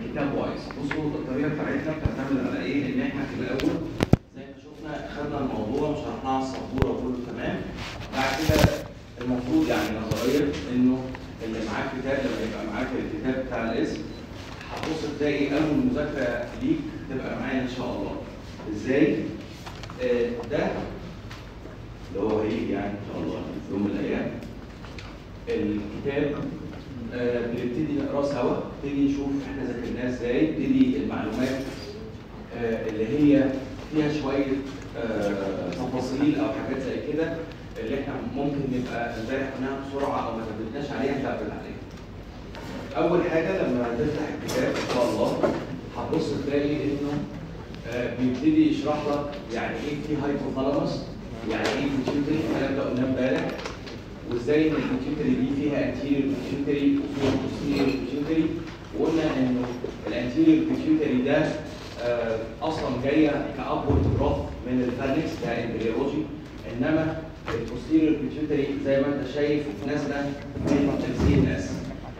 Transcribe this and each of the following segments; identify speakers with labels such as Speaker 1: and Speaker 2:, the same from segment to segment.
Speaker 1: الكتاب وايز بصوا الطريقه بتاعتنا بتعتمد على ايه؟ ان احنا في الاول زي ما شفنا خدنا الموضوع وشرحناه على السبوره وكله تمام بعد كده المفروض يعني نظريا انه اللي معاه كتاب لما يبقى معاك الكتاب بتاع الاسم هتبص تلاقي اول مذاكره ليك تبقى معايا ان شاء الله ازاي؟ آه ده اللي هو هيجي يعني ان شاء الله في يوم من الايام الكتاب آه، بنبتدي نقراه سوا نبتدي نشوف احنا ذاكرناه ازاي نبتدي المعلومات آه، اللي هي فيها شويه آه، تفاصيل او حاجات زي كده اللي احنا ممكن نبقى امبارح قلناها بسرعه او ما ثبتناش عليها نثبت عليها. اول حاجه لما تفتح الكتاب ان شاء الله هتبص تلاقي انه آه، بيبتدي يشرح لك يعني ايه في هايبوثالاموس يعني ايه بيتيوتري الكلام ده قلناه امبارح وازاي ان البيتيوتري دي فيها انتيريور بيتيوتري وفيها بوستيريور بيتيوتري وقلنا انه الانتيريور بيتيوتري ده آه، اصلا جايه كابورد جروث من الفارنكس ده امبريولوجي انما البوستيريور بيتيوتري زي ما انت شايف نازله من السي ان اس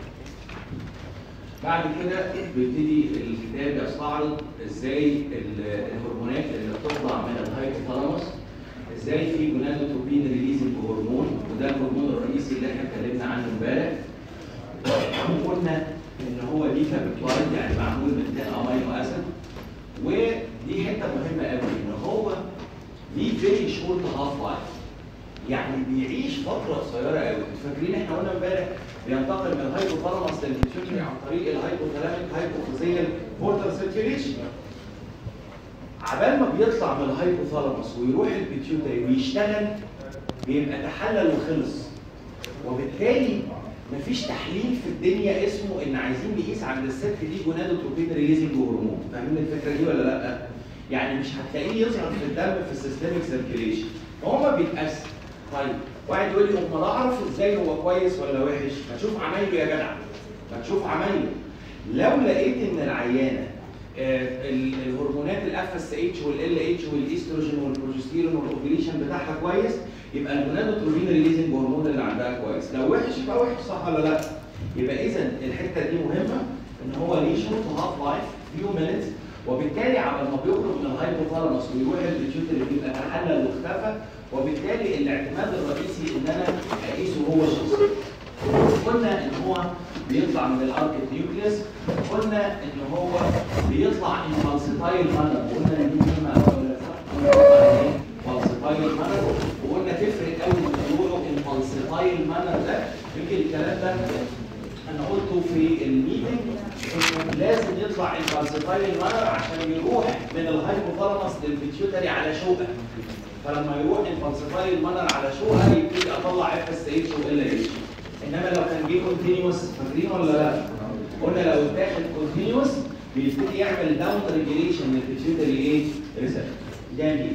Speaker 1: بعد كده بيبتدي الكتاب يستعرض ازاي ال- الهرمونات اللي بتطلع من الهايبوثالاموس ازاي في جونادوتروبين ريليزنج هرمون وده الهرمون الرئيسي اللي احنا اتكلمنا عنه امبارح وقلنا ان هو ليفا بيبتايد يعني معمول من 10 امينو اسيد ودي حته مهمه قوي ان هو ليه فيري شورت هاف لايف يعني بيعيش فتره قصيره قوي فاكرين احنا قلنا امبارح بينتقل من الهايبوثالاموس للبيتيوتري عن طريق الهايبوثالاميك هايبوفيزيال بورتال سيركيوليشن عبال ما بيطلع من الهايبوثالاموس ويروح البيتيوتري ويشتغل بيبقى تحلل وخلص وبالتالي مفيش تحليل في الدنيا اسمه ان عايزين نقيس عند الست دي جونادوتروبين ريليزنج هرمون فاهمين الفكره دي ولا لا؟ يعني مش هتلاقيه يظهر في الدم في السيستميك سيركيليشن هو ما بيتقاس طيب واحد يقول لي امال اعرف ازاي هو كويس ولا وحش؟ ما تشوف عمايله يا جدع ما تشوف عمايله لو لقيت ان العيانه آه، ال- الهرمونات الاف اس اتش والال اتش والاستروجين والبروجستيرون والاوفيليشن بتاعها كويس يبقى الجونادوتروبين ريليزنج هرمون اللي عندها كويس لو وحش يبقى وحش صح ولا لا يبقى اذا الحته دي مهمه ان هو ليه شورت هاف لايف فيو مينتس وبالتالي على ما بيخرج من الهايبوثالاموس ويروح البيتيوتري بيبقى تحلل واختفى وبالتالي الاعتماد الرئيسي ان انا اقيسه هو شخصي قلنا ان هو بيطلع من الاركت نيوكليوس قلنا ان هو بيطلع ان فالسيتايل مانر وقلنا ان دي مهمه قوي ولا صح؟ فالسيتايل مانر وقلنا تفرق قوي من طلوعه ان فالسيتايل مانر ده يمكن الكلام ده انا قلته في الميتنج انه لازم يطلع الفالسيتايل مانر عشان يروح من الهايبوثالاموس للبيتيوتري على شوكه فلما يروح الفالسيفاي المنر على شوها يبتدي اطلع اف اس اتش وال اتش انما لو كان جه كونتينيوس فاكرين ولا لا؟ قلنا لو اتاخد كونتينيوس بيبتدي يعمل داون ريجيليشن للبيتيوتري ايه؟ ريسبتور جميل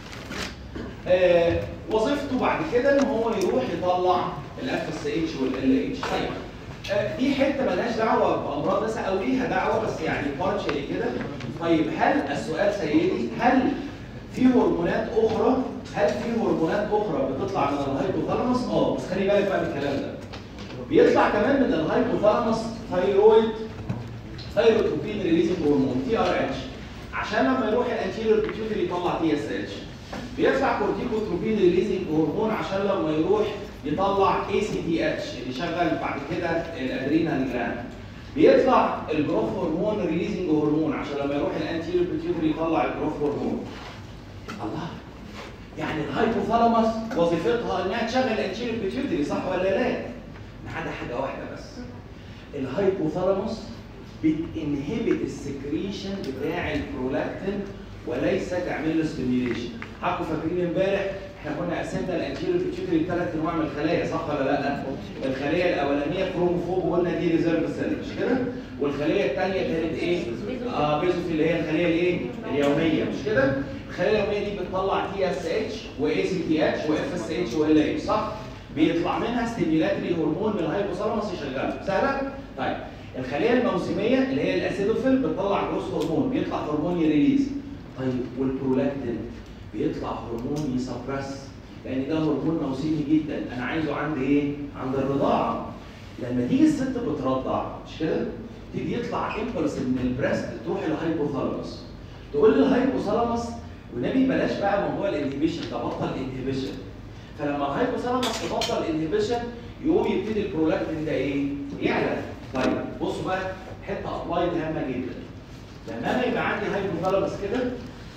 Speaker 1: آه وظيفته بعد كده ان هو يروح يطلع الاف اس اتش والال اتش طيب آه دي حته مالهاش دعوه بامراض نسا او ليها دعوه بس يعني بارشلي كده طيب هل السؤال سيدي هل في هرمونات اخرى هل في هرمونات اخرى بتطلع من الهايبوثالاموس؟ اه بس خلي بالك بقى من الكلام ده. بيطلع كمان من الهايبوثالاموس ثايرويد ثايروتروبين ريليزنج هرمون تي ار اتش عشان لما يروح الانتيريور بيتيوتري يطلع تي اس اتش. بيطلع كورتيكوتروبين ريليزنج هرمون عشان لما يروح يطلع اي سي تي اتش اللي يشغل بعد كده الادرينال جلاند. بيطلع الجروث هرمون ريليزنج هرمون عشان لما يروح الانتيريور بيتيوتري يطلع الجروث هرمون. الله يعني الهايبوثالاموس وظيفتها انها تشغل الانتيريور بيتيوتري صح ولا لا؟ ما عدا حاجه واحده بس الهايبوثالاموس بتنهبت السكريشن بتاع البرولاكتين وليس تعمل له ستيميوليشن حكوا فاكرين امبارح احنا كنا قسمنا الانتيريور بيتيوتري لثلاث انواع من الخلايا صح ولا لا؟ الخليه الاولانيه كروموفوب وقلنا دي ريزيرف سيل مش كده؟ والخليه الثانيه كانت ايه؟ اه بيزوفيل اللي هي الخليه الايه؟ اليوميه مش كده؟ الخلايا اليوميه دي بتطلع تي اس اتش واي سي تي اتش واف اس اتش وال اتش صح؟ بيطلع منها ستيميولاتري هرمون من الهايبوثالاموس يشغلها سهله؟ طيب الخليه الموسميه اللي هي الاسيدوفيل بتطلع جروس هرمون بيطلع هرمون يريليز طيب والبرولاكتين بيطلع هرمون يسبرس لان ده هرمون موسمي جدا انا عايزه عند ايه؟ عند الرضاعه لما تيجي الست بترضع مش كده؟ تيجي يطلع امبلس من البريست تروح الهايبوثالاموس تقول للهايبوثالاموس والنبي بلاش بقى موضوع الانهبيشن ده بطل انهبيشن فلما الهايبوثالاموس تبطل انهبيشن يقوم يبتدي البرولاكتين ده ايه؟ يعلى طيب بصوا بقى حته ابلايد هامه جدا لما انا يبقى عندي هايبوثالاموس كده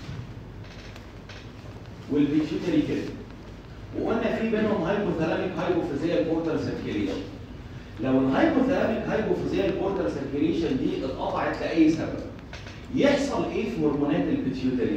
Speaker 1: والبيتيوتري كده وقلنا في بينهم هايبوثالاميك هايبوفيزيال بورتال سيركيليشن لو الهايبوثالاميك هايبوفيزيال بورتال سيركيليشن دي اتقطعت لاي سبب يحصل ايه في هرمونات البيتيوتري؟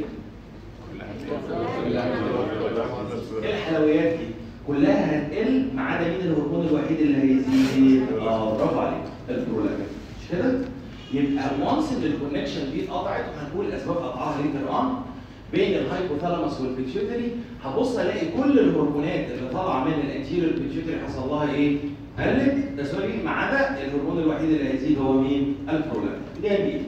Speaker 1: ايه الحلويات دي؟ كلها هتقل ما عدا مين الهرمون الوحيد اللي هيزيد؟ اه برافو عليك البرولاكتين مش كده؟ يبقى وانس ان الكونكشن دي اتقطعت وهنقول الاسباب قطعها ليتر اون بين الهايبوثالاموس والبيتيوتري هبص الاقي كل الهرمونات اللي طالعه من الانتيريور بيتيوتري حصل لها ايه؟ قلت ده سوري ما عدا الهرمون الوحيد اللي هيزيد هو مين؟ البرولاكتين جميل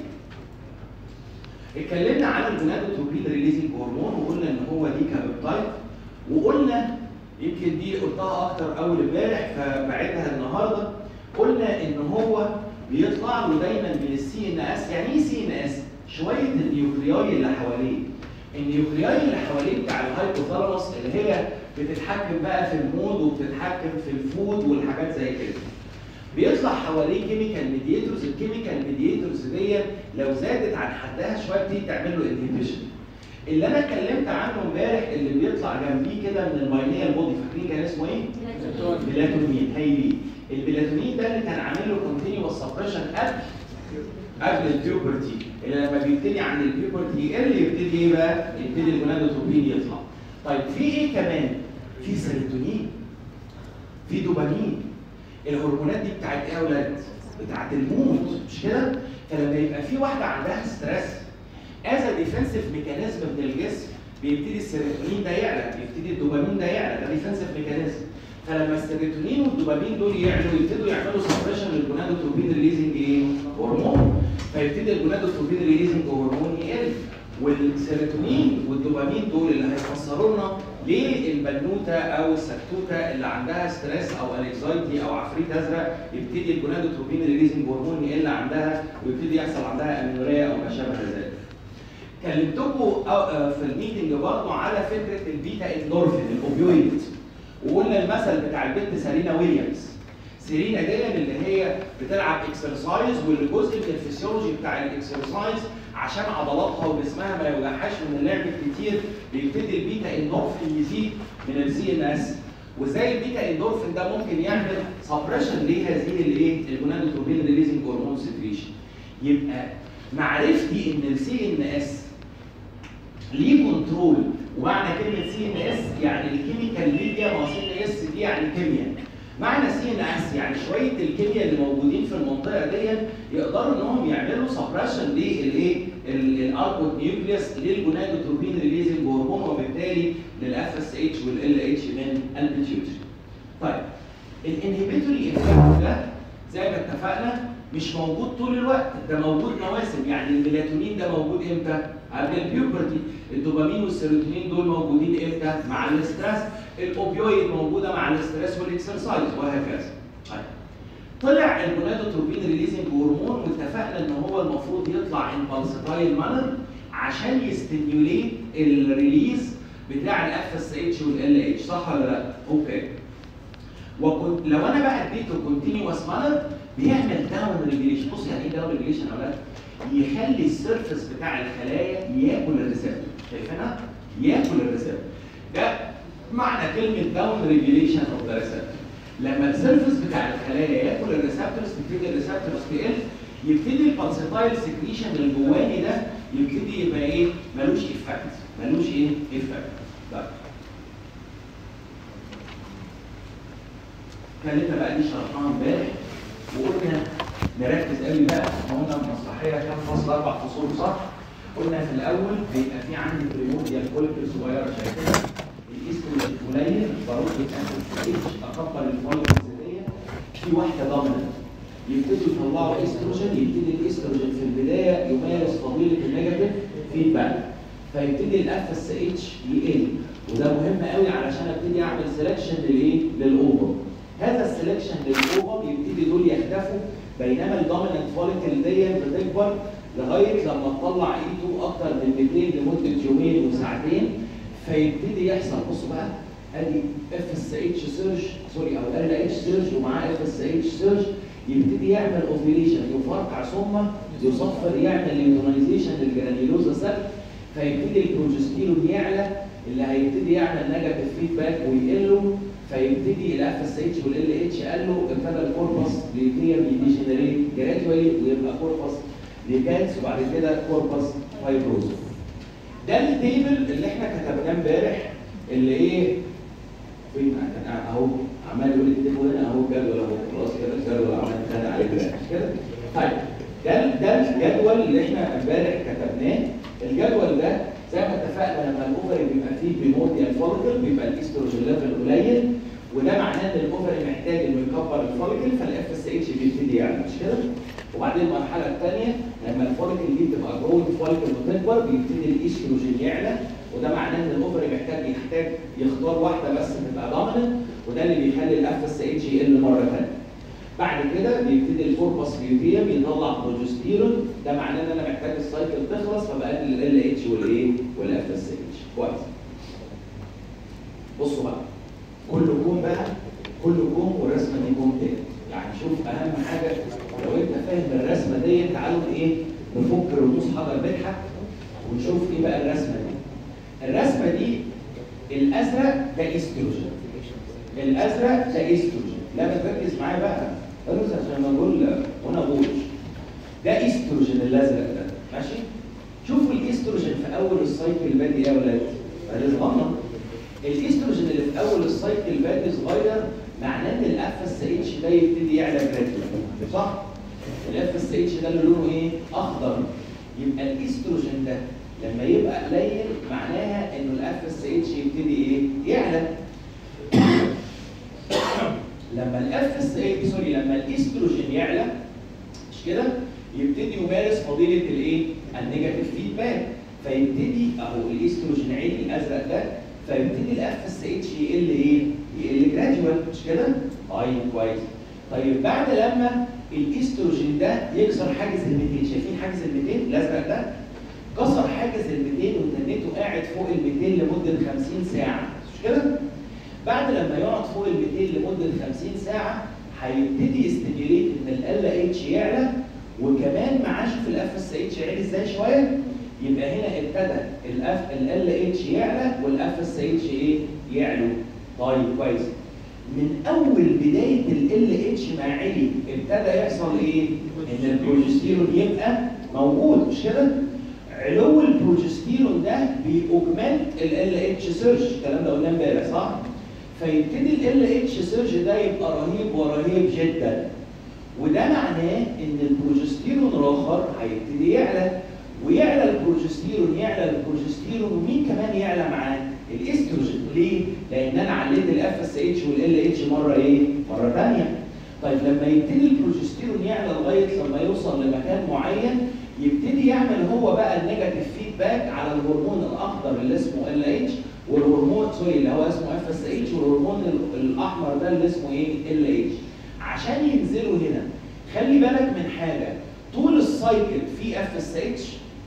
Speaker 1: اتكلمنا عن الجونادوتروبين ريليزنج هرمون وقلنا ان هو دي كابيبتايد وقلنا يمكن دي قلتها اكتر اول امبارح فبعدها النهارده قلنا ان هو بيطلع له دايما من السي ان اس يعني ايه سي ان اس؟ شويه النيوكلياي اللي حواليه النيوكلياي اللي حواليه بتاع الهايبوثالاموس اللي هي بتتحكم بقى في المود وبتتحكم في الفود والحاجات زي كده بيطلع حواليه كيميكال ميديتورز الكيميكال ميديتورز دي لو زادت عن حدها شويه بتيجي تعمل له انهبيشن اللي انا اتكلمت عنه امبارح اللي بيطلع جنبيه كده من الماينيال بودي فاكرين كان اسمه ايه؟ بلاتونين هايلين البلاتونين ده اللي كان عامل له كونتينيوس سبريشن قبل قبل البيوبرتي اللي لما بيبتدي عند البيوبرتي يقل يبتدي ايه بقى؟ يبتدي الجونادوتروبين يطلع. طيب في ايه كمان؟ في سيروتونين في دوبامين الهرمونات دي بتاعت ايه يا اولاد؟ بتاعت المود مش كده؟ فلما يبقى في واحده عندها ستريس از ديفنسيف ميكانيزم من الجسم بيبتدي السيروتونين ده يعلى بيبتدي الدوبامين ده يعلى ده ديفنسيف ميكانيزم فلما السيروتونين والدوبامين دول يعلوا يبتدوا يعملوا سبريشن للجونادوتروبين ريليزنج ايه؟ هرمون فيبتدي الجونادوتروبين ريليزنج هرمون يقل والسيروتونين والدوبامين دول اللي هيفسروا لنا ليه البنوته او الستوته اللي عندها ستريس او انكزايتي او عفريت ازرق يبتدي الجونادوتروبين ريليزنج هرمون يقل عندها ويبتدي يحصل عندها امينوريا او ما شابه ذلك. كلمتكم في الميتنج برضه على فكره البيتا اندورفين الاوبيويد وقلنا المثل بتاع البنت سارينا ويليامز سيرينا دي اللي هي بتلعب اكسرسايز واللي جزء من الفسيولوجي بتاع الاكسرسايز عشان عضلاتها وجسمها ما يوجعهاش من اللعب كتير بيبتدي البيتا اندورفين يزيد من السي ان اس وازاي البيتا اندورفين ده ممكن يعمل سبريشن لهذه الايه الجونادوتروبين ريليزنج هرمون سكريشن يبقى معرفتي ان السي ان اس ليه كنترول ومعنى كلمه سي ان اس يعني الكيميكال ميديا ما سي ان اس دي يعني كيمياء معنى سي ان اس يعني شويه الكيمياء اللي موجودين في المنطقه دي يقدروا انهم يعملوا سبريشن للايه الالكوت نيوكليوس للجونادوتروبين ريليزنج هرمون وبالتالي للاف اس اتش والال اتش من البيتيوتري. طيب الانهبيتوري افكت ده زي ما اتفقنا مش موجود طول الوقت ده موجود مواسم يعني الميلاتونين ده موجود امتى؟ قبل البيوبرتي الدوبامين والسيروتونين دول موجودين امتى؟ مع الاسترس الاوبيويد موجوده مع الاسترس والاكسرسايز وهكذا. طيب طلع الجونادوتروبين ريليزنج هرمون واتفقنا ان هو المفروض يطلع ان بالسيتايل مانر عشان يستيميوليت الريليز بتاع الاف اس اتش والال اتش صح ولا لا؟ اوكي. وكنت لو انا بقى اديته كونتينيوس مانر بيعمل داون ريجيليشن بص يعني ايه داون ريجيليشن يا اولاد؟ يخلي السيرفس بتاع الخلايا ياكل الريسبتور شايفينها؟ ياكل الريسبتور ده معنى كلمه داون ريجيليشن اوف ذا ريسبتور لما السيرفس بتاع الخلايا ياكل الريسبتورز تبتدي الريسبتورز تقل يبتدي البالسيتايل سكريشن الجواني ده يبتدي يبقى ايه؟ ملوش افكت ملوش ايه؟ افكت طيب اتكلمنا بقى دي شرحناها امبارح وقلنا نركز قوي بقى احنا قلنا المسرحيه كام فصل اربع فصول صح؟ قلنا في الاول بيبقى في عندي بريموديال كوليكل صغيره شايفينها الايستروجين قليل ضروري يتاكل اكبر الفوليكلز دي في واحده ضامنه يبتدوا يطلعوا ايستروجين يبتدي الايستروجين في البدايه يمارس فضيله النيجاتيف فيدباك فيبتدي الاف اس اتش يقل وده مهم قوي علشان ابتدي اعمل سelection للايه؟ للاوفر هذا السelection للاوفر يبتدي دول يختفوا بينما الدومينانت فوليكل دي بتكبر لغايه لما تطلع ايده اكتر من 200 لمده يومين وساعتين فيبتدي يحصل بصوا بقى ادي اف اس اتش سيرش سوري او ال اتش سيرش ومعاه اف اس اتش سيرش يبتدي يعمل اوفيليشن يفرقع ثم يصفر يعمل ليوتونايزيشن للجرانيولوزا سيل فيبتدي البروجستيرون يعلى اللي هيبتدي يعمل نيجاتيف فيدباك ويقل فيبتدي الاف اس اتش والال اتش قال له ابتدى الكوربس ليتيم يديجنريت جرادوالي ويبقى كوربس ليكانس وبعد كده كوربس فايبروز ده التيبل اللي احنا كتبناه امبارح اللي ايه فين كان اهو عمال يقول التيبل هنا اهو الجدول اهو خلاص كده الجدول عمال يتخانق عليه كده مش كده طيب ده ده الجدول اللي احنا امبارح كتبناه الجدول ده زي ما اتفقنا لما الاوفري بيبقى فيه بريمورديال فوليكل بيبقى الاستروجين ليفل قليل وده معناه ان الاوفري محتاج انه يكبر الفوليكل فالاف اس اتش بيبتدي يعلى مش كده؟ وبعدين المرحله الثانيه لما الفوليكل دي بتبقى جروث فوليكل وتكبر بيبتدي الاستروجين يعلى وده معناه ان الاوفري محتاج يحتاج يختار واحده بس تبقى دوميننت وده اللي بيخلي الاف اس اتش يقل مره ثانيه. بعد كده بيبتدي الكوربس ليوتيم يطلع بروجستيرون ده معناه ان انا محتاج السايكل تخلص فبقلل ال اتش والايه والاف اس اتش كويس بصوا بقى كل كوم بقى كل كوم والرسمه دي كوم تاني يعني شوف اهم حاجه لو انت فاهم الرسمه دي تعالوا ايه نفك رؤوس حجر بنحك ونشوف ايه بقى الرسمه دي الرسمه دي الازرق ده استروجين الازرق ده استروجين لا ما تركز معايا بقى اركز عشان ما اقول وانا بقولش ده استروجين الازرق ده ماشي شوفوا الاستروجين في اول السايكل بادي ايه يا ولاد بادي صغنن الاستروجين اللي في اول السايكل بادي صغير معناه ان الاف اس اتش ده يبتدي يعلى جراديوال صح الاف اس اتش ده اللي لونه ايه اخضر يبقى الاستروجين ده لما يبقى قليل معناها انه الاف اس اتش يبتدي ايه يعلى لما الاف اس اتش سوري لما الاستروجين يعلى مش كده يبتدي يمارس فضيله الايه النيجاتيف فيدباك فيبتدي اهو الاستروجين عالي الازرق ده فيبتدي الاف اس اتش يقل ايه يقل جراديوال مش كده طيب كويس طيب بعد لما الاستروجين ده يكسر حاجز ال 200 شايفين حاجز ال 200 الازرق ده كسر حاجز ال 200 وتنيته قاعد فوق ال 200 لمده 50 ساعه مش كده بعد لما يقعد فوق ال 200 لمده 50 ساعه هيبتدي يستيميوليت ان ال اتش يعلى وكمان معاه شوف الاف اس اتش عالي ازاي شويه يبقى هنا ابتدى الاف ال اتش يعلى والاف اس اتش ايه يعلو طيب كويس من اول بدايه ال اتش مع علي ابتدى يحصل ايه ان البروجستيرون يبقى موجود مش كده علو البروجستيرون ده بيأوجمنت ال اتش سيرج الكلام ده قلناه امبارح صح فيبتدي ال اتش سيرج ده يبقى رهيب ورهيب جدا وده معناه ان البروجستيرون الاخر هيبتدي يعلى ويعلى البروجستيرون يعلى البروجستيرون ومين كمان يعلى معاه؟ الاستروجين ليه؟ لان انا عليت الاف اس اتش والال اتش مره ايه؟ مره ثانيه. طيب لما يبتدي البروجستيرون يعلى لغايه لما يوصل لمكان معين يبتدي يعمل هو بقى النيجاتيف فيدباك على الهرمون الاخضر اللي اسمه ال اتش والهرمون سوري اللي هو اسمه اف اس اتش والهرمون الاحمر ده اللي اسمه ايه؟ ال اتش. عشان ينزلوا هنا خلي بالك من حاجه طول السايكل في اف اس اتش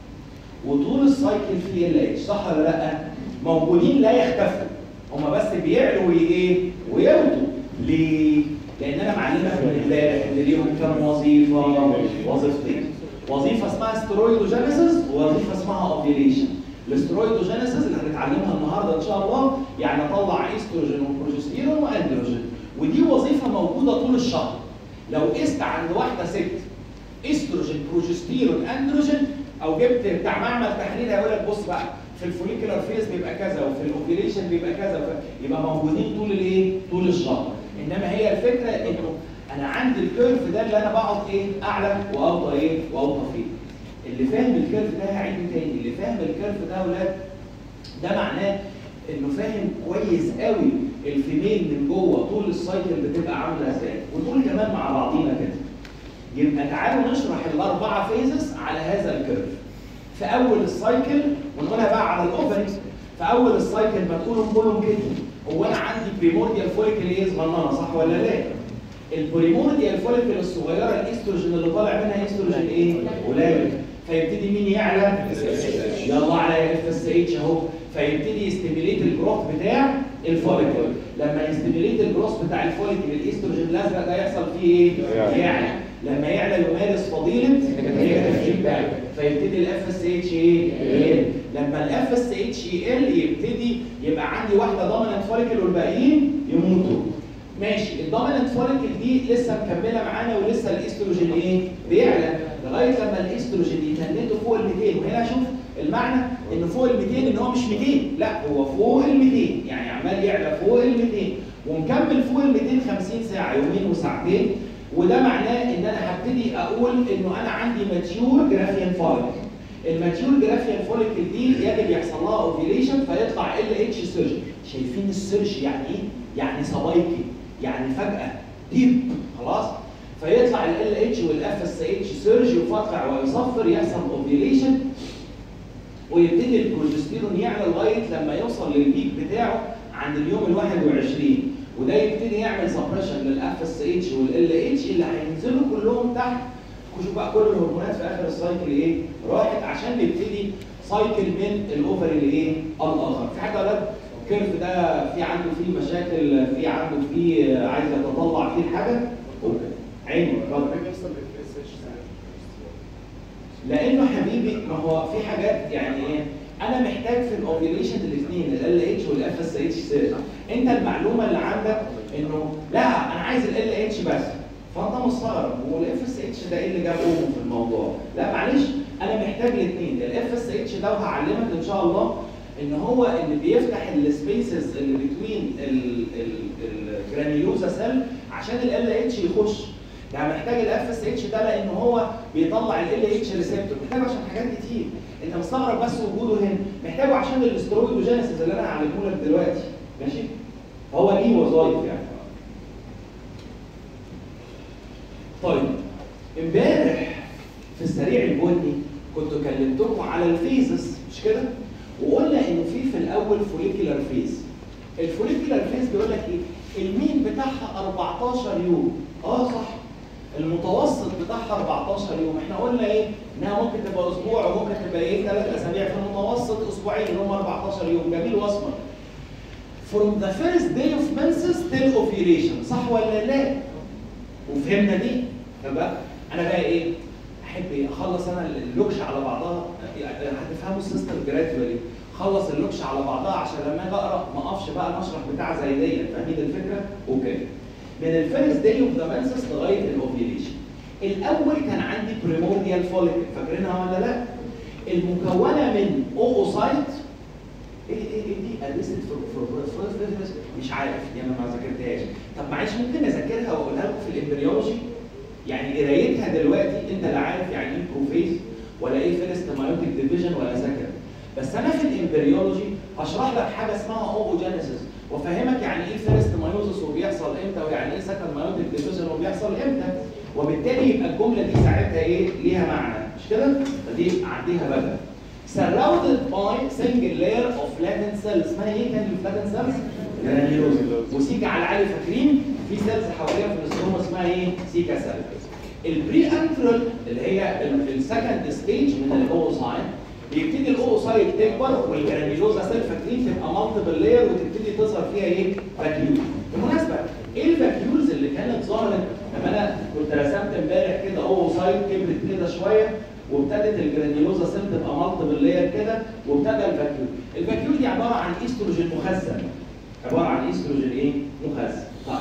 Speaker 1: وطول السايكل في ال اتش صح ولا لا؟ موجودين لا يختفوا هما بس بيعلوا وايه؟ ويوطوا ليه؟ لان انا معلمك من امبارح ان ليهم كام وظيفه؟ وظيفتين وظيفه اسمها سترويدوجينيسيس ووظيفه اسمها اوفيليشن الاسترويدوجينيسيس اللي هنتعلمها النهارده ان شاء الله يعني اطلع استروجين وبروجستيرون واندروجين ودي وظيفه موجوده طول الشهر لو قست عند واحده ست استروجين بروجستيرون اندروجين او جبت بتاع معمل تحليل هيقول لك بص بقى في الفوليكولار فيز بيبقى كذا وفي الاوفيليشن بيبقى كذا وف... يبقى موجودين طول الايه؟ طول الشهر انما هي الفكره انه انا عندي الكيرف ده اللي انا بقعد ايه؟ اعلى واوطى ايه؟ واوطى فيه. اللي فاهم الكيرف ده هعيده تاني، اللي فاهم الكيرف ده يا ولاد ده معناه انه فاهم كويس قوي الفيميل من جوه طول السايكل بتبقى عامله ازاي ودول كمان مع بعضينا كده يبقى تعالوا نشرح الاربعه فيزز على هذا الكيرف في اول السايكل ونقولها بقى على الاوفري في اول السايكل ما تقولوا كلهم كده هو انا عندي بريمورديال فوليكل ايه صغننه صح ولا لا البريمورديال فوليكل الصغيره الاستروجين اللي طالع منها استروجين ايه؟ قليل فيبتدي مين يعلى؟ يلا على اف اس اتش اهو فيبتدي يستيميليت الجروث بتاع الفوليكل لما يستيميليت الجروث بتاع الفوليكل الاستروجين الازرق ده يحصل فيه ايه؟ يعلى لما يعلى يمارس فضيله نيجاتيف فيدباك فيبتدي الاف اس اتش ايه؟ يقل لما الاف اس اتش يقل يبتدي يبقى عندي واحده دومينانت فوليكل والباقيين يموتوا ماشي الدومينانت فوليكل دي لسه مكمله معانا ولسه الاستروجين ايه؟ بيعلى لغايه لما الاستروجين يتنته فوق ال 200 وهنا شوف المعنى ان فوق ال 200 ان هو مش 200 لا هو فوق ال 200 يعني عمال يعلى فوق ال 200 ومكمل فوق ال 250 ساعه يومين وساعتين وده معناه ان انا هبتدي اقول انه انا عندي ماتيور جرافيان فوليكل الماتيور جرافيان فوليكل دي يجب يحصل لها اوفيليشن فيطلع ال اتش سيرج شايفين السيرج يعني ايه؟ يعني سبايكي يعني فجاه ديب خلاص فيطلع ال اتش والاف اس اتش سيرج يفرقع ويصفر يحصل اوفيليشن ويبتدي البروجستيرون يعلى لغايه لما يوصل للبيك بتاعه عند اليوم ال 21 وده يبتدي يعمل سبريشن للاف اس اتش والال اتش اللي هينزلوا كلهم تحت شوف بقى كل الهرمونات في اخر السايكل ايه راحت عشان نبتدي سايكل من الاوفري لايه الاخر في حاجه ولاد الكيرف ده في عنده فيه مشاكل في عنده فيه عايز يتطلع فيه الحاجه اوكي عيني اتفضل لانه حبيبي ما هو في حاجات يعني ايه انا محتاج في الاوفيليشن الاثنين ال اتش والاف اس اتش سيرش انت المعلومه اللي عندك انه لا انا عايز ال اتش بس فانت مستغرب والاف اس اتش ده ايه اللي جابهم في الموضوع لا معلش انا محتاج الاثنين الاف اس اتش ده وهعلمك ان شاء الله ان هو اللي بيفتح السبيسز اللي بتوين الجرانيولوزا سيل عشان ال اتش يخش يعني محتاج الاف اس اتش ده لان هو بيطلع ال اتش ريسبتور محتاجه عشان حاجات كتير انت مستغرب بس وجوده هنا محتاجه عشان الاسترويدوجينيسيس اللي انا هعلمه لك دلوقتي ماشي هو ليه وظايف يعني طيب امبارح في السريع البني كنت كلمتكم على الفيزز مش كده وقلنا انه في في الاول فوليكولار فيز الفوليكولار فيز بيقول لك ايه المين بتاعها 14 يوم اه صح المتوسط بتاعها 14 يوم احنا قلنا ايه انها ممكن تبقى اسبوع وممكن تبقى ايه ثلاث اسابيع في المتوسط اسبوعين اللي هم 14 يوم جميل واسمر from the first day of menses till ovulation صح ولا لا وفهمنا دي تمام انا بقى ايه احب ايه اخلص انا اللوكش على بعضها هتفهموا السيستم جرادولي خلص اللوكش على بعضها عشان لما اجي اقرا ما اقفش بقى المشرح بتاع زي دي فاهمين الفكره؟ اوكي من الفيرست داي اوف ذا منسس لغايه الاوفيليشن الاول كان عندي بريمورديال فوليكل فاكرينها ولا لا؟ المكونه من اووسايت ايه ايه ايه دي ادريست مش عارف دي انا ما ذاكرتهاش طب معلش ممكن اذاكرها واقولها لكم في الامبريولوجي يعني قرايتها دلوقتي انت لا عارف يعني ايه بروفيز ولا ايه فيرست مايوتيك ديفيجن ولا سكند بس انا في الامبريولوجي هشرح لك حاجه اسمها اوجينيسيس وافهمك يعني ايه فيرست مايوزس وبيحصل امتى ويعني ايه سكند مايوتيك ديفيجن وبيحصل امتى وبالتالي يبقى الجمله دي ساعتها ايه ليها معنى مش كده؟ فدي اعديها بقى surrounded by single layer of latent cells اسمها ايه كان الفلاتن سيلز؟ جرانيولوز وسيكا على العالي فاكرين في سيلز حواليها في الاستروما اسمها ايه؟ سيكا سيل البري انترال اللي هي السكند ستيج من الاوسايت بيبتدي الاوسايت تكبر والجرانيولوزا سيل فاكرين تبقى مالتيبل لاير وتبتدي تظهر فيها ايه؟ فاكيول بالمناسبه ايه الفاكيولز اللي كانت ظهرت لما انا كنت رسمت امبارح كده اوسايت كبرت كده شويه وابتدت الجرانيولوزا سيل تبقى مالتيبل لاير كده وابتدى الفاكيول الفاكيول دي عباره عن ايستروجين مخزن عباره عن ايستروجين ايه؟ مخزن طيب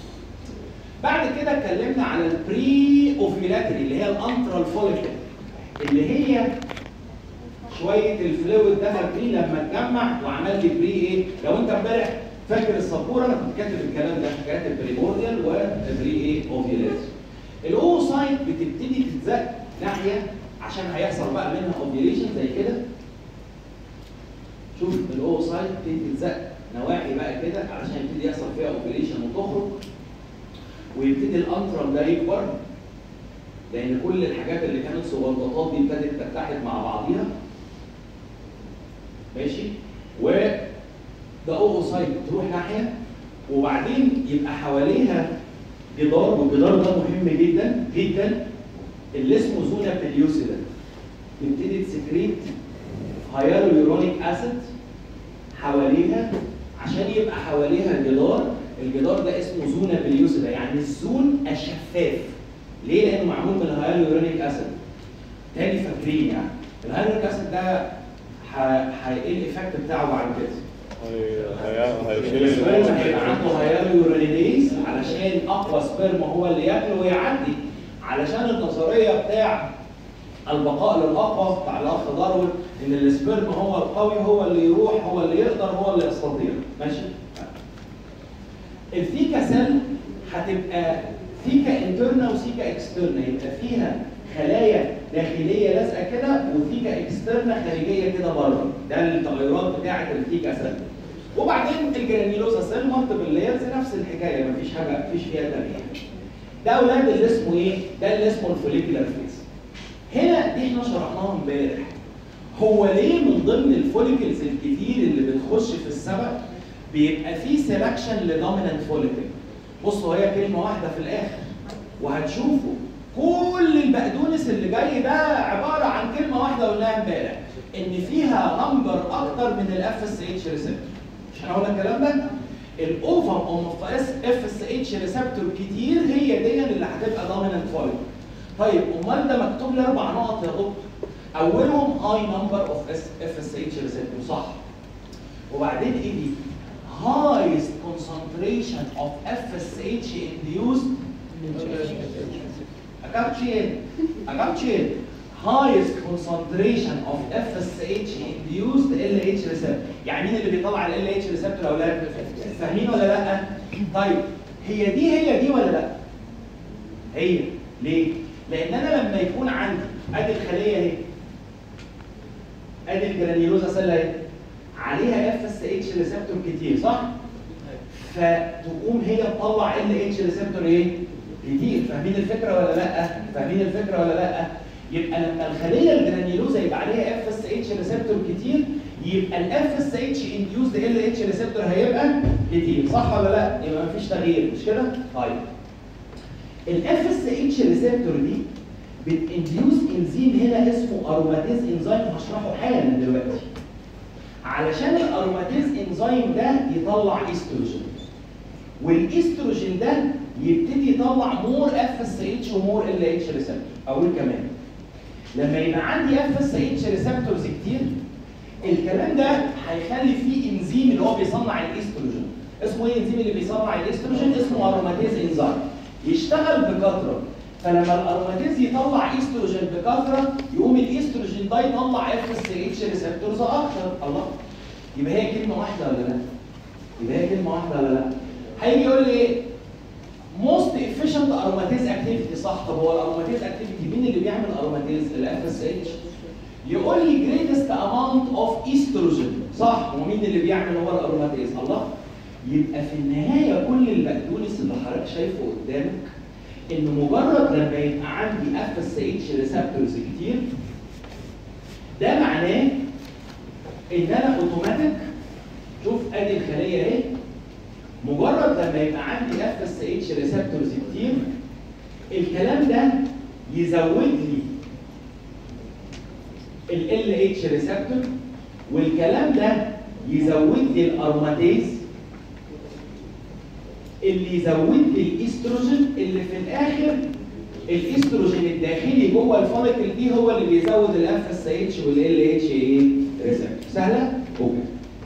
Speaker 1: بعد كده اتكلمنا على البري اوفيلاتري اللي هي الانترال فوليكل اللي هي شويه الفلويد ده فاكرين لما اتجمع وعمل لي بري ايه؟ لو انت امبارح فاكر السبوره انا كنت كاتب الكلام ده كاتب بريمورديال وبري ايه اوفيلاتري. الاوسايت بتبتدي تتزق ناحيه عشان هيحصل بقى منها اوفيليشن زي كده شوف الاوسايت بتبتدي تتزق نواحي بقى كده علشان يبتدي يحصل فيها اوفيليشن وتخرج ويبتدي الانترال ده يكبر لان كل الحاجات اللي كانت سبلطات دي ابتدت تتحد مع بعضيها ماشي و ده اوفوسايت تروح ناحيه وبعدين يبقى حواليها جدار والجدار ده مهم جدا جدا اللي اسمه زونا بليوسيدا تبتدي تسكريت هيالورونيك اسيد حواليها عشان يبقى حواليها جدار الجدار ده اسمه زونا بليوسيدا يعني الزون الشفاف ليه؟ لانه معمول من الهيالورونيك اسيد تاني فاكرين يعني الهيالورونيك اسيد ده ه- ه- ايه الايفكت بتاعه بعد كده؟
Speaker 2: هي- هيشيل
Speaker 1: السبرم هيبقى عنده هيالورونيديز علشان اقوى سبرم هو اللي ياكله ويعدي علشان النظريه بتاع البقاء للاقوى بتاع الاخ داروين ان السبرم هو القوي هو اللي يروح هو اللي يقدر هو اللي يستطيع ماشي الثيكا سيل هتبقى ثيكا انترنا وثيكا اكسترنا يبقى فيها خلايا داخليه لازقه كده وثيكا اكسترنا خارجيه كده بره ده التغيرات بتاعه الثيكا سيل وبعدين الجرانيولوزا سيل مالتيبل لايرز نفس الحكايه مفيش حاجه مفيش فيها تغيير ده اولاد اللي اسمه ايه؟ ده اللي اسمه الفوليكولار فيز هنا دي احنا شرحناها امبارح هو ليه من ضمن الفوليكلز الكتير اللي بتخش في السبق بيبقى فيه سelection لدومينانت فوليكل بصوا هي كلمه واحده في الاخر وهتشوفوا كل البقدونس اللي جاي ده عباره عن كلمه واحده قلناها امبارح ان فيها نمبر اكتر من الاف اس اتش ريسبتور مش احنا قلنا الكلام ده الاوفر اوف اس اف اس اتش ريسبتور كتير هي دي اللي هتبقى دومينانت فوليكل طيب امال ده مكتوب لي اربع نقط يا دكتور اولهم هاي نمبر اوف اس اف اس اتش ريسبتور صح وبعدين ايه دي highest concentration of FSH induced أكابتشين أكابتشين highest concentration of FSH induced LH receptor يعني مين اللي بيطلع ال LH receptor يا اولاد؟ فاهمين ولا لا؟ طيب هي دي هي دي ولا لا؟ هي ليه؟ لأن أنا لما يكون عندي أدي الخلية أهي أدي الجرانيولوزا سيل أهي عليها اف اس اتش ريسبتور كتير صح؟ فتقوم هي تطلع ال اتش ريسبتور ايه؟ كتير فاهمين الفكره ولا لا؟ فاهمين الفكره ولا لا؟ يبقى لما الخليه الجرانيولوزا يبقى عليها اف اس اتش ريسبتور كتير يبقى الاف اس اتش انديوزد ال اتش ريسبتور هيبقى كتير صح ولا لا؟ يبقى مفيش تغيير مش كده؟ طيب الاف اس اتش ريسبتور دي بتنديوز انزيم هنا اسمه اروماتيز انزيم هشرحه حالا دلوقتي علشان الاروماتيز انزيم ده يطلع استروجين والاستروجين ده يبتدي يطلع مور اف اس اتش ومور ال اتش ريسبتور اقول كمان لما يبقى عندي اف اس اتش ريسبتورز كتير الكلام ده هيخلي فيه انزيم اللي هو بيصنع الاستروجين اسمه ايه الانزيم اللي بيصنع الاستروجين اسمه اروماتيز انزيم يشتغل بكثره فلما الاروماتيز يطلع استروجين بكثره يقوم الاستروجين ده يطلع اف اس اتش ريسبتورز اكتر الله يبقى هي كلمه واحده ولا لا؟ يبقى هي كلمه واحده ولا لا؟ هيجي يقول لي ايه؟ موست افيشنت اروماتيز اكتيفيتي صح طب هو الاروماتيز اكتيفيتي مين اللي بيعمل اروماتيز؟ الاف اس اتش يقول لي جريتست اماونت اوف استروجين صح ومين اللي بيعمل هو الاروماتيز؟ الله يبقى في النهايه كل البقدونس اللي حضرتك شايفه قدامك ان مجرد لما يبقى عندي اف اس اتش ريسبتورز كتير ده معناه ان انا اوتوماتيك شوف ادي الخليه اهي مجرد لما يبقى عندي اف اس اتش ريسبتورز كتير الكلام ده يزود لي ال ال اتش ريسبتور والكلام ده يزود لي الاروماتيز اللي يزود لي الاستروجين اللي في الاخر الاستروجين الداخلي جوه الفوليكل دي هو اللي بيزود الاف اس اتش والال اتش ايه ريسبتور سهله؟ اوكي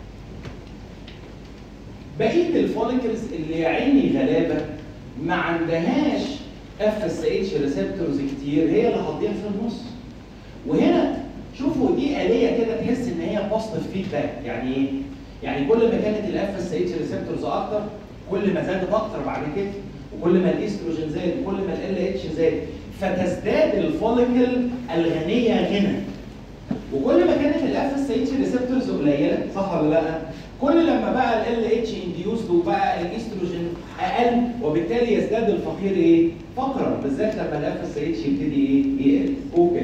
Speaker 1: بقيه الفوليكلز اللي يا عيني غلابه ما عندهاش اف اس اتش ريسبتورز كتير هي اللي هتضيع في النص وهنا شوفوا دي آلية كده تحس ان هي بوزيتيف فيدباك يعني ايه؟ يعني كل ما كانت الاف اس اتش ريسبتورز اكتر كل ما زادت اكتر بعد كده وكل ما الاستروجين زاد وكل ما ال اتش زاد فتزداد الفوليكل الغنيه غنى وكل ما كانت الاف اس اتش ريسبتورز قليله صح ولا لا؟ كل لما بقى ال اتش انديوسد وبقى الاستروجين اقل وبالتالي يزداد الفقير ايه؟ فقرا بالذات لما الاف اس اتش يبتدي ايه؟ يقل اوكي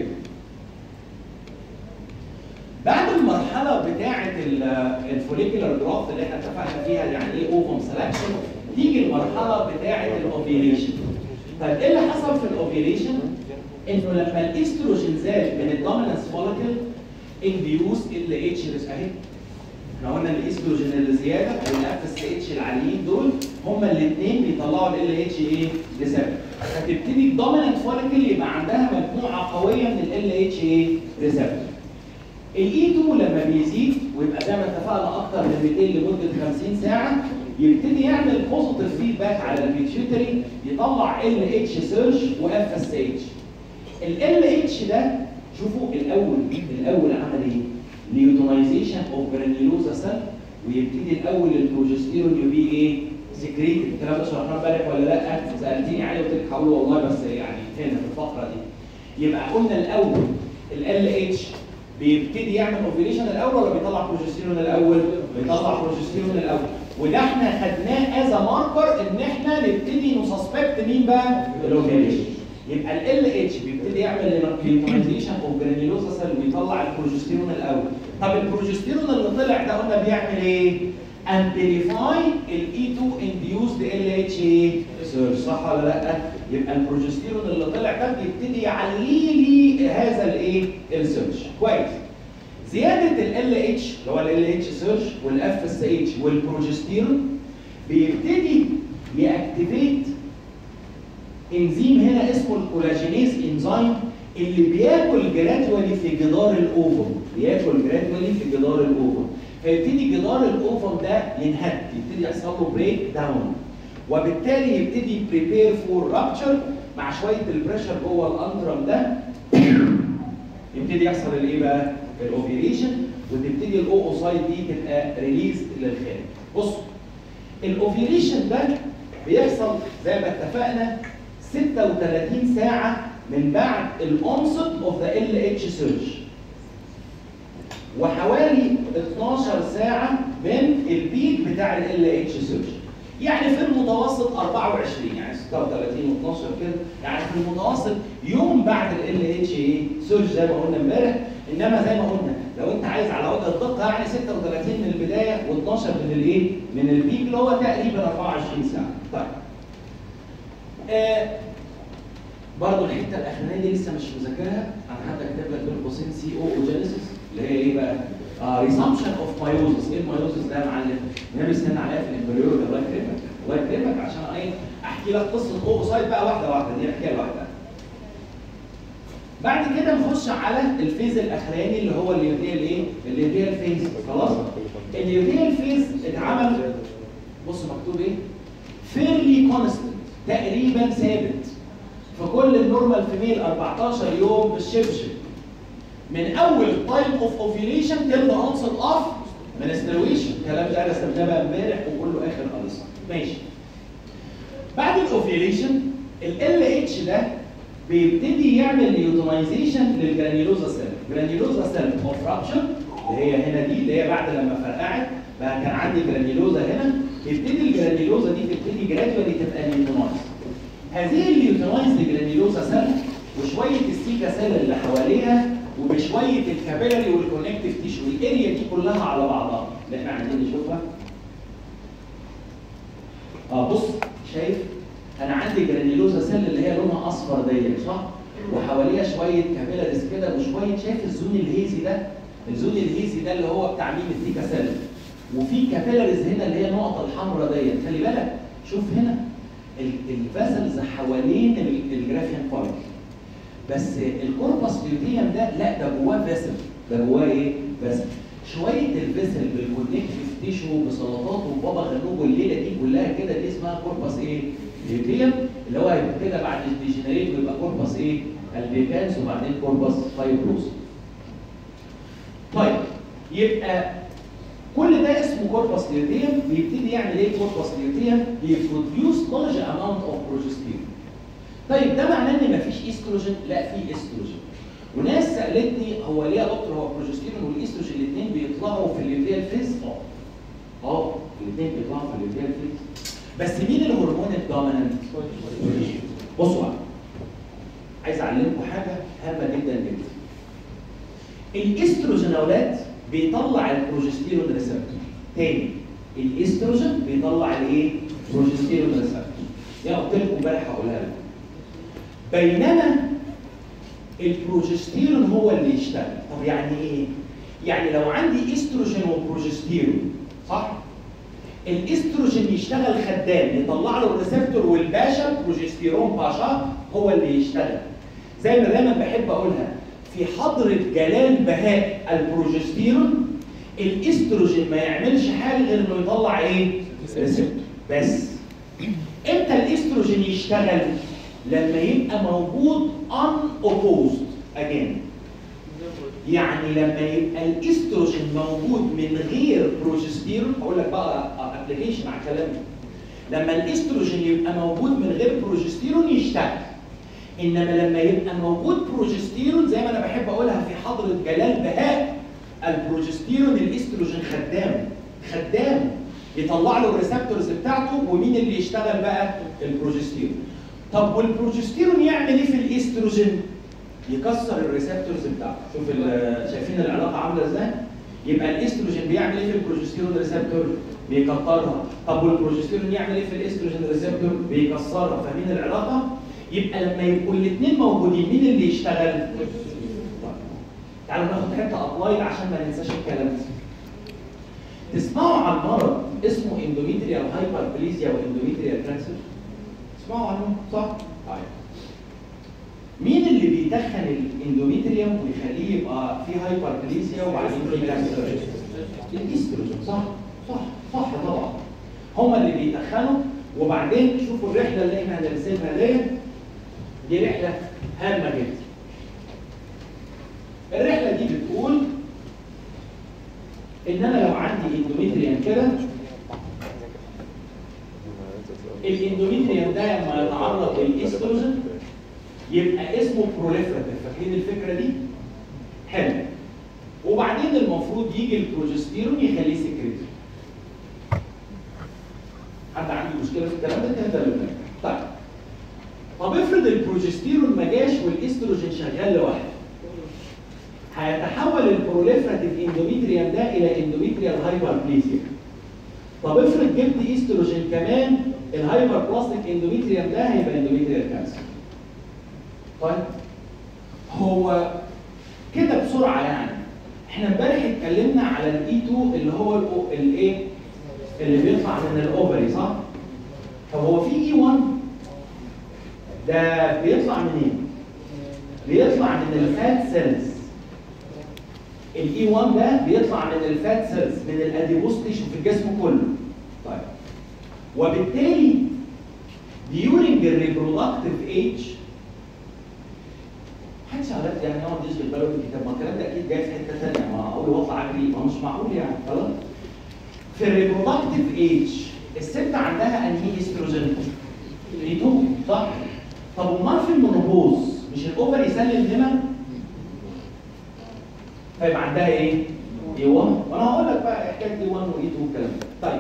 Speaker 1: بعد المرحله بتاعه الفوليكولار جراف اللي احنا اتفقنا فيها يعني ايه اوفم سelection تيجي المرحله بتاعه الاوفيليشن طيب ايه اللي حصل في الاوفيليشن؟ انه لما الاستروجين زاد من الدومينانس فوليكل انديوس ال اتش اهي احنا قلنا الاستروجين اللي زياده والاف اس اتش العاليين دول هما الاثنين بيطلعوا ال اتش ايه ريسبتور فتبتدي الدومينانت فوليكل يبقى عندها مجموعه قويه من ال اتش ايه ريسبتور الاي 2 لما بيزيد ويبقى زي ما اتفقنا اكتر من 200 لمده 50 ساعه يبتدي يعمل بوزيتيف فيدباك على البيتيوتري يطلع ال اتش سيرش واف اس اتش ال اتش ده شوفوا الاول الاول عمل ايه؟ نيوتنايزيشن اوف جرانيولوزا سيل ويبتدي الاول البروجستيرون يبقى ايه؟ سكريت الكلام ده شرحناه امبارح ولا لا؟ سالتيني عليه قلت لك هقول والله بس يعني هنا في الفقره دي يبقى قلنا الاول ال اتش بيبتدي يعمل اوفيليشن الاول ولا بيطلع بروجستيرون الاول؟ بيطلع بروجستيرون الاول وده احنا خدناه از ماركر ان احنا نبتدي نسسبكت مين بقى؟ الاوفيليشن يبقى ال اتش بيبتدي يعمل ريكومنديشن اوف جرانيولوزا سيل ويطلع البروجستيرون الاول طب البروجستيرون اللي طلع ده قلنا بيعمل ايه؟ امبليفاي الاي 2 انديوسد ال اتش ايه؟ سيرش صح ولا لا؟ يبقى البروجستيرون اللي طلع ده بيبتدي يعلي لي هذا الايه؟ السيرش كويس زياده ال اتش اللي هو ال اتش سيرش والاف اس اتش والبروجستيرون بيبتدي ياكتيفيت انزيم هنا اسمه الكولاجينيز انزيم اللي بياكل جرادولي في جدار الاوفر بياكل جرادولي في جدار الاوفر فيبتدي جدار الاوفر ده ينهد يبتدي يحصل له بريك داون وبالتالي يبتدي بريبير فور رابتشر مع شويه البريشر جوه الانترم ده يبتدي يحصل الايه بقى؟ الاوفيليشن وتبتدي الاو اوسايد دي تبقى ريليز للخارج. بصوا الاوفيليشن ده بيحصل زي ما اتفقنا 36 ساعة من بعد الأونست اوف ذا ال اتش سيرش وحوالي 12 ساعة من البيك بتاع ال اتش سيرش يعني في المتوسط 24 يعني 36 و12 كده يعني في المتوسط يوم بعد ال اتش ايه سيرش زي ما قلنا امبارح انما زي ما قلنا لو انت عايز على وجه الدقه يعني 36 من البدايه و12 من الايه من البيك اللي هو تقريبا 24 ساعه طيب آه برضه الحته الاخرانيه دي لسه مش مذاكرها انا حتى كاتب لك بين قوسين سي او اوجينيسيس اللي هي ايه بقى؟ ريسامشن اوف مايوزس ايه المايوزس ده يا معلم؟ النبي استنى عليها في الامبريور الله يكرمك الله يكرمك عشان ايه احكي لك قصه اوسايد بقى واحده واحده دي احكيها لوحدها. بعد كده نخش على الفيز الاخراني اللي هو اليوتيال ايه؟ اليوتيال فيز خلاص؟ اليوتيال فيز اتعمل بص مكتوب ايه؟ فيرلي كونستنت تقريبا ثابت في كل النورمال فيميل 14 يوم بالشبشب من اول تايم اوف اوفيليشن تل ذا انسر اوف منسترويشن الكلام ده انا استخدمه بقى امبارح وكله اخر خالص ماشي بعد الاوفيليشن ال اتش ده بيبتدي يعمل نيوتنايزيشن للجرانيولوزا سيل جرانيولوزا سيل اوف رابشر اللي هي هنا دي اللي هي بعد لما فرقعت بقى كان عندي جرانيولوزا هنا تبتدي الجرانيولوزا دي تبتدي جرادولي تبقى نيوتنايز هذه النيوتنايز جرانيولوزا سيل وشويه السيكا سيل اللي حواليها وبشويه الكابيلاري والكونكتيف تيشو الاريا دي كلها على بعضها اللي احنا عايزين نشوفها اه بص شايف انا عندي جرانيولوزا سيل اللي هي لونها اصفر ديت صح وحواليها شويه كابيلاريز كده وشويه شايف الزون الهيزي ده الزون الهيزي ده اللي هو بتاع مين التيكا سيل وفي كابيلاريز هنا اللي هي النقطه الحمراء ديت خلي بالك شوف هنا الفاسلز حوالين الجرافيان فايل بس الكوربس ليوتيوم ده لا ده جواه فاسل ده جواه ايه؟ فاسل شويه الفاسل بالكونكتيف تيشو بسلطات وبابا غنوج الليله دي كلها كده دي اسمها كوربس ايه؟ ليوتيوم اللي هو هيبقى كده بعد الديجنريت ويبقى كوربس ايه؟ البيكانس وبعدين كوربس فايبروس. طيب يبقى كل ده اسمه كوربس ليوتيوم بيبتدي يعمل ايه كوربس ليوتيوم؟ بيبروديوس لارج اماونت اوف بروجستيرون. طيب ده معناه ان مفيش ايستروجين؟ لا في ايستروجين. وناس سالتني هو ليه يا دكتور هو البروجستيرون والايستروجين الاثنين بيطلعوا في الليوتيال فيز؟ اه. اه الاثنين بيطلعوا في الليوتيال فيز. بس مين الهرمون الدوميننت؟ بصوا بقى. عايز اعلمكم حاجه هامه جدا جدا. الايستروجين يا اولاد بيطلع البروجستيرون ريسبتور. تاني الايستروجين بيطلع الايه؟ بروجستيرون ريسبتور دي قلت لكم امبارح هقولها لكم بينما البروجستيرون هو اللي يشتغل طب يعني ايه يعني لو عندي استروجين وبروجستيرون صح الاستروجين يشتغل خدام يطلع له الريسبتور والباشا بروجستيرون باشا هو اللي يشتغل زي ما دايما بحب اقولها في حضرة جلال بهاء البروجستيرون الاستروجين ما يعملش حاجه غير انه يطلع ايه؟ ريسبتور بس امتى الاستروجين يشتغل؟ لما يبقى موجود unopposed again يعني لما يبقى الاستروجين موجود من غير بروجستيرون هقول لك بقى ابلكيشن على كلامي لما الاستروجين يبقى موجود من غير بروجستيرون يشتغل انما لما يبقى موجود بروجستيرون زي ما انا بحب اقولها في حضره جلال بهاء البروجستيرون الاستروجين خدام خدام يطلع له الريسبتورز بتاعته ومين اللي يشتغل بقى البروجستيرون طب والبروجستيرون يعمل ايه في الاستروجين يكسر الريسبتورز بتاعته شوف ال- شايفين العلاقه عامله ازاي يبقى الاستروجين بيعمل ايه في البروجستيرون ريسبتور بيكترها طب والبروجستيرون يعمل ايه في الاستروجين ريسبتور بيكسرها فاهمين العلاقه يبقى لما يبقوا الاثنين موجودين مين اللي يشتغل طيب. تعالوا ناخد حته ابلايد عشان ما ننساش الكلام ده تسمعوا عن مرض اسمه اندوميتريال هايبربليزيا واندوميتريال كانسر تسمعوا عنه صح طيب مين اللي بيدخن الاندوميتريوم ويخليه يبقى فيه هايبربليزيا وبعدين فيه كانسر الاستروجين صح صح صح طبعا هما اللي بيدخنوا وبعدين شوفوا الرحله اللي احنا هنرسمها ديت دي رحله هامه جدا الرحله دي بتقول ان انا لو عندي اندوميتريوم كده الاندوميتريوم ده لما يتعرض للاستروجين يبقى اسمه بروليفراتيف فاكرين الفكره دي؟ حلو وبعدين المفروض يجي البروجستيرون يخليه سكريتري حد عنده مشكله في الكلام ده كده ده اللي طيب طب افرض البروجستيرون ما جاش والاستروجين شغال لوحده هيتحول البروليفراتيف اندوميتريوم ده الى اندوميتريال هايبربليزيا طب افرض جبت استروجين كمان الهايبر بلاستيك اندوميتريوم ده هيبقى اندوميتريال كانسر طيب هو كده بسرعه يعني احنا امبارح اتكلمنا على الاي 2 اللي هو الأو- الايه اللي بيطلع من الاوفري صح طب هو في اي 1 ده بيطلع منين بيطلع من الفات سيلز الاي 1 ده بيطلع من الفات سيلز من الاديبوس تيشو في الجسم كله طيب وبالتالي during the reproductive age محدش عارف يعني يقعد يشغل باله بالكتاب ما الكلام ده اكيد جاي في حته ثانيه ما اقول واطلع اجري ما هو مش معقول يعني خلاص في الريبرودكتيف ايج الست عندها انهي استروجين؟ الايتوم صح؟ طب امال في المونوبوز مش الاوفر يسلم نمر؟ فيبقى عندها ايه؟ اي 1 وانا هقول لك بقى حكايه اي 1 واي 2 والكلام ده طيب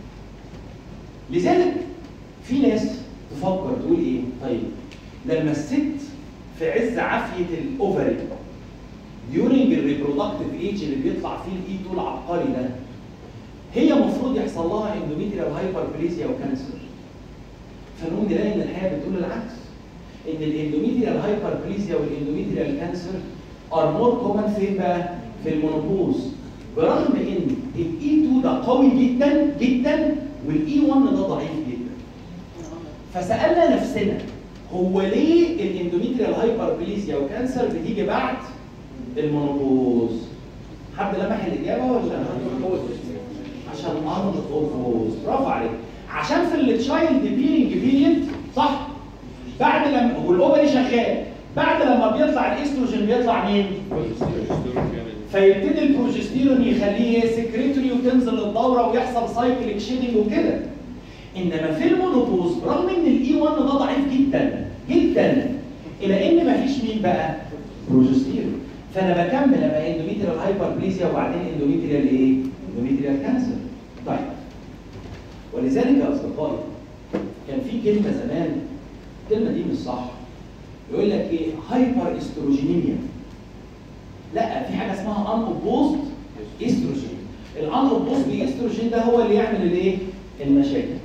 Speaker 1: لذلك في ناس تفكر تقول ايه؟ طيب لما الست في عز عافيه الاوفري during الريبرودكتيف ايج اللي بيطلع فيه الاي 2 العبقري ده هي المفروض يحصل لها اندوميتريال هايبربليزيا وكانسر فنقوم نلاقي ان الحياه بتقول العكس ان الاندوميتريال هايبربليزيا والاندوميتريال كانسر ار مور كومن فين بقى؟ في المونوبوز برغم ان الاي 2 ده قوي جدا جدا والاي 1 ده ضعيف جدا فسالنا نفسنا هو ليه الاندوميتريال هايبربليزيا وكانسر بتيجي بعد المونوبوز حد لمح الاجابه ولا عشان ارض اوفوز برافو عليك عشان في التشايلد بيرنج بيريد صح بعد لما والاوفري شغال بعد لما بيطلع الاستروجين بيطلع مين؟ فيبتدي البروجستيرون يخليه سكريتوري وتنزل الدوره ويحصل سايكليك شيدنج وكده انما في المونوبوز برغم ان الاي 1 ده ضعيف جدا جدا الى ان مفيش مين بقى؟ بروجستيرون فانا بكمل ابقى اندوميتريال هايبربليزيا وبعدين اندوميتريال ايه؟ اندوميتريال كانسر طيب ولذلك يا اصدقائي كان في كلمه زمان الكلمه دي مش صح يقول لك ايه هايبر استروجينيميا لا في حاجه اسمها ان اوبوزد استروجين الان اوبوزد استروجين ده هو اللي يعمل الايه المشاكل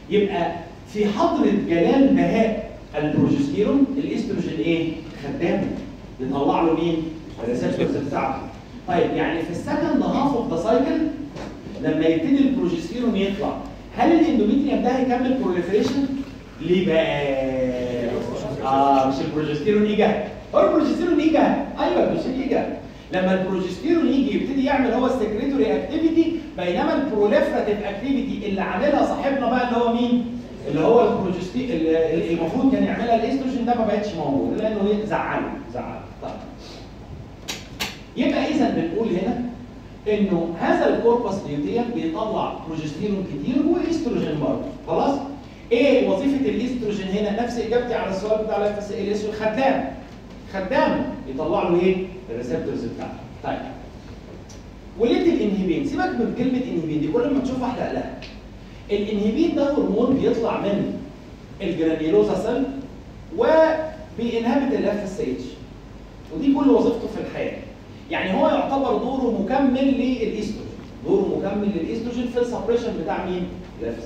Speaker 1: يبقى في حضره جلال بهاء البروجستيرون الاستروجين ايه؟ خدامه يطلع له مين؟ الريسبتورز بتاعته طيب يعني في السكند هاف اوف ذا سايكل لما يبتدي البروجستيرون يطلع هل الاندوميتريوم ده هيكمل بروليفريشن؟ ليه بقى؟ اه مش البروجستيرون ايجا هو البروجستيرون ايجا ايوه مش الايجا لما البروجستيرون يجي يبتدي يعمل هو السكريتوري اكتيفيتي بينما البروليفراتيف اكتيفيتي اللي عاملها صاحبنا بقى اللي هو مين؟ اللي هو البروجستي اللي المفروض كان يعملها الاستروجين ده ما بقتش موجود لانه ايه زعله زعله طيب يبقى اذا بنقول هنا انه هذا الكوربس ليوتيوم بيطلع بروجستيرون كتير واستروجين برضه خلاص ايه وظيفه الاستروجين هنا نفس اجابتي على السؤال بتاع الاف اس خدام خدام يطلع له ايه الريسبتورز بتاعته طيب وليه الانهبين سيبك من كلمه انهبين دي كل ما تشوفها احلق لها الانهبين ده هرمون بيطلع من الجرانيولوزا سيل وبينهبت الاف اس اتش ودي كل وظيفته في الحياه يعني هو يعتبر دوره مكمل للاستروجين دوره مكمل للاستروجين في السبريشن بتاع مين؟ الاف اس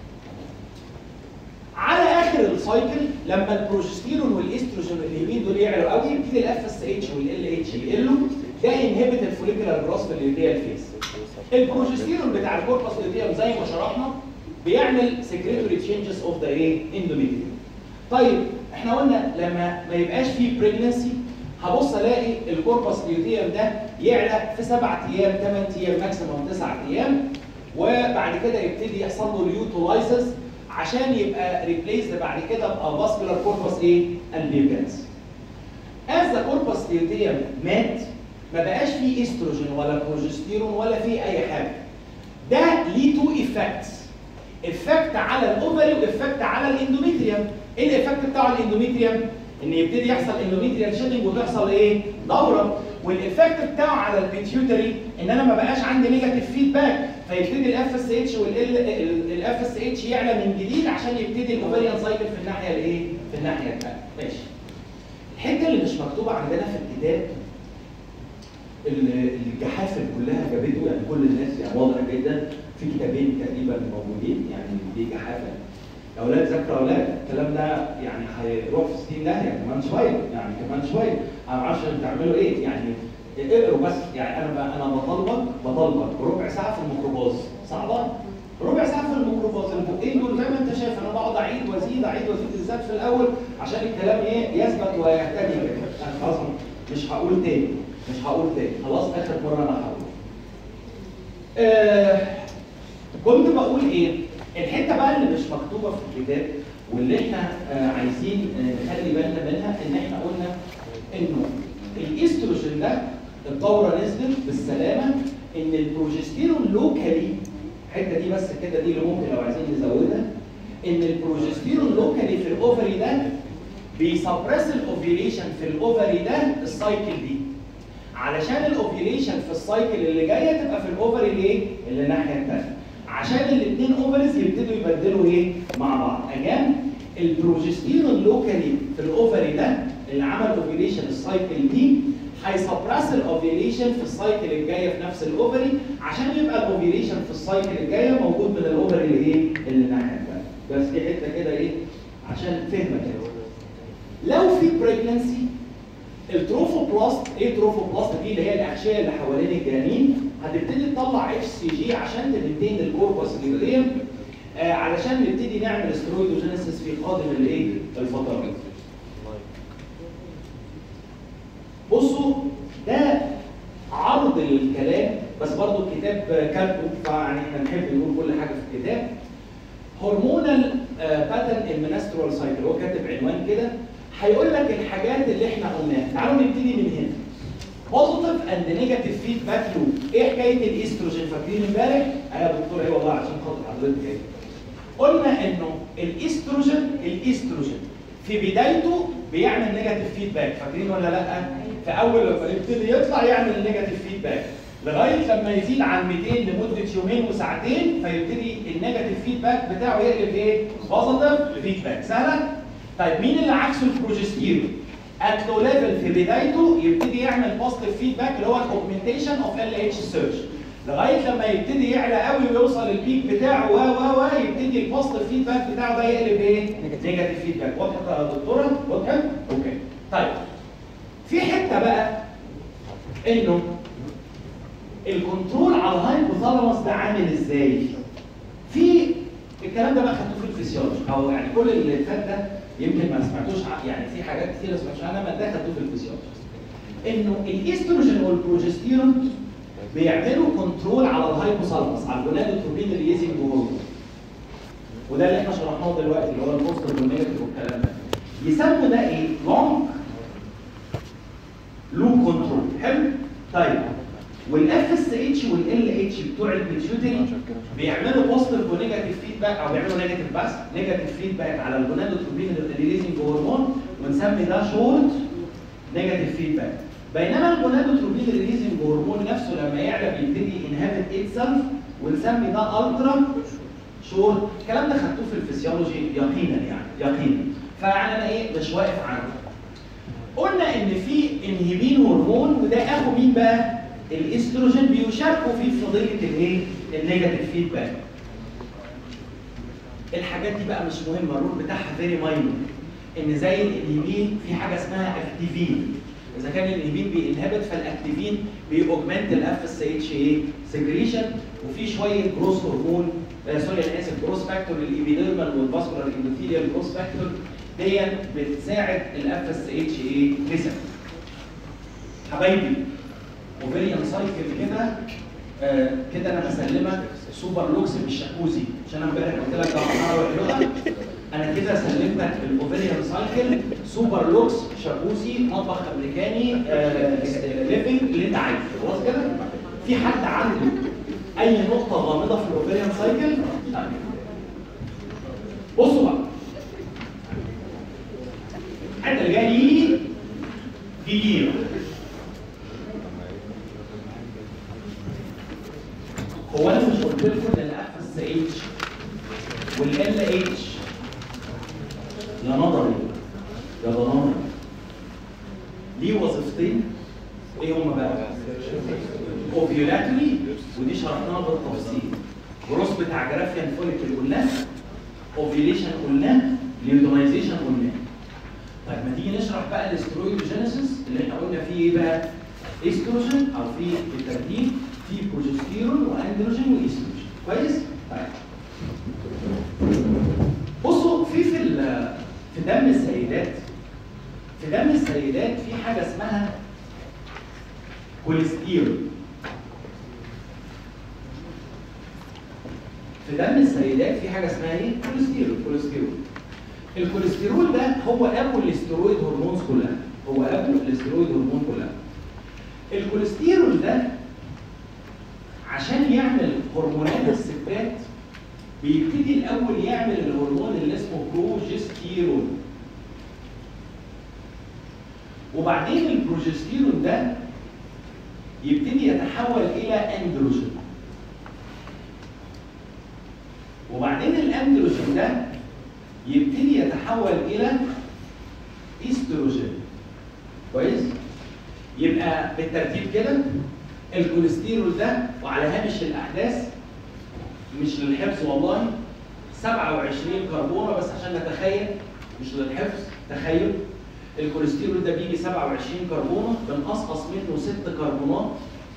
Speaker 1: على اخر السايكل لما البروجستيرون والاستروجين والانهبين دول يعلوا قوي يبتدي الاف اس اتش والال اتش يقلوا ده ينهبت الفوليكولار جروث اللي هي الفيس البروجستيرون بتاع الكوربس لوتيوم زي ما شرحنا بيعمل سكريتوري تشينجز اوف ذا ايه اندوميتريوم طيب احنا قلنا لما ما يبقاش فيه بريجنسي هبص الاقي الكوربس ليوتيوم ده يعلى في سبع ايام ثمان ايام ماكسيموم تسع ايام وبعد كده يبتدي يحصل له اليوتولايسز عشان يبقى ريبليسد بعد كده بافاسكولار كوربس ايه؟ البيبنس. از ذا كوربس ليوتيوم مات ما بقاش فيه استروجين ولا بروجستيرون ولا فيه اي حاجه. ده ليه تو ايفكتس. افكت على الاوفري وافكت على الاندوميتريوم. ايه الايفكت بتاع الاندوميتريوم؟ ان يبتدي يحصل اندوميتريال شيدنج وتحصل ايه؟ دوره والايفكت بتاعه على البيتيوتري ان انا ما بقاش عندي نيجاتيف فيدباك فيبتدي الاف اس اتش والاف اس اتش يعلى من جديد عشان يبتدي الاوفريان سايكل في الناحيه الايه؟ في الناحيه الثانيه ماشي. الحته اللي مش مكتوبه عندنا في الكتاب اللي الجحافل كلها جابته يعني كل الناس يعني واضح جدا في كتابين تقريبا موجودين يعني دي جحافل يا اولاد ذاكروا يا اولاد الكلام ده يعني هيروح في 60 داهيه كمان شويه يعني كمان شويه انا ما اعرفش تعملوا ايه يعني اقروا بس يعني انا ب- انا بطالبك بطالبك ربع ساعه في الميكروباص صعبه ربع ساعه في الميكروباص البقين دول زي ما انت شايف انا بقعد اعيد وازيد اعيد وازيد بالذات في الاول عشان الكلام ايه يثبت ويهتدي كده يعني خلاص مش هقول تاني مش هقول تاني خلاص اخر مره انا هقول آه كنت بقول ايه الحته بقى اللي مش مكتوبه في الكتاب واللي احنا آه عايزين آه نخلي بالنا منها ان احنا قلنا انه الاستروجين ده الدوره نزلت بالسلامه ان البروجستيرون لوكالي الحته دي بس كده دي اللي ممكن لو عايزين نزودها ان البروجستيرون لوكالي في الاوفري ده بيسبرس الاوفيليشن في الاوفري ده السايكل دي علشان الاوفيليشن في السايكل اللي جايه تبقى في الاوفري الايه؟ اللي الناحيه الثانيه عشان الاثنين اوفرز يبتدوا يبدلوا ايه مع بعض اجان البروجستيرون لوكالي في الاوفري ده اللي عمل اوفيليشن السايكل دي هيسبرس الاوفيليشن في السايكل الجايه في نفس الاوفري عشان يبقى الاوفيليشن في السايكل الجايه موجود من الاوفري اللي ايه اللي الناحيه الثانيه بس دي حته كده ايه عشان فهمك كده لو في بريجنسي التروفوبلاست ايه التروفوبلاست دي اللي هي الاغشيه اللي حوالين الجنين هتبتدي تطلع اتش سي جي عشان تمنتين الكوربس ليوريم آه علشان نبتدي نعمل سترويدوجينيسيس في قادم الايه الفترات بصوا ده عرض للكلام بس برضو الكتاب كاتبه فيعني احنا نحب نقول كل حاجه في الكتاب هرمونال باترن المنسترول سايكل هو كاتب عنوان كده هيقول لك الحاجات اللي احنا قلناها تعالوا نبتدي من هنا بوزيتيف اند نيجاتيف فيدباك لوب ايه حكايه الاستروجين فاكرين امبارح انا يا دكتور ايه والله عشان خاطر حضرتك ايه قلنا انه الاستروجين الاستروجين في بدايته بيعمل نيجاتيف فيدباك فاكرين ولا لا في اول لما يبتدي يطلع يعمل نيجاتيف فيدباك لغايه لما يزيد عن 200 لمده يومين وساعتين فيبتدي النيجاتيف فيدباك بتاعه يقلب ايه بوزيتيف فيدباك سهله طيب مين اللي عكسه البروجستيرون ات لو ليفل في بدايته يبتدي يعمل بوزيتيف فيدباك اللي هو الاوجمنتيشن اوف ال اتش سيرش لغايه لما يبتدي يعلى قوي ويوصل البيك بتاعه و و و يبتدي البوزيتيف فيدباك بتاعه ده يقلب ايه؟ نيجاتيف فيدباك واضحه يا دكتوره؟ واضحه؟ اوكي طيب في حته بقى انه الكنترول على الهايبوثالاموس ده عامل ازاي؟ في الكلام ده بقى خدتوه في الفسيولوجي او يعني كل اللي فات ده يمكن ما سمعتوش ع- يعني في حاجات كتير ما سمعتوش عنها ما ده خدتوه في الفسيولوجي انه الاستروجين والبروجستيرون بيعملوا كنترول على الهايبوثالاموس على الجونادوتروبين ريليزنج هرمون وده اللي احنا شرحناه دلوقتي اللي هو البوستر والنيجاتيف والكلام ده يسموا ده ايه؟ لونج لوب كنترول حلو؟ طيب والاف اس اتش والال اتش بتوع البيتيوتري بيعملوا بوزيتيف ونيجاتيف فيدباك او بيعملوا نيجاتيف بس نيجاتيف فيدباك على الجونادوتروبين ريليزنج هرمون ونسمي ده شورت نيجاتيف فيدباك بينما الجونادوتروبين ريليزنج هرمون نفسه لما يعلى بيبتدي انهبت اتسلف ونسمي ده الترا شورت الكلام ده خدتوه في الفسيولوجي يقينا يعني يقينا فيعني انا ايه مش واقف عنه قلنا ان في انهبين هرمون وده اخو مين بقى؟ الاستروجين بيشاركوا في فضيله الايه؟ النيجاتيف فيدباك. الحاجات دي بقى مش مهمه الرول بتاعها فيري ماينور ان زي الانهبين في حاجه اسمها اكتيفين اذا كان الانهبين بينهبت فالاكتيفين بيأوجمنت الاف اس اتش ايه سكريشن وفي شويه جروس هرمون آه سوري انا اسف جروس فاكتور الابيديرمال والفاسكولار اندوثيليال جروس فاكتور دي بتساعد الاف اس اتش ايه ريسبت حبايبي اوفيريان سايكل كده آه كده انا بسلمك سوبر لوكس بالشاكوزي عشان انا امبارح قلت لك ده مرحله وحلوه انا كده سلمتك الاوفيريان سايكل سوبر لوكس شاكوزي مطبخ امريكاني آه ليفنج اللي انت عايزه خلاص كده في حد عنده اي نقطه غامضه في الاوفيريان سايكل طيب. بصوا بقى الحته اللي جايه دي دي دي هو انا مش قلت لكم ان الاف اس اتش والال اتش يا نظري يا ضناني ليه وظيفتين ايه هما بقى؟ اوفيولاتري ودي شرحناها بالتفصيل جروس بتاع جرافيان فوليكل قلناه اوفيليشن قلناه ليوتونايزيشن قلناه طيب ما تيجي نشرح بقى الاسترويدوجينيسيس اللي احنا قلنا فيه ايه بقى؟ استروجين او في بالترتيب في بروجستيرون واندروجين واستروجين كويس؟ طيب بصوا في في ال- في دم السيدات في دم السيدات في حاجه اسمها كوليسترول في دم السيدات في حاجه اسمها ايه؟ كوليسترول كوليسترول الكوليسترول ده هو ابو الاسترويد هرمونز كلها هو ابو الاسترويد هرمون كلها الكوليسترول ده عشان يعمل هرمونات الستات بيبتدي الاول يعمل الهرمون اللي اسمه بروجستيرون وبعدين البروجستيرون ده يبتدي يتحول الى اندروجين وبعدين الاندروجين ده يبتدي يتحول الى استروجين كويس يبقى بالترتيب كده الكوليسترول ده وعلى هامش الاحداث مش للحفظ والله 27 كربونه بس عشان نتخيل مش للحفظ تخيل الكوليسترول ده بيجي 27 كربونه بنقصقص منه 6 كربونات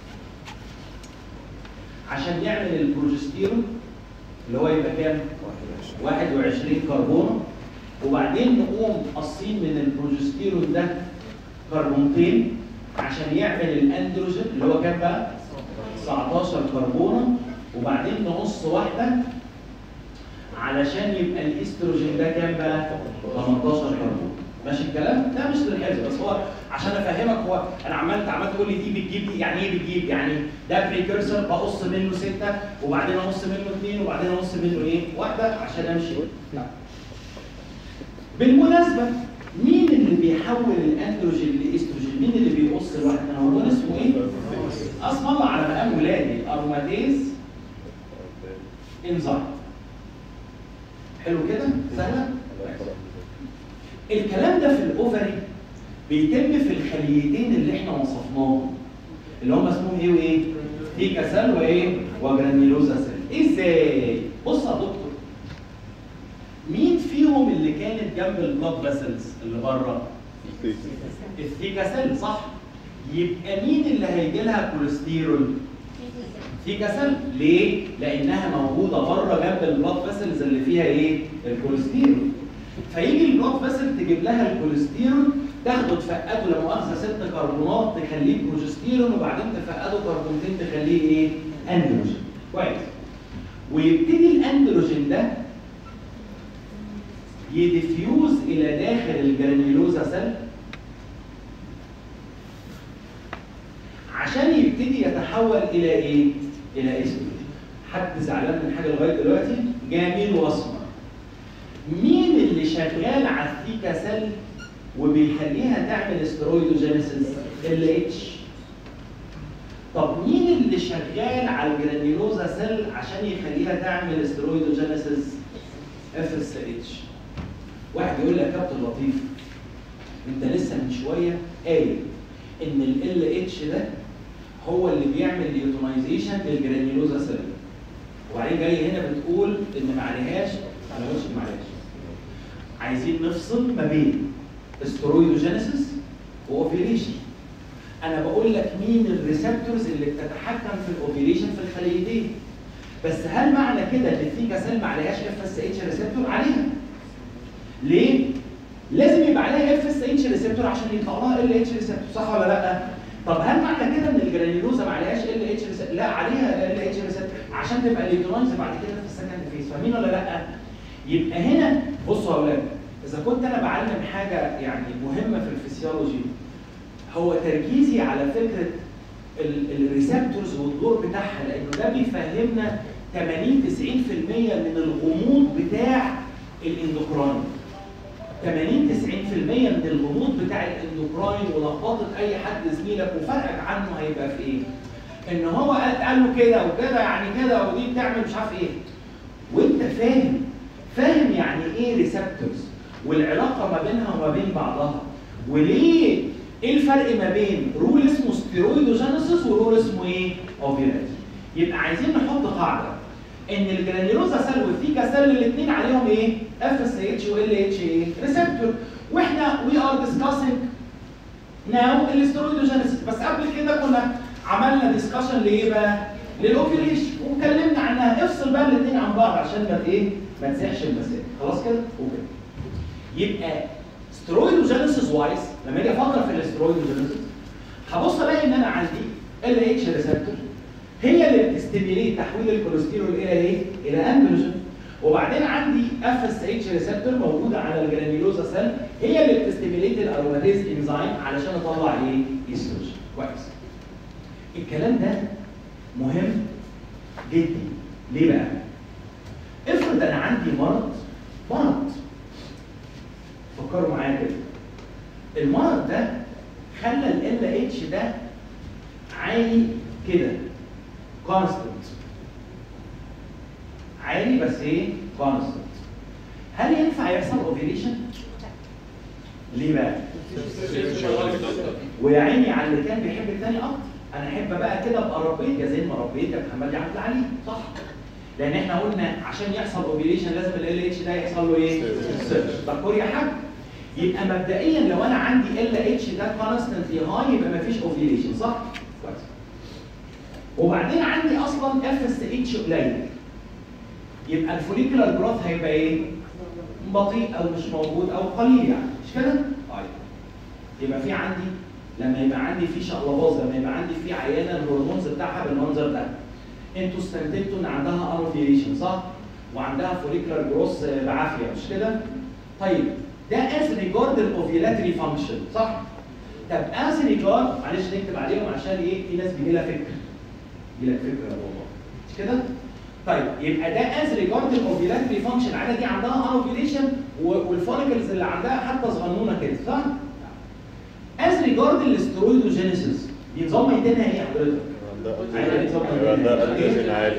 Speaker 1: عشان يعمل البروجستيرون اللي هو يبقى كام؟ 21 كربونه وبعدين نقوم قاصين من البروجستيرون ده كربونتين عشان يعمل الاندروجين اللي هو كام بقى؟ 19 كربونه وبعدين نقص واحده علشان يبقى الاستروجين ده كام بقى؟ 18 كربون ماشي الكلام؟ ده مش للحفظ بس هو عشان افهمك هو انا عمال عمال تقول لي دي بتجيب دي يعني ايه بتجيب؟ يعني ده بريكرسر بقص منه سته وبعدين اقص منه اثنين وبعدين اقص منه ايه؟ واحده عشان امشي لا. بالمناسبه مين اللي بيحول الاندروجين لاستروجين؟ مين اللي بيقص الواحد؟ انا هرمون اسمه ايه؟ اسم الله على مقام ولادي اروماتيز انزيم حلو كده؟ سهله؟ الكلام ده في الاوفري بيتم في الخليتين اللي احنا وصفناهم اللي هم اسمهم ايه وايه؟ ثيكا سيل وايه وجرانيولوزا سيل ازاي بص يا دكتور مين فيهم اللي كانت جنب البلاد فيسلز اللي بره الثيكا سيل صح يبقى مين اللي هيجي لها كوليسترول ثيكا سيل ليه لانها موجوده بره جنب البلاد فيسلز اللي فيها ايه الكوليسترول فيجي البلاد فيسل تجيب لها الكوليسترول تاخده تفقده لا مؤاخذه ست كربونات تخليه بروجستيرون وبعدين تفقده كربونتين تخليه ايه؟ اندروجين. كويس. ويبتدي الاندروجين ده يديفيوز الى داخل الجرانيولوزا سيل عشان يبتدي يتحول الى ايه؟ الى استروجين. حد زعلان من حاجه لغايه دلوقتي؟ جميل واسمر. مين اللي شغال على الثيكا سيل وبيخليها تعمل استرويدوجينيسيس ال اتش طب مين اللي شغال على الجرانيولوزا سيل عشان يخليها تعمل استرويدوجينيسيس اف اس اتش واحد يقول لك يا كابتن لطيف انت لسه من شويه قايل ان ال اتش ده هو اللي بيعمل اليوتونايزيشن للجرانيولوزا سيل وبعدين جاي هنا بتقول ان ما عليهاش انا ما قلتش ما عليهاش عايزين نفصل ما بين استرويدوجينيسيس واوفيليشن انا بقول لك مين الريسبتورز اللي بتتحكم في الاوفيليشن في الخليتين بس هل معنى كده ان الثيكا سيل ما عليهاش اف اس اتش ريسبتور عليها ليه لازم يبقى عليها اف اس اتش ريسبتور عشان يطلع لها ال اتش ريسبتور صح ولا لا طب هل معنى كده ان الجرانيولوزا ما عليهاش ال اتش ريسبتور لا عليها ال اتش ريسبتور عشان تبقى ليوتونايز بعد كده في السكند فيز فاهمين ولا لا يبقى هنا بصوا يا اولاد اذا كنت انا بعلم حاجه يعني مهمه في الفسيولوجي هو تركيزي على فكره الريسبتورز والدور بتاعها لانه ده بيفهمنا 80 90% من الغموض بتاع الاندوكراين 80 90% من الغموض بتاع الاندوكراين ولخبطه اي حد زميلك وفرقك عنه هيبقى في ايه؟ ان هو قال قال له كده وكده يعني كده ودي بتعمل مش عارف ايه وانت فاهم فاهم يعني ايه ريسبتورز والعلاقه ما بينها وما بين بعضها وليه ايه الفرق ما بين رول اسمه ستيرويدوجينيسيس ورول اسمه ايه؟ اوفيلاتي يبقى عايزين نحط قاعده ان الجرانيولوزا سيل والثيكا سيل الاثنين عليهم ايه؟ اف اس اتش وال اتش ايه؟ ريسبتور واحنا وي ار ديسكاسنج ناو الاسترويدوجينيسيس بس قبل كده كنا عملنا ديسكشن لايه بقى؟ للاوفيليشن واتكلمنا عنها افصل بقى الاثنين عن بعض عشان ما ايه؟ ما تسيحش المسائل خلاص كده؟ اوكي يبقى سترويدوجينيسيس وايز لما اجي افكر في الاسترويدوجينيسيس هبص الاقي ان انا عندي ال اتش ريسبتور هي اللي بتستيميليت تحويل الكوليسترول الى ايه؟ الى اندروجين وبعدين عندي اف اس اتش ريسبتور موجوده على الجرانيولوزا سيل هي اللي بتستيميليت الاروماتيز انزيم علشان اطلع ايه؟ استروجين كويس الكلام ده مهم جدا ليه بقى؟ افرض انا عندي مرض مرض فكروا معايا كده المرض ده خلى ال اتش ده عالي كده كونستنت عالي بس ايه كونستنت هل ينفع يحصل اوفيليشن ليه بقى ويا عيني على اللي كان بيحب الثاني اكتر انا احب بقى كده ابقى ربيت يا زي ما ربيت يا محمد يا عبد العلي صح لان احنا قلنا عشان يحصل اوفيليشن لازم ال اتش ده يحصل له ايه دكتور يا حاج يبقى مبدئيا لو انا عندي ال اتش ده كونستنتلي هاي يبقى مفيش اوفيليشن صح كويس وبعدين عندي اصلا اف اس اتش قليل يبقى الفوليكولار جروث هيبقى ايه بطيء او مش موجود او قليل يعني مش كده طيب يبقى في عندي لما يبقى عندي في شقلباز لما يبقى عندي في عيانه الهرمونز بتاعها بالمنظر ده انتوا استنتجتوا ان عندها انوفيليشن صح وعندها فوليكولار جروث بعافيه مش كده طيب ده از ريجارد الاوفيلاتري فانكشن صح طب از ريجارد معلش نكتب عليهم عشان ايه في ناس بيجي لها فكره يجي لك فكره يا بابا مش كده طيب يبقى ده از ريجارد الاوفيلاتري فانكشن العاده دي عندها انوفيليشن والفوليكلز اللي عندها حتى صغنونه كده صح از ريجارد الاسترويدوجينيسيس دي نظام ميتينها ايه حضرتك؟
Speaker 2: يبقى ده اندروجين عالي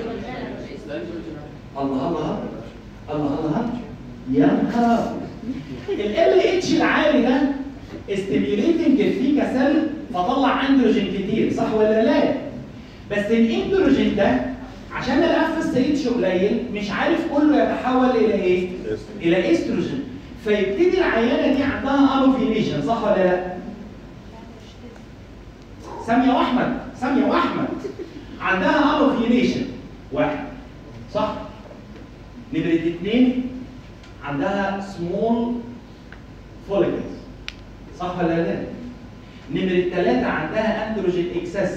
Speaker 1: الله الله الله الله يا نهار ال اتش العالي ده استيميوليتنج الثيكا سيل فطلع اندروجين كتير صح ولا لا؟ بس الاندروجين ده عشان الاف اس اتش قليل مش عارف كله يتحول الى ايه؟ الى استروجين فيبتدي العيانه دي عندها الوفيليشن صح ولا لا؟ ساميه واحمد ساميه واحمد عندها الوفيليشن واحد صح؟ نمرة اثنين عندها سمول فوليكلز صح ولا لا؟ نمرة ثلاثة عندها اندروجين اكسس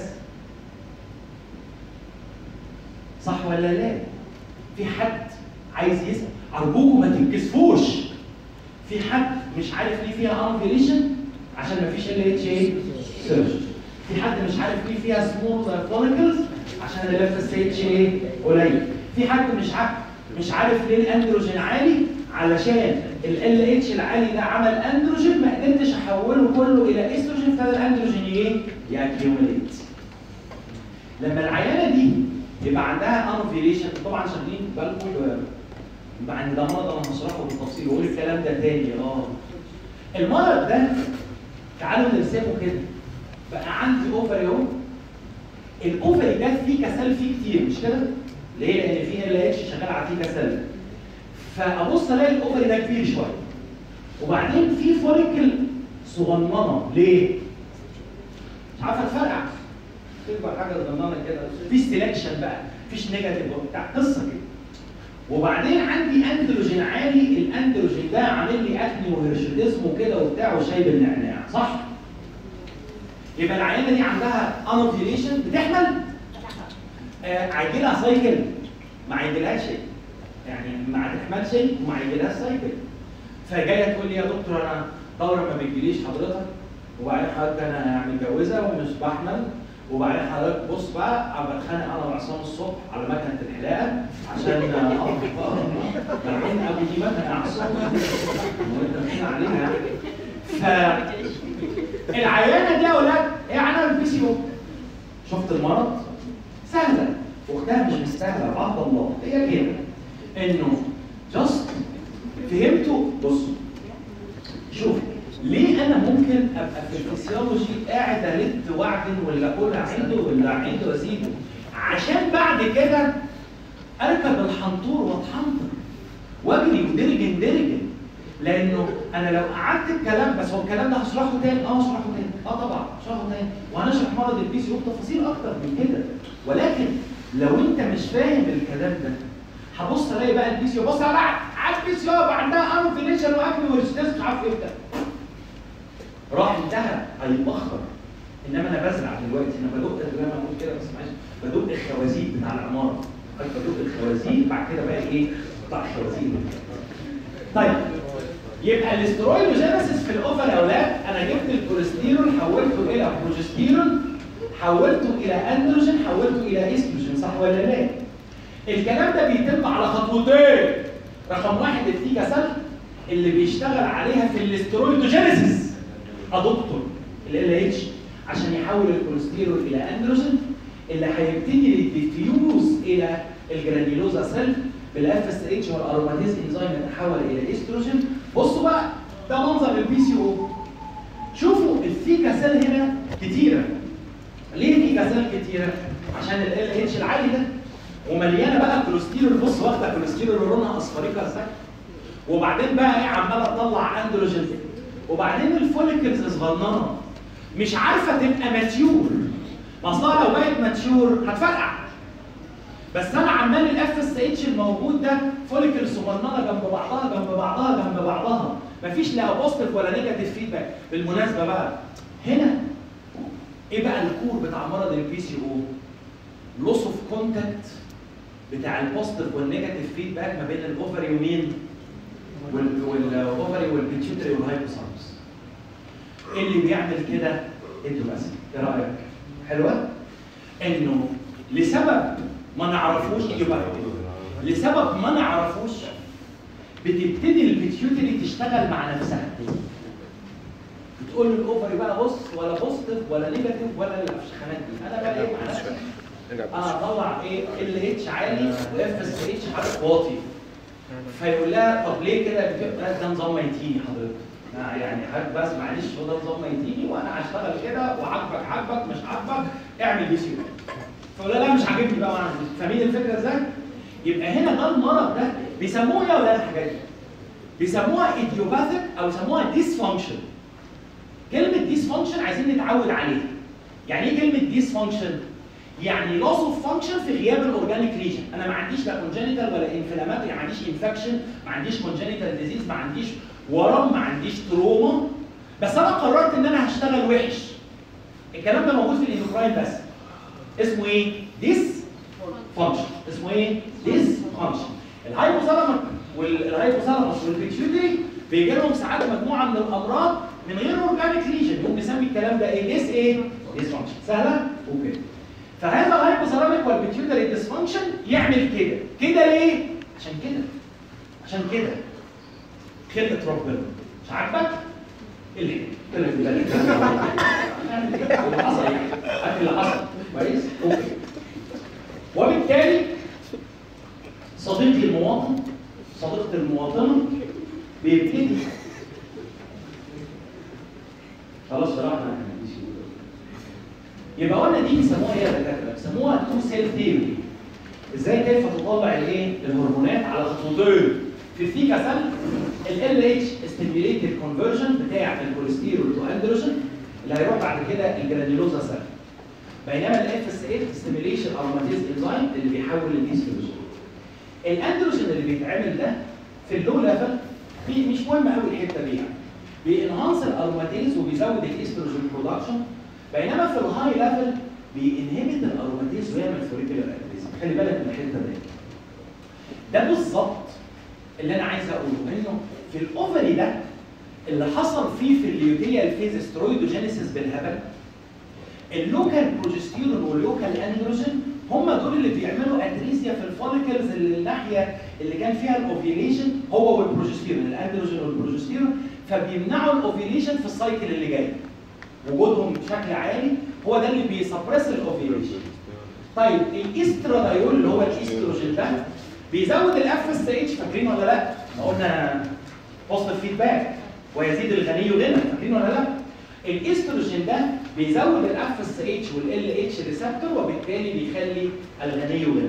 Speaker 1: صح ولا لا؟ في حد عايز يسأل أرجوكم ما تنكسفوش في حد مش عارف ليه فيها انفيليشن عشان ما فيش ال اتش اي سيرش في حد مش عارف ليه فيها سمول فوليكلز عشان الاف اس اتش اي قليل في حد مش عارف مش عارف ليه الاندروجين عالي علشان ال اتش العالي ده عمل اندروجين ما قدرتش احوله كله الى استروجين ابتدى الاندروجين ايه؟ ياكيوميليت لما العيانه دي يبقى عندها انفيليشن طبعا شاغلين بالكم مع ان ده مرض انا هشرحه بالتفصيل واقول الكلام ده تاني اه المرض ده تعالوا نرسمه كده بقى عندي اوفري اهو الاوفري ده فيه كسل فيه كتير مش كده؟ ليه؟ لان فيه ال اتش شغال على فيه كسل فابص الاقي الاوفري ده كبير شويه وبعدين في فوليكل صغننه ليه؟ مش عارفه تفرقع تكبر حاجه صغننه كده في سelection بقى مفيش نيجاتيف وبتاع قصه كده وبعدين عندي اندروجين عالي الاندروجين ده عامل لي اكني وهرشوتيزم وكده وبتاع وشايب النعناع صح؟ يبقى العيانه دي عندها انوفيليشن بتحمل آه عاجلها سايكل ما عاجلهاش شيء يعني ما تحملش شيء وما عاجلهاش سايكل فجايه تقول لي يا دكتور انا دوره ما بتجيليش حضرتك وبعدين حضرتك انا متجوزه ومش بحمل وبعدين حضرتك بص بقى انا بتخانق انا وعصام الصبح على مكنه الحلاقه عشان اه اه بعدين ابو دي مكنه يا عصام وانت بتخانق عليها يعني ف العيانه دي يا اولاد هي عندها البي سي او شفت المرض؟ سهله واختها مش مستاهله بعض الله هي كده انه جاست فهمتوا بصوا شوف ليه انا ممكن ابقى في الفسيولوجي قاعد الد واعدل ولا اقول عنده ولا عنده وازيده عشان بعد كده اركب الحنطور واتحنطر واجري ودرجن درجن لانه انا لو قعدت الكلام بس هو الكلام ده هشرحه تاني اه هشرحه تاني اه طبعا هشرحه تاني وهنشرح مرض البي سي بتفاصيل اكتر من كده ولكن لو انت مش فاهم الكلام ده هبص الاقي بقى البي سي بص على على البي سي عندها انفليشن واكل وريستيس مش عارف ايه بتاع راح انتهى هيتبخر انما انا بزرع دلوقتي انا بدق زي ما اقول كده بس معلش بدق الخوازيق بتاع العماره بدق الخوازيق بعد كده بقى ايه قطع الخوازيق طيب يبقى الاسترويدوجينيسيس في الاوفر يا اولاد انا جبت الكوليسترول حولته الى بروجستيرون حولته الى اندروجين حولته الى استروجين صح ولا لا؟ الكلام ده بيتم على خطوتين رقم واحد الفيكا سيل اللي بيشتغل عليها في الاسترويدوجينيسيس ادوبتور ال اتش عشان يحول الكوليسترول الى اندروجين اللي هيبتدي يديفيوز الى الجرانيولوزا سيل بالاف اس اتش والاروماتيز انزيم يتحول الى استروجين بصوا بقى ده منظر البي سي او شوفوا الفيكا سيل هنا كتيره ليه الفيكا سيل كتيره؟ عشان ال اتش العالي ده ومليانه بقى كوليسترول بص واخده كوليسترول لونها اصفريكا ازاي وبعدين بقى ايه عماله تطلع اندروجين وبعدين الفوليكلز صغننه مش عارفه تبقى ماتيور ما اصلها لو بقت ماتيور هتفرقع بس انا عمال الاف اس اتش الموجود ده فوليكل صغننه جنب بعضها جنب بعضها جنب بعضها مفيش لا بوزيتيف ولا نيجاتيف فيدباك بالمناسبه بقى هنا ايه بقى الكور بتاع مرض البي سي او لوس اوف كونتاكت بتاع البوزيتيف والنيجاتيف فيدباك ما بين الاوفري ومين والاوفري والبيتيوتري والهايبوثالاموس ايه اللي بيعمل كده انتوا بس ايه رايك حلوه انه لسبب ما نعرفوش يبقى لسبب ما نعرفوش بتبتدي البيتيوتري تشتغل مع نفسها بتقول للاوفري بقى بص ولا بوزيتيف ولا نيجاتيف ولا الافشخانات دي انا بقى ايه مع نفسي انا اطلع ايه ال اتش عالي واف اس اتش عارف واطي فيقول لها طب ليه كده بتبقى ده نظام ميتيني حضرتك آه يعني حضرتك بس معلش هو ده نظام ميتيني وانا هشتغل كده وعاجبك عاجبك مش عاجبك اعمل بي سي فقول لها لا مش عاجبني بقى وانا فاهمين الفكره ازاي؟ يبقى هنا ده المرض ده بيسموه ايه يا ولاد الحاجات دي؟ بيسموها ايديوباثيك او يسموها ديسفانكشن كلمه ديسفانكشن عايزين نتعود عليها يعني ايه كلمه ديسفانكشن؟ يعني لوس اوف فانكشن في غياب الاورجانيك ريجن انا ما عنديش لا كونجنتال ولا انفلاماتوري ما عنديش انفكشن ما عنديش كونجنتال ديزيز ما عنديش ورم ما عنديش تروما بس انا قررت ان انا هشتغل وحش الكلام ده موجود في الاندوكراين بس اسمه ايه؟ ديس فانكشن اسمه ايه؟ ديس فانكشن الهايبوثالامس والهايبوثالامس والبيتيوتري بيجي لهم ساعات مجموعه من الامراض من غير اورجانيك ريجن يقوم مسمي الكلام ده ايه؟ ديس ايه؟ ديس فانكشن سهله؟ اوكي فهذا الهايبوثالاميك والبيتيوتري ديسفانكشن يعمل كده كده ليه؟ عشان كده عشان كده خلقه ربنا مش عاجبك؟ اللي طلع في بالك اللي حصل يعني عارف اللي حصل كويس؟ اوكي وبالتالي صديقي المواطن صديقتي المواطنه بيبتدي خلاص شرحنا يبقى قلنا دي بيسموها ايه يا دكاتره؟ بيسموها تو سيل ثيوري ازاي كيف تطلع الايه؟ الهرمونات على خطوتين في الثيكا سيل ال اتش ستيميوليتد كونفرجن بتاع الكوليسترول تو اندروجين اللي هيروح بعد كده الجرانيولوزا سيل بينما الاف اس 8 ستيميوليشن اروماتيز انزيم اللي بيحول الايستروجين الاندروجين اللي بيتعمل ده في اللو ليفل في مش مهم قوي الحته دي يعني بينهانس الاروماتيز وبيزود الايستروجين برودكشن بينما في الهاي ليفل بينهبت الاروماتيز ويعمل فوريكولار اكتيفيتي خلي بالك من الحته دي ده بالظبط اللي انا عايز اقوله انه في الاوفري ده اللي حصل فيه في الليوتيال فيز سترويدوجينيسيس بالهبل اللوكال بروجستيرون واللوكال اندروجين هم دول اللي بيعملوا اتريسيا في الفوليكلز اللي الناحيه اللي كان فيها الاوفيليشن هو والبروجستيرون الاندروجين والبروجستيرون فبيمنعوا الاوفيليشن في السايكل اللي جاي وجودهم بشكل عالي هو ده اللي بيسبرس الاوفيليشن طيب الاسترادايول اللي هو الاستروجين ده بيزود الاف اس اتش فاكرين ولا لا؟ ما قلنا بوزيتيف فيدباك ويزيد الغني غنى فاكرين ولا لا؟ الاستروجين ده بيزود الاف اس اتش والال اتش ريسبتور وبالتالي بيخلي الغني غنى.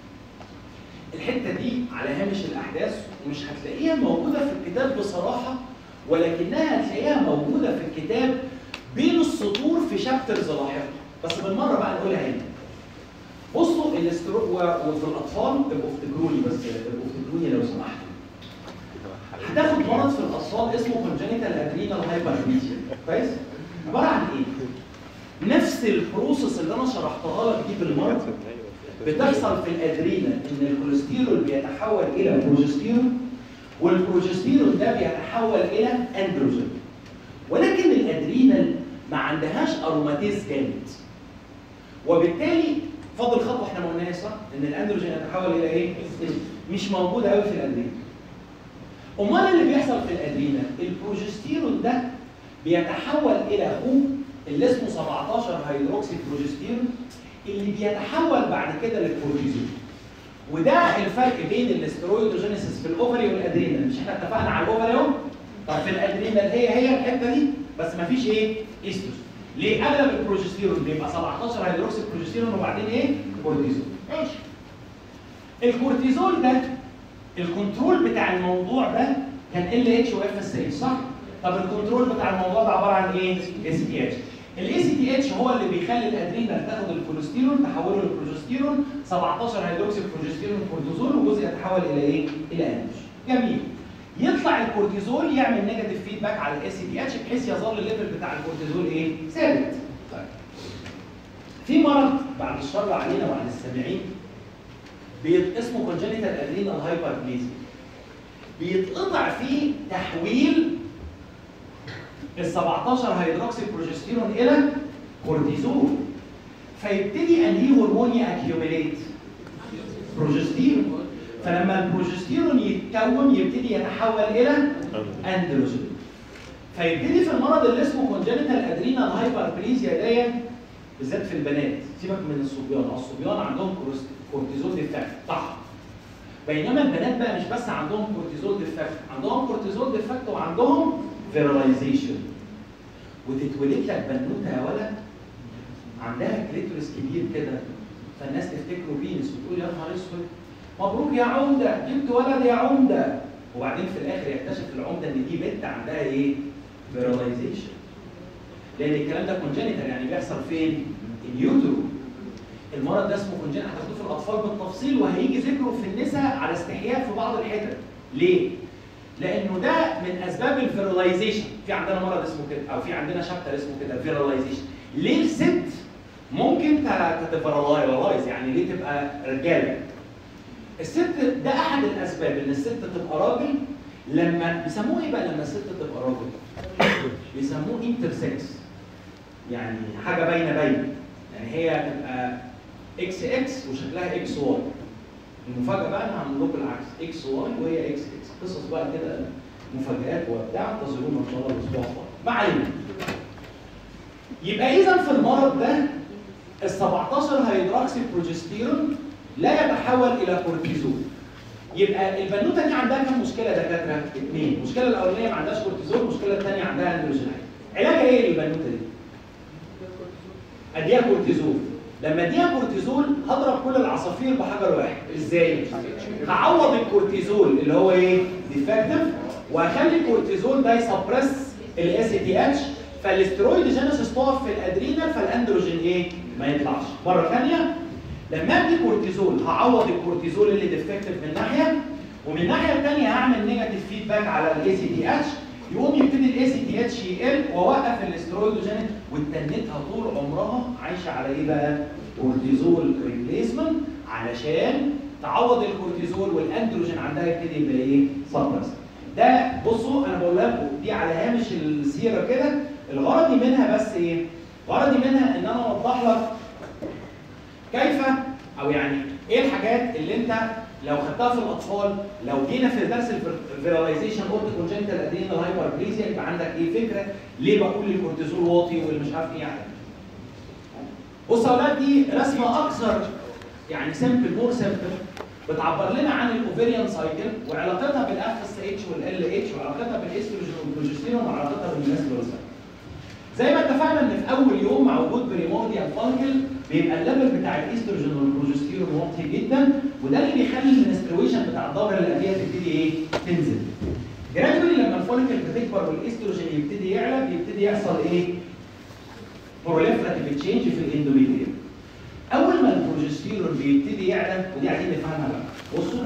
Speaker 1: الحته دي على هامش الاحداث ومش هتلاقيها موجوده في الكتاب بصراحه ولكنها هتلاقيها موجوده في الكتاب بين السطور في شابترز لاحقه بس بالمره بقى نقولها هنا. بصوا الاسترو وفي الاطفال ابقوا افتكروني بس ابقوا افتكروني لو سمحتوا. هتاخد مرض في الاطفال اسمه كونجنيتال ادرينال هايبرفيزيا كويس؟ عباره عن ايه؟ نفس البروسيس اللي انا شرحتها لك دي بالمرض بتحصل في الادرينال ان الكوليسترول بيتحول الى بروجستيرون والبروجستيرون ده بيتحول الى اندروجين ولكن الادرينال ما عندهاش اروماتيز جامد وبالتالي فاضل خطوه احنا ما قلناهاش صح؟ ان الاندروجين يتحول الى ايه؟ مش موجوده قوي في الادرينال امال اللي بيحصل في الادرينال البروجستيرون ده بيتحول الى اخوه اللي اسمه 17 هيدروكسي بروجستيرون اللي بيتحول بعد كده للكورتيزون وده الفرق بين الاسترويدوجينيسيس في الاوفري والادرينال مش احنا اتفقنا على الاوفري اهو طب في الادرينال هي هي الحته دي بس ما فيش ايه استروجين ليه اغلب البروجستيرون بيبقى 17 هيدروكسي بروجستيرون وبعدين ايه كورتيزون ماشي الكورتيزول ده الكنترول بتاع الموضوع ده كان ال اتش واف اس اتش صح؟ طب الكنترول بتاع الموضوع ده عباره عن ايه؟ اس تي اتش. الاي سي تي اتش هو اللي بيخلي الادرينال تاخد الكوليسترول تحوله للبروجستيرون 17 هيدروكسي بروجستيرون كورتيزول وجزء يتحول الى ايه؟ الى انتش. جميل. يطلع الكورتيزول يعمل نيجاتيف فيدباك على الاس تي اتش بحيث يظل الليفل بتاع الكورتيزول ايه؟ ثابت. طيب. في مرض بعد الشر علينا وعلى السامعين اسمه كونجنتال ادرينال هايبربليزيا بيتقطع فيه تحويل ال 17 هيدروكسي بروجستيرون الى كورتيزون فيبتدي انهي هرمون ياكيوميليت بروجستيرون فلما البروجستيرون يتكون يبتدي يتحول الى اندروجين فيبتدي في المرض اللي اسمه كونجنتال ادرينال هايبربليزيا ديت بالذات في البنات سيبك من الصبيان الصبيان عندهم كورتيزول ديفكت صح بينما البنات بقى مش بس عندهم كورتيزول ديفكت عندهم كورتيزول ديفكت وعندهم فيراليزيشن وتتولد لك بنوته يا ولد عندها كليتورس كبير كده فالناس تفتكره فينس وتقول يا نهار اسود مبروك يا عمده جبت ولد يا عمده وبعدين في الاخر يكتشف العمده ان دي بنت عندها ايه؟ فيراليزيشن لان الكلام ده كونجنتال يعني بيحصل فين؟ اليوترو المرض ده اسمه كونجنتال هتاخدوه في الاطفال بالتفصيل وهيجي ذكره في النساء على استحياء في بعض الحتت ليه؟ لانه ده من اسباب الفيراليزيشن في عندنا مرض اسمه كده او في عندنا شابتر اسمه كده فيراليزيشن ليه الست ممكن تتفيرالايز يعني ليه تبقى رجاله الست ده احد الاسباب ان الست تبقى راجل لما بيسموه ايه بقى لما الست تبقى راجل بيسموه انترسكس يعني حاجه باينه باينه يعني هي تبقى اكس اكس وشكلها اكس واي المفاجاه بقى انا هعمل لكم العكس اكس واي وهي اكس اكس قصص بقى كده مفاجآت وبتاع انتظرونا ان شاء الله الاسبوع القادم ما علينا يبقى اذا في المرض ده ال 17 هيدروكسي بروجستيرون لا يتحول الى كورتيزون يبقى البنوته دي عندها كم مشكله يا دكاتره؟ اثنين، المشكله الاولانيه ما عندهاش كورتيزون، المشكله الثانيه عندها اندروجينات. علاجها ايه للبنوته دي؟ اديها كورتيزون. لما اديها كورتيزون هضرب كل العصافير بحجر واحد، ازاي؟ هعوض الكورتيزول اللي هو ايه؟ ديفكتيف وهخلي الكورتيزول ده يسبرس الاس تي اتش فالاسترويد جينيسيس تقف في الادرينال فالاندروجين ايه؟ ما يطلعش. مره ثانيه لما ادي كورتيزول هعوض الكورتيزول اللي ديفكتيف من ناحيه ومن الناحيه الثانيه هعمل نيجاتيف فيدباك على الاي سي تي اتش يقوم يبتدي الاي سي تي اتش يقل واوقف الاسترويدوجين وتنتها طول عمرها عايشه على ايه بقى؟ كورتيزول ريبليسمنت علشان تعوض الكورتيزول والاندروجين عندها يبتدي يبقى ايه؟ سبرس. ده بصوا انا بقول لكم دي على هامش السيره كده الغرضي منها بس ايه؟ غرضي منها ان انا اوضح لك كيف او يعني ايه الحاجات اللي انت لو خدتها في الاطفال لو جينا في درس الفيراليزيشن قلت كونجنتال ادرينال هايبربليزيا يبقى عندك ايه فكره ليه بقول الكورتيزول واطي واللي مش عارف ايه يعني بص يا اولاد دي رسمه اكثر يعني سمبل مور سمبل بتعبر لنا عن الاوفيريان سايكل وعلاقتها بالاف اس اتش والال اتش وعلاقتها بالاستروجين والبروجستيرون وعلاقتها بالمناسبه زي ما اتفقنا ان في اول يوم مع وجود بريمورديال فانكل بيبقى الليفل بتاع الاستروجين والبروجستيرون واطي جدا وده اللي بيخلي المنسترويشن بتاع الدوره الانبيه تبتدي ايه؟ تنزل. جرادولي لما الفوليكل بتكبر والاستروجين يبتدي يعلى بيبتدي يحصل ايه؟ بروليفراتيف تشينج في الاندوميتريوم. اول ما البروجستيرون بيبتدي يعلى ودي عايزين نفهمها بقى بصوا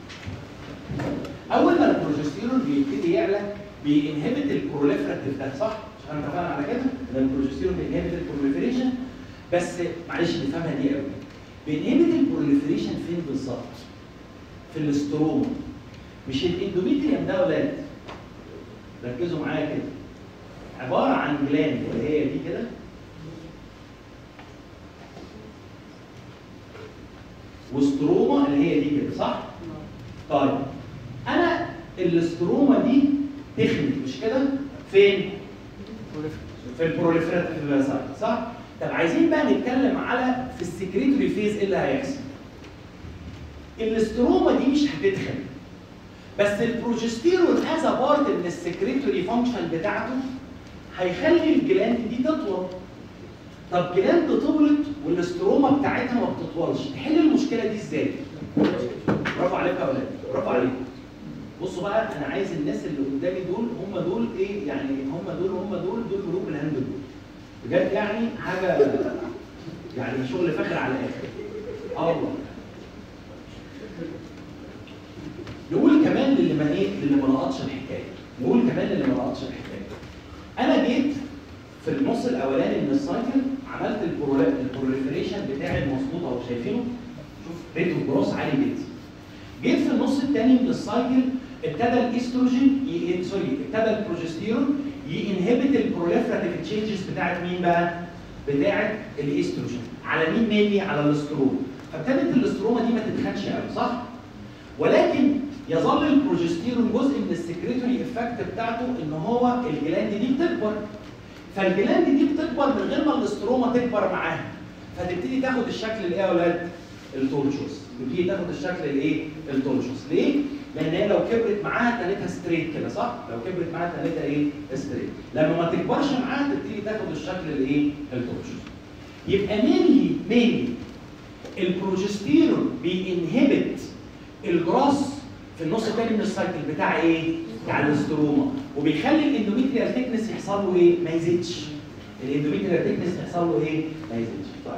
Speaker 1: اول ما البروجستيرون بيبتدي يعلى بينهبت البروليفراتيف ده صح؟ احنا اتفقنا على كده ان البروجستيرون بينهبت البروليفريشن بس معلش نفهمها دي قوي بينهبت البروليفريشن فين بالظبط؟ في الاستروما مش الاندوميتريوم ده ولاد ركزوا معايا كده عباره عن جلاند اللي هي دي كده واستروما اللي هي دي كده صح؟ طيب انا الاستروما دي تخنت مش كده؟ فين؟ في البروليفراتيف سايت صح؟ طب عايزين بقى نتكلم على في السكريتوري فيز ايه اللي هيحصل؟ الاستروما دي مش هتدخل بس البروجستيرون از بارت من السكريتوري فانكشن بتاعته هيخلي الجلاند دي تطول طب جلاند طولت والاستروما بتاعتها ما بتطولش تحل المشكله دي ازاي؟ برافو عليك يا اولاد برافو عليكم بصوا بقى انا عايز الناس اللي قدامي دول هم دول ايه يعني هم دول هم دول دول ملوك الهند دول بجد يعني حاجه يعني شغل فاخر على الاخر اه والله نقول كمان للي ما ايه للي ما لقطش الحكايه نقول كمان للي ما لقطش الحكايه انا جيت في النص الاولاني من السايكل عملت البروليفريشن بتاعي المظبوط اهو شايفينه شوف ريت الجروس عالي جدا جيت في النص الثاني من السايكل ابتدى الاستروجين ي... سوري ابتدى البروجستيرون ينهبت البروليفراتيف تشينجز بتاعت مين بقى؟ بتاعت الاستروجين على مين مينلي؟ على الاستروما فابتدت الاستروما دي ما تتخنش قوي صح؟ ولكن يظل البروجستيرون جزء من السكريتوري افكت بتاعته ان هو الجلاند دي بتكبر فالجلاند دي بتكبر من غير ما الاستروما تكبر معاها فتبتدي تاخد الشكل الايه يا اولاد؟ التورشوس تبتدي تاخد الشكل الايه؟ التورشوس ليه؟ لان هي لو كبرت معاها تنتها ستريت كده صح؟ لو كبرت معاها تنتها ايه؟ ستريت لما ما تكبرش معاها تبتدي تاخد الشكل الايه؟ التورشوس يبقى مينلي مينلي البروجستيرون بينهبت الجراس في النص الثاني من السايكل بتاع ايه؟ بتاع الاستروما وبيخلي الاندوميتريال ثيكنس يحصل له ايه؟ ما يزيدش. الاندوميتريال ثيكنس يحصل له ايه؟ ما يزيدش. طيب.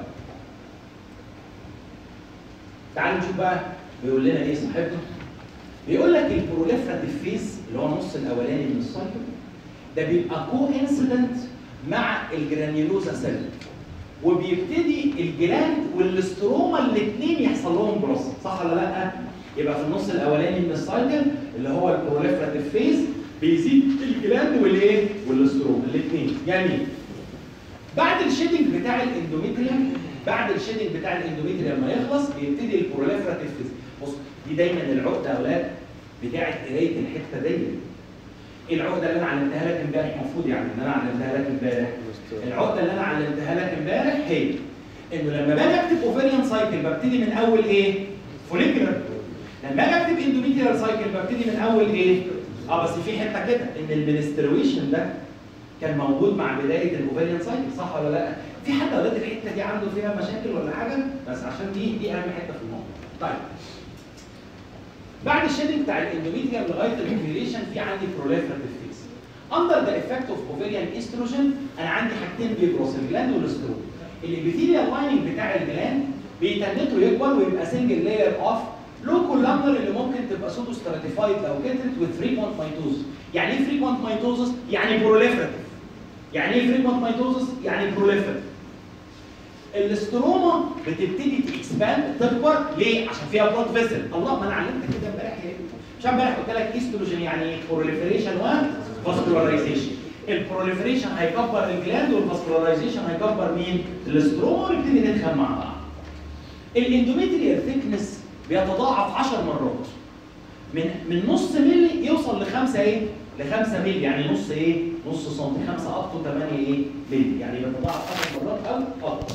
Speaker 1: تعالوا نشوف بقى بيقول لنا ايه صاحبنا؟ بيقول لك البروليفراتيف فيز اللي هو النص الاولاني من السايكل ده بيبقى كو انسيدنت مع الجرانيولوزا سيل وبيبتدي الجلاند والاستروما الاثنين يحصل لهم بروسس صح ولا لا؟ يبقى في النص الاولاني من السايكل اللي هو البروليفراتيف فيز بيزيد الجلاند والايه؟ والاستروما الاثنين جميل بعد الشيدنج بتاع الاندوميتريوم بعد الشيدنج بتاع الاندوميتريوم ما يخلص بيبتدي البروليفراتيف فيز بص دي دايما العقده يا اولاد بتاعت قرايه الحته دي العقده اللي انا علمتها لك امبارح المفروض يعني ان انا علمتها لك امبارح العقده اللي انا علمتها لك امبارح هي انه لما باجي اكتب اوفيريان سايكل ببتدي من اول ايه؟ فوليكولر لما اجي اكتب اندوميتريال سايكل ببتدي من اول ايه؟ اه بس في حته كده ان المنسترويشن ده كان موجود مع بدايه الاوفيريان سايكل صح ولا لا؟ في حد اولاد الحته دي عنده فيها مشاكل ولا حاجه؟ بس عشان دي دي اهم حته في الموضوع. طيب بعد الشيدنج بتاع الاندوميتريال لغايه الاوفيريشن في عندي بروليفراتيف فيز. اندر ذا افكت اوف اوفيريان استروجين انا عندي حاجتين بيبروس الجلاند والاستروم. الابيثيليال لايننج بتاع الجلاند بيتنته يكبر ويبقى سنجل لاير اوف لو كولامنر اللي ممكن تبقى سودو ستراتيفايد لو كترت وذ فريكونت مايتوزس. يعني ايه فريكونت مايتوزس؟ يعني بروليفراتيف. يعني ايه فريكونت مايتوزس؟ يعني بروليفراتيف. الاستروما بتبتدي تكسباند تكبر ليه؟ عشان فيها بلاد فيسل الله ما انا علمتك كده امبارح يا ابني. مش امبارح قلت لك ايستروجين يعني ايه؟ بروليفريشن وفاسكولارايزيشن البروليفريشن هيكبر الجلاند والفاسكولارايزيشن هيكبر مين؟ الاستروما ونبتدي ندخل مع بعض. الاندوميتريال ثيكنس بيتضاعف 10 مرات من من نص ملي يوصل لخمسه ايه؟ لخمسه ملي يعني نص ايه؟ نص سم 5 اب تو 8 ايه؟ ملي يعني بيتضاعف 10 مرات او اكتر.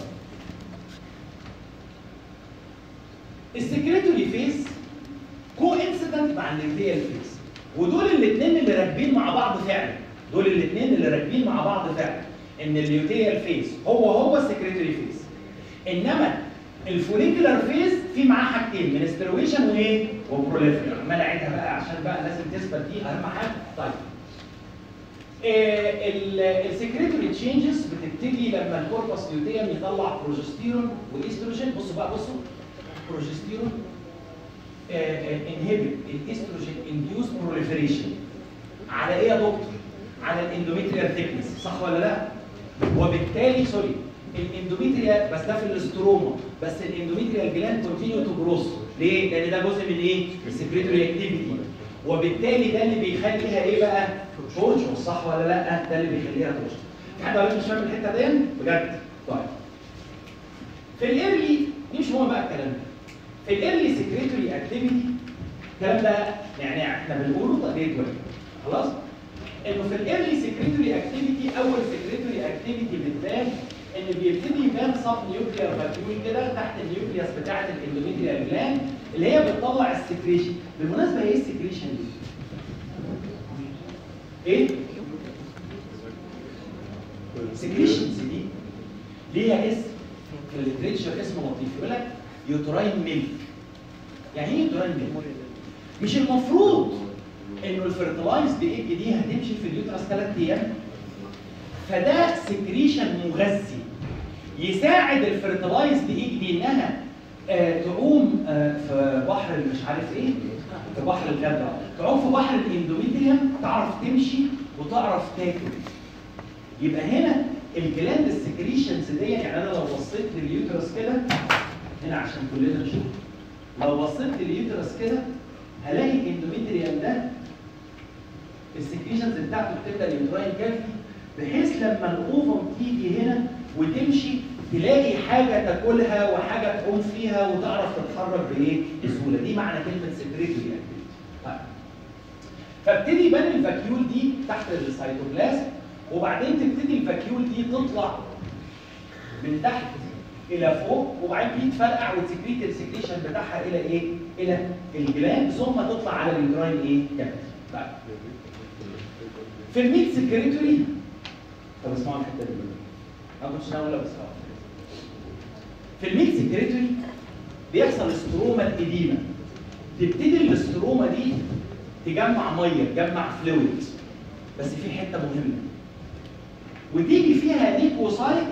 Speaker 1: السكريتوري فيز كو انسيدنت مع النيوكليال فيز ودول الاثنين اللي راكبين مع بعض فعلا دول الاثنين اللي راكبين مع بعض فعلا ان اليوتيال فيز هو هو السكريتوري فيز انما الفوليكولار فيز في معاه حاجتين منسترويشن وايه؟ وبروليفريشن عمال اعيدها بقى عشان بقى لازم تثبت دي اهم حاجه طيب السكريتوري تشينجز بتبتدي لما الكوربس ليوتيوم يطلع بروجستيرون وايستروجين بصوا بقى بصوا بروجستيرون انهبت الاستروجين انديوس بروليفريشن على ايه يا دكتور؟ على الاندوميتريال ثيكنس صح ولا لا؟ وبالتالي سوري الاندوميتريال بس ده في الاستروما بس الاندوميتريال جلاند كونتينيو تو جروس ليه؟ لان ده جزء من ايه؟ السكريتوري اكتيفيتي وبالتالي ده اللي بيخليها ايه بقى؟ تورشن صح ولا لا؟ ده اللي بيخليها تورشن. في حد قال مش فاهم الحته دي؟ بجد؟ طيب. في الايرلي دي مش مهم بقى الكلام ده. في الايرلي سكريتوري اكتيفيتي الكلام ده يعني احنا بنقوله تقدير واحد خلاص؟ انه في الايرلي سكريتوري اكتيفيتي اول سكريتوري اكتيفيتي بتبان ان بيبتدي يبان سب نيوكليار فاكيول كده تحت النيوكليوس بتاعه الاندوميتريال جلاند اللي هي بتطلع السكريشن بالمناسبه ايه السكريشن دي؟ ايه؟ سكريشنز دي ليها اسم في الليتريتشر اسم لطيف يقول لك يوتراين ميلك يعني ايه يوتراين ميلك؟ مش المفروض انه الفيرتلايزد ايج دي هتمشي في اليوترس ثلاث ايام فده سكريشن مغذي يساعد الفيرتلايزد ايج دي انها آه تعوم آه في بحر مش عارف ايه في بحر الغدة تعوم في بحر الاندوميتريوم تعرف تمشي وتعرف تاكل يبقى هنا الجلاند السكريشنز دي يعني انا لو بصيت لليوترس كده هنا عشان كلنا نشوف لو بصيت لليوترس كده هلاقي الاندوميتريوم ده السكريشنز بتاعته بتبدا يوتراين كافي بحيث لما الاوفم تيجي هنا وتمشي تلاقي حاجه تاكلها وحاجه تعوم فيها وتعرف تتحرك بايه؟ بسهوله دي معنى كلمه سكريتوري يعني. طيب. فابتدي يبان الفاكيول دي تحت السيتوبلازم وبعدين تبتدي الفاكيول دي تطلع من تحت الى فوق وبعدين تفرقع وتسكريت السكريشن بتاعها الى ايه؟ الى الجلاند ثم تطلع على اليوتراين ايه؟ كابت. طيب. في الميت سكريتوري طب اسمعوا الحته دي انا كنتش ناوي بس في الميت سكريتوري بيحصل ستروما الإديمة تبتدي الاستروما دي تجمع ميه تجمع فلويد بس في حته مهمه وتيجي فيها ليكوسايت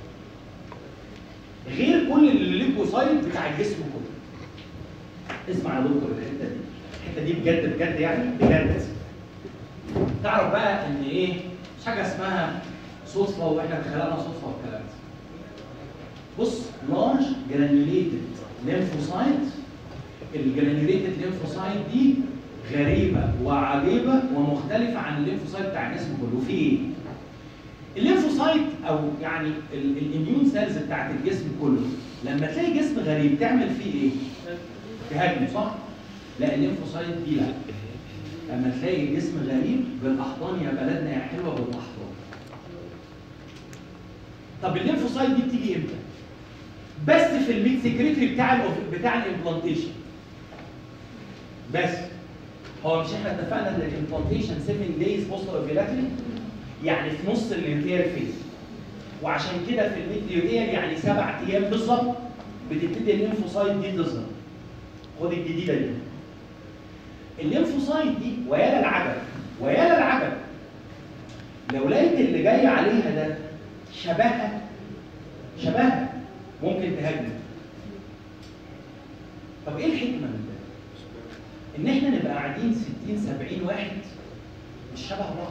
Speaker 1: غير كل الليكوسايت بتاع الجسم كله اسمع يا دكتور الحته دي الحته دي بجد بجد يعني بجد تعرف بقى ان ايه مش حاجه اسمها صدفه واحنا اتخلقنا صدفه والكلام ده بص لارج جرانيوليتد ليمفوسايت الجرانيوليتد ليمفوسايت دي غريبه وعجيبه ومختلفه عن الليمفوسايت بتاع الجسم كله في ايه؟ الليمفوسايت او يعني الاميون سيلز بتاعت الجسم كله لما تلاقي جسم غريب تعمل فيه ايه؟ تهاجمه صح؟ لا الليمفوسايت دي لا لما تلاقي جسم غريب بالاحضان يا بلدنا يا حلوه بالاحضان طب الليمفوسايت دي بتيجي امتى؟ بس في الميت سكريتري بتاع ال بتاع الامبلانتيشن بس هو مش احنا اتفقنا ان الامبلانتيشن 7 دايز بوست اوفيلاتري يعني في نص الانتير فيز وعشان كده في الميد يعني سبع ايام بالظبط بتبتدي الليمفوسايت دي تظهر خد الجديده دي الليمفوسايت دي ويا العجب ويا العجب لو لقيت اللي جاي عليها ده شبهها شبهها ممكن تهاجم طب ايه الحكمه من ده؟ ان احنا نبقى قاعدين 60 70 واحد مش شبه بعض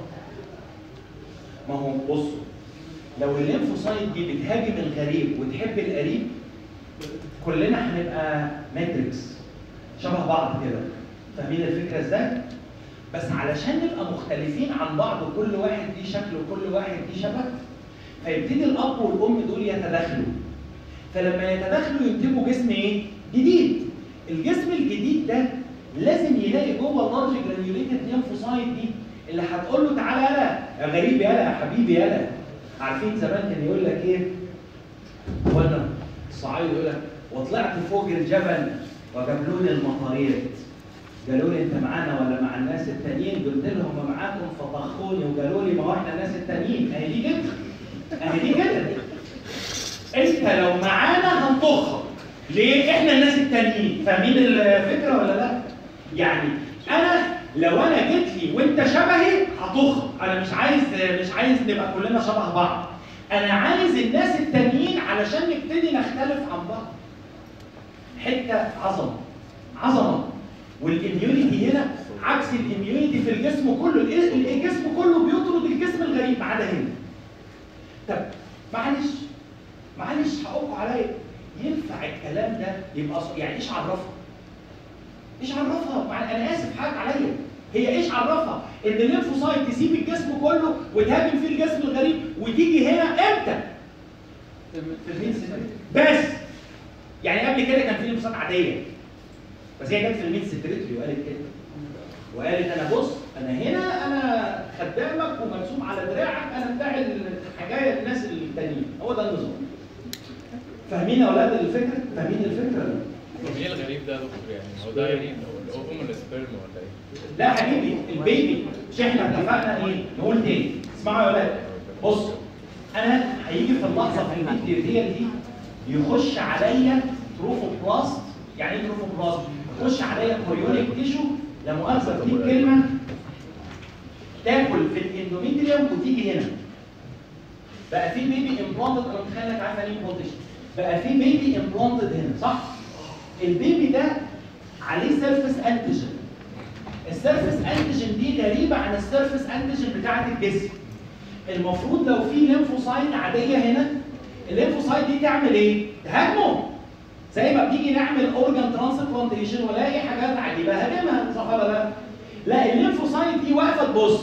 Speaker 1: ما هو بصوا لو الليمفوسايت دي بتهاجم الغريب وتحب القريب كلنا هنبقى ماتريكس شبه بعض كده فاهمين الفكره ازاي؟ بس علشان نبقى مختلفين عن بعض وكل واحد ليه شكل وكل واحد ليه شبه فيبتدي الاب والام دول يتداخلوا فلما يتداخلوا ينتجوا جسم ايه؟ جديد الجسم الجديد ده لازم يلاقي جوه اللارج جرانيوليتد ليمفوسايت دي اللي هتقول له تعالى يلا يا غريب يلا يا حبيبي يلا عارفين زمان كان يقول لك ايه؟ وانا الصعايد يقول لك وطلعت فوق الجبل وجابلوني المطاريد قالوا لي انت معانا ولا مع الناس التانيين؟ قلت لهم معاكم فطخوني وقالوا لي ما هو احنا الناس التانيين اهي دي كده اهي دي كده انت لو معانا هنطخك ليه؟ احنا الناس التانيين فاهمين الفكره ولا لا؟ يعني انا لو انا جيت لي وانت شبهي هطخ انا مش عايز مش عايز نبقى كلنا شبه بعض انا عايز الناس التانيين علشان نبتدي نختلف عن بعض حته عظمه عظمه والاميونيتي هنا عكس الاميونيتي في الجسم كله الجسم كله بيطرد الجسم الغريب ما عدا هنا طب معلش معلش حقوقوا عليا ينفع الكلام ده يبقى ص- يعني ايش عرفها؟ ايش عرفها؟ مع انا اسف حقك عليا هي ايش عرفها؟ ان الليمفوسايت تسيب الجسم كله وتهاجم فيه الجسم الغريب وتيجي هنا امتى؟ في المين بس يعني قبل كده كان في ليمفوسايت عاديه بس هي جت في المين سكرتري وقالت كده وقالت انا بص انا هنا انا خدامك ومرسوم على دراعك انا بتاع الحكايه الناس التانيين هو ده النظام فاهمين يا اولاد الفكره؟ فاهمين الفكره ولا لا؟
Speaker 3: ايه الغريب ده يا دكتور يعني هو ده يعني الاوفم ولا السبرم ولا ايه؟
Speaker 1: لا حبيبي البيبي مش احنا اتفقنا ايه؟ نقول تاني اسمعوا يا ولاد بص انا هيجي في اللحظه في الانترفيال دي يخش عليا تروفوبلاست يعني ايه تروفوبلاست؟ يخش عليا كوريونيك تيشو لا مؤاخذه في كلمه تاكل في الاندوميتريوم وتيجي هنا بقى في بيبي امبلانتد انا متخيل انك عارف يعني ايه امبلانتيشن بقى في بيبي امبلانتد هنا صح؟ البيبي ده عليه سيرفيس انتيجين السيرفيس انتيجين دي غريبه عن السيرفيس انتيجين بتاعه الجسم المفروض لو في ليمفوسايت عاديه هنا الليمفوسايت دي تعمل ايه؟ تهاجمه زي ما بنيجي نعمل اورجان ترانسبلانتيشن والاقي حاجات عجيبه هاجمها صح ولا لا؟ لا الليمفوسايت دي واقفه تبص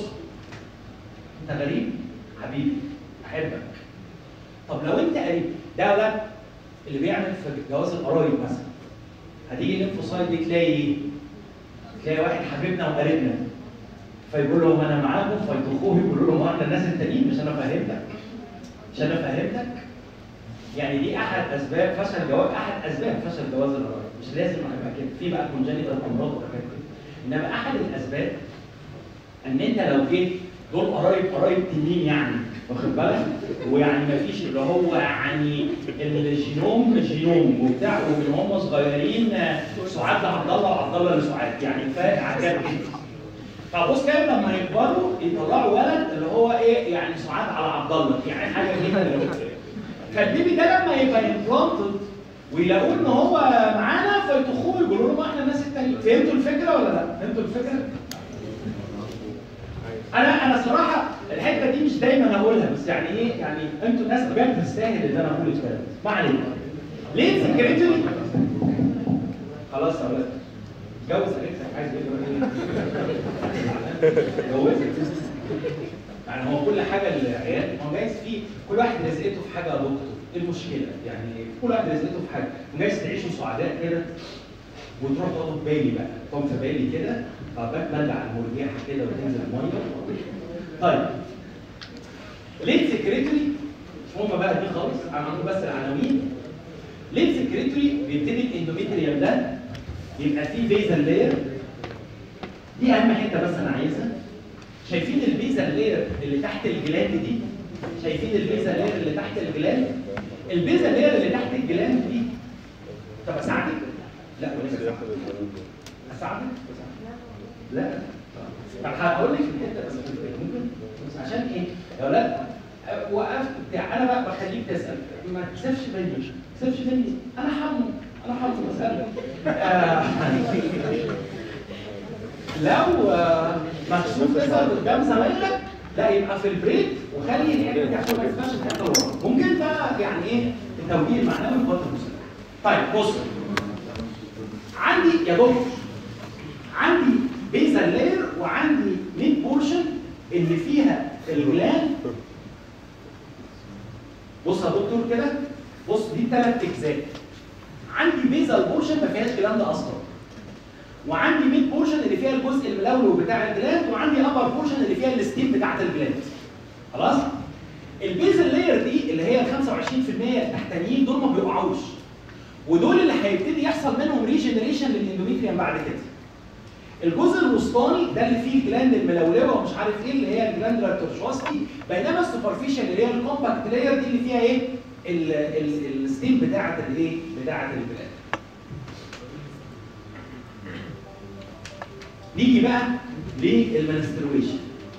Speaker 1: انت غريب حبيبي احبك طب لو انت قريب ده ولا اللي بيعمل في جواز القرايب مثلا هتيجي الليمفوسايت دي تلاقي ايه؟ تلاقي واحد حبيبنا وقريبنا فيقول لهم انا معاكم فيطخوه يقولوا لهم احنا الناس التانيين مش انا فهمتك مش انا فهمتك يعني دي احد اسباب فشل جواز احد اسباب فشل جواز القرايب مش لازم يبقى كده في بقى كونجنتال امراض وحاجات كده انما احد الاسباب ان انت لو جيت دول قرايب قرايب تنين يعني واخد بالك ويعني ما فيش اللي هو يعني الجينوم جينوم وبتاع ومن هم صغيرين آه، سعاد لعبد الله وعبد الله لسعاد يعني فارق عجاب جدا فبص كده لما يكبروا يطلعوا ولد اللي هو ايه يعني سعاد على عبد الله يعني حاجه كده فالبيبي ده لما يبقى امبلانتد ويلاقوه ان هو معانا فيطخوه يقولوا له ما احنا الناس التانيين فهمتوا الفكره ولا لا؟ فهمتوا الفكره؟ انا انا صراحه الحته دي مش دايما اقولها بس يعني ايه يعني انتوا الناس بجد تستاهل ان انا اقول الكلام ده. ما علينا ليه سكرتري خلاص يا ولاد اتجوز قالت عايز ايه اتجوزت يعني هو كل حاجه العيال هو جايز في كل واحد رزقته في حاجه يا دكتور ايه المشكله؟ يعني كل واحد رزقته في حاجه جايز تعيشوا سعداء كده وتروح تقعدوا في بالي بقى تقوم في بالي كده طبعا تبلع المرجيحه كده وتنزل الميه طيب ليه سكرتري مش مهم بقى دي خالص انا هقول بس العناوين ليه سكرتري بيبتدي الاندوميتريوم ده يبقى فيه بيزل لاير دي اهم حته بس انا عايزها شايفين البيزل لاير اللي تحت الجلاند دي شايفين البيزل لاير اللي تحت الجلاند البيزل لاير اللي تحت الجلاند دي طب اساعدك لا ولا أساعدك؟ اساعدك لا طب هقول لك الحته بس ممكن بس عشان ايه يا ولاد أه، وقفت بتاع انا بقى بخليك تسال ما تسيبش مني ما تسيبش مني انا حمو انا حمو بسالك آه، لو آه، مكسوف تسال قدام زمايلك لا يبقى في البريك وخلي الحته دي عشان ما تبقاش الحته ورا ممكن بقى يعني ايه التوجيه المعنوي من فتره المسلم طيب بص عندي يا دكتور عندي بيزل لاير وعندي ميد بورشن اللي فيها الجلاند بص يا دكتور كده بص دي ثلاث اجزاء عندي بيزل بورشن ما فيهاش جلاند اصلا وعندي ميد بورشن اللي فيها الجزء الملولو بتاع الجلاند وعندي ابر بورشن اللي فيها الستيم بتاعت الجلاند خلاص البيزل لاير دي اللي هي ال 25% التحتانيين دول ما بيقعوش ودول اللي هيبتدي يحصل منهم ريجنريشن للاندوميتريوم بعد كده الجزء الوسطاني ده اللي فيه الجلاند الملولوه ومش عارف ايه اللي هي الجلاند تورشواسكي بينما السوبرفيشال اللي هي الكومباكت لاير دي اللي فيها ايه ال- ال- الستيم بتاعه الايه بتاعه الجلاند نيجي بقى للمنسترويشن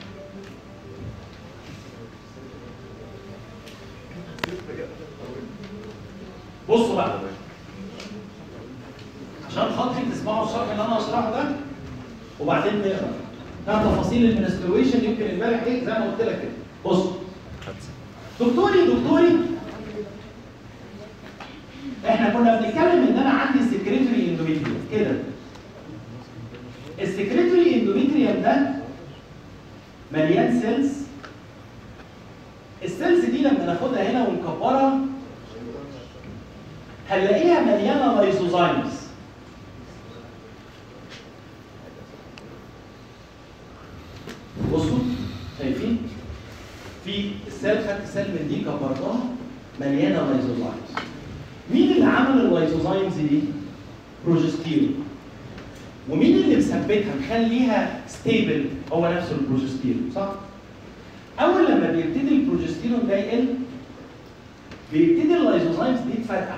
Speaker 1: بصوا بقى عشان خاطري تسمعوا الشرح اللي انا هشرحه ده وبعدين نقرا ده تفاصيل المنسترويشن يمكن امبارح ايه زي ما قلت لك كده بص دكتوري دكتوري احنا كنا بنتكلم ان انا عندي سكريتوري اندوميتريوم كده السكريتوري اندوميتريوم ده مليان سيلز السيلز دي لما ناخدها هنا ونكبرها هنلاقيها مليانه لايزوزايمز بصوا شايفين في السيل خدت سيل من دي كبرتها مليانه لايزوزايمز مين اللي عمل اللايزوزايمز دي بروجستيرون ومين اللي مثبتها مخليها ستيبل هو نفسه البروجستيرون صح اول لما بيبتدي البروجستيرون ده يقل بيبتدي اللايزوزايمز دي تفرقع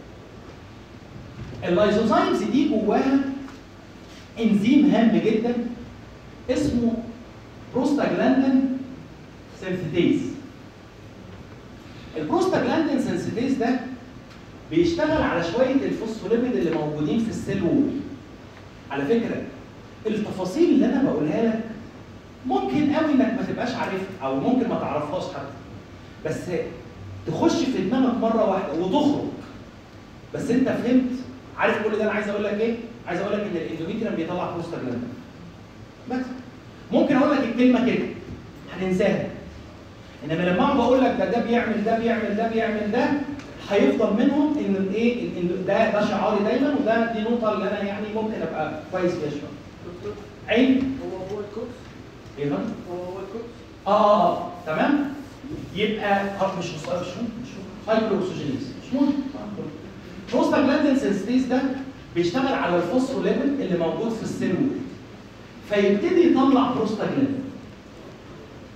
Speaker 1: اللايزوزايمز دي جواها انزيم هام جدا اسمه بروستاجلاندين سنسيتيز البروستاجلاندين سنسيتيز ده بيشتغل على شويه الفوسفوليبيد اللي موجودين في السيل وول على فكره التفاصيل اللي انا بقولها لك ممكن قوي انك ما تبقاش عارفها او ممكن ما تعرفهاش حتى بس تخش في دماغك مره واحده وتخرج بس انت فهمت عارف كل ده انا عايز اقول لك ايه؟ عايز اقول لك ان الاندوميتريوم بيطلع بروستاجلاندين بس ممكن اقول لك الكلمه كده هننساها انما لما اقعد اقول لك ده ده بيعمل ده بيعمل ده بيعمل ده هيفضل منهم ان الايه إن ده ده شعاري دايما وده دي نقطه اللي انا يعني ممكن ابقى كويس فيها شويه.
Speaker 4: دكتور
Speaker 1: عين
Speaker 4: هو هو الكوكس
Speaker 1: ايه ده؟
Speaker 4: هو هو الكوكس
Speaker 1: اه اه اه تمام يبقى آه، مش مش مش مش هايبر اوكسجينيز مش مهم بروستاجلاندين سنسيتيز ده بيشتغل على الفوسفوليبيد اللي موجود في السيل وول فيبتدي يطلع بروستاجلاندين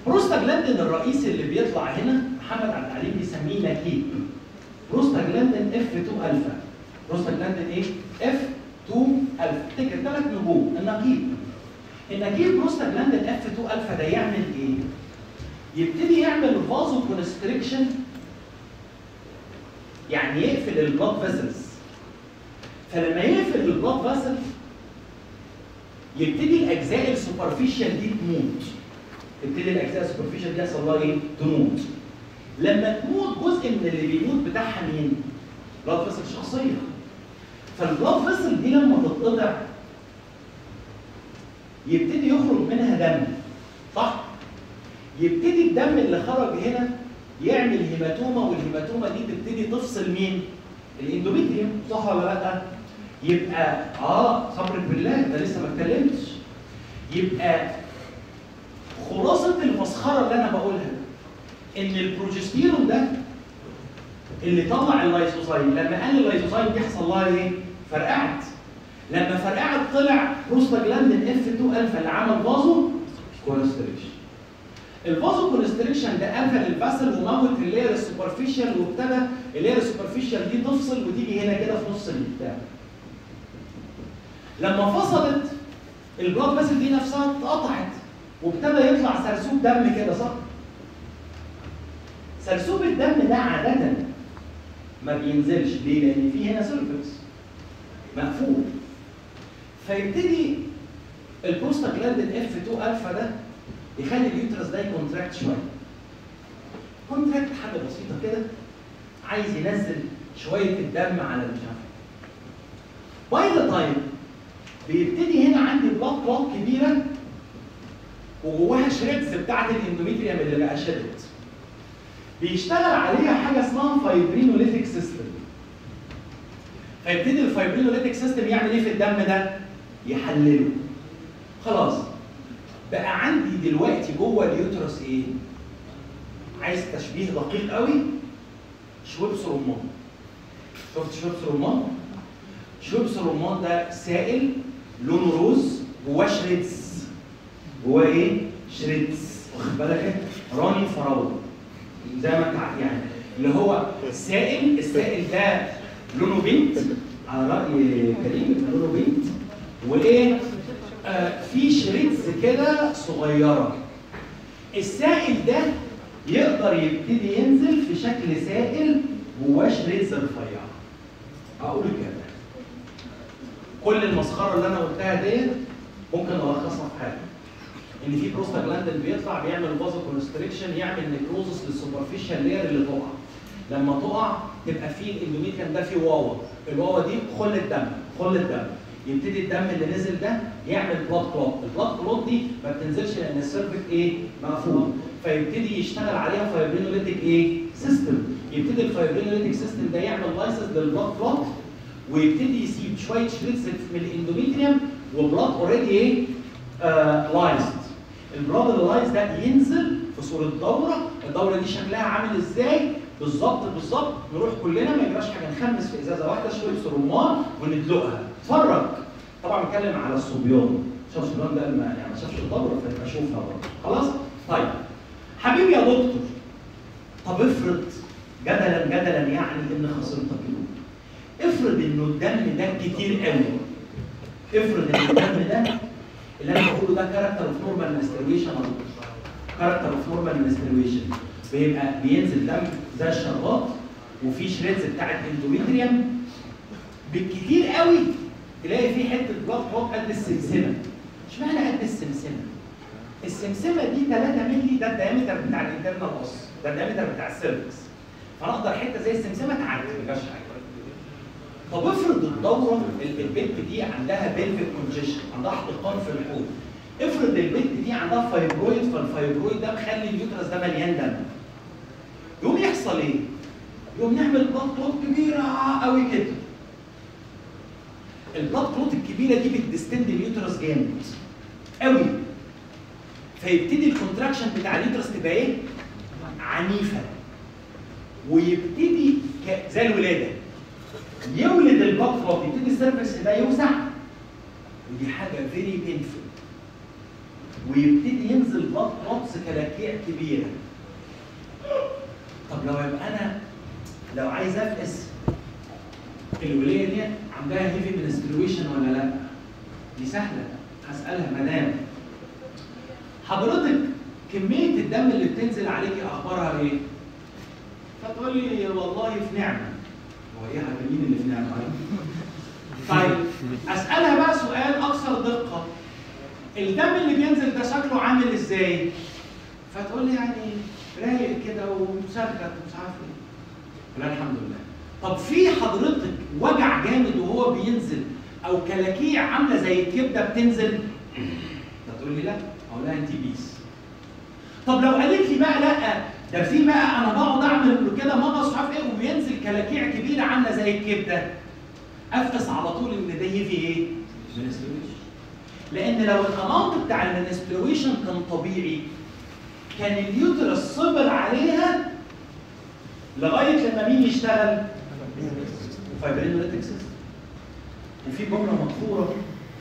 Speaker 1: بروستاجلاندين الرئيسي اللي بيطلع هنا محمد عبد العليم بيسميه نكيب بروستاجلاندين اف 2 الفا بروستاجلاندين ايه؟ اف 2 الفا افتكر ثلاث نجوم النقيب النكيب بروستاجلاندين اف 2 الفا ده يعمل ايه؟ يبتدي يعمل فازو كونستريكشن يعني يقفل البلاد فيسلز فلما يقفل البلاد فيسل يبتدي الاجزاء السوبرفيشال دي تموت تبتدي الاجزاء السوبرفيشال دي يحصل لها ايه؟ تموت لما تموت جزء من اللي بيموت بتاعها مين؟ بلاد فيسل شخصيه فالبلاد فيسل دي لما تتقطع يبتدي يخرج منها دم صح؟ يبتدي الدم اللي خرج هنا يعمل هيماتوما والهيماتوما دي تبتدي تفصل مين؟ الاندوميتريوم صح ولا لا؟ يبقى اه صبر بالله ده لسه ما اتكلمتش يبقى خلاصه المسخره اللي انا بقولها ان البروجستيرون ده اللي طلع اللايسوسايم لما قال اللايسوسايم دي حصل لها ايه؟ فرقعت لما فرقعت طلع بروستاجلاندين اف 2 الفا اللي عمل فازو كونستريكشن الفازو كونستريكشن ده قفل الفاسل وموت اللاير السوبرفيشال وابتدى اللاير السوبرفيشال دي تفصل وتيجي هنا كده في نص البتاع لما فصلت البلاد فاسل دي نفسها اتقطعت وابتدى يطلع سرسوب دم كده صح؟ سرسوب الدم ده عادة ما بينزلش ليه؟ لأن في هنا سيرفكس مقفول فيبتدي البروستاجلاندين اف 2 الفا ده يخلي اليوترس ده يكونتراكت شويه. كونتراكت حاجه بسيطه كده عايز ينزل شويه الدم على مش عارف باي ذا تايم بيبتدي هنا عندي بلاد كلوت كبيره وجواها شريدز بتاعت الاندوميتريوم اللي بقى شدد. بيشتغل عليها حاجه اسمها فايبرينوليتيك سيستم. فيبتدي الفايبرينوليتيك سيستم يعمل ايه في الدم ده؟ يحلله. خلاص بقى عندي دلوقتي جوه اليوترس ايه؟ عايز تشبيه دقيق قوي شويبس رمان شفت شويبس رمان؟ شويبس رمان ده سائل لونه روز جواه شريدز جواه ايه؟ شريدز واخد بالك ايه؟ راني فراوله زي ما انت عارف يعني اللي هو سائل السائل ده لونه بنت على راي كريم لونه بنت وايه؟ آه في شريدز كده صغيره السائل ده يقدر يبتدي ينزل في شكل سائل جواه شريدز رفيعه اقول كده كل المسخره اللي انا قلتها ديت ممكن الخصها في حاجه ان في بروستاجلاندين بيطلع بيعمل فازو كونستريكشن يعمل نيكروزس للسوبرفيشال لاير اللي تقع لما تقع تبقى في الاندوميتريوم ده فيه واوا الواوا دي خل الدم خل الدم يبتدي الدم اللي نزل ده يعمل بلاد كلوت البلاد كلوت دي ما بتنزلش لان السيرفك ايه مقفول فيبتدي يشتغل عليها فايبرينوليتيك ايه سيستم يبتدي الفايبرينوليتيك سيستم ده يعمل لايسنس للبلاد كلوت ويبتدي يسيب شويه شريتس من الاندوميتريوم وبلاد اوريدي ايه آه لايزد البلاد اللايز ده ينزل في صوره دوره الدوره دي شكلها عامل ازاي بالظبط بالظبط نروح كلنا ما يجراش حاجه نخمس في ازازه واحده شويه رمان وندلقها اتفرج طبعا بتكلم على الصبيان شاف الصبيان ده ما يعني ما شافش الدوره فيبقى شوفها برضه خلاص طيب حبيبي يا دكتور طب افرض جدلا جدلا يعني ان خسرتك الأولى. افرض انه الدم ده كتير قوي افرض ان الدم ده اللي انا بقوله ده كاركتر اوف نورمال ماسترويشن كاركتر اوف نورمال ماسترويشن بيبقى بينزل دم زي الشربات وفي شريدز بتاعت اندوميتريوم بالكتير قوي تلاقي في حته بلاد كلوت قد السمسمه اشمعنى قد السمسمه؟ السمسمه دي 3 مللي ده الدايمتر بتاع الانترنال اوس ده الدايمتر بتاع السيرفكس فانا اقدر حته زي السمسمه تعدي ما فيهاش حاجه طب افرض الدوره البنت دي عندها بلفيك كونجيشن عندها احتقان في الحوض افرض البنت دي عندها فايبرويد فالفايبرويد ده مخلي اليوترس ده مليان دم يقوم يحصل ايه؟ يقوم نعمل بلاد كلوت كبيره قوي كده البلاد كلوت الكبيره دي بتدستند اليوترس جامد قوي فيبتدي الكونتراكشن بتاع اليوترس تبقى ايه؟ عنيفه ويبتدي ك- زي الولاده يولد البلاد كلوت يبتدي السيرفكس ده يوسع ودي حاجه فيري بينفول ويبتدي ينزل بلاد كلوتس كلاكيع كبيره طب لو يبقى انا لو عايز افقس الوليه دي عندها هيفي منسترويشن ولا لا؟ دي سهله هسالها مدام حضرتك كميه الدم اللي بتنزل عليكي اخبارها ايه؟ فتقول لي والله في نعمه هو ايه يا مين اللي في نعمه؟ طيب اسالها بقى سؤال اكثر دقه الدم اللي بينزل ده شكله عامل ازاي؟ فتقول لي يعني رايق كده ومسركت ومش عارف ايه. لا الحمد لله. طب في حضرتك وجع جامد وهو بينزل او كلاكيع عامله زي الكبده بتنزل؟ فتقول لي لا، اقول لها انت بيس. طب لو قالت لي بقى لا ده في بقى انا بقعد اعمل كده مغص مش عارف ايه وبينزل كلاكيع كبيره عامله زي الكبده. افقس على طول ان ده يفي ايه؟ منسترويشن. لان لو الاماونت بتاع المنسترويشن كان طبيعي كان اليوترس صبر عليها لغايه لما مين يشتغل؟ فايبرينوليتك سيستم. وفي جمله مقصوره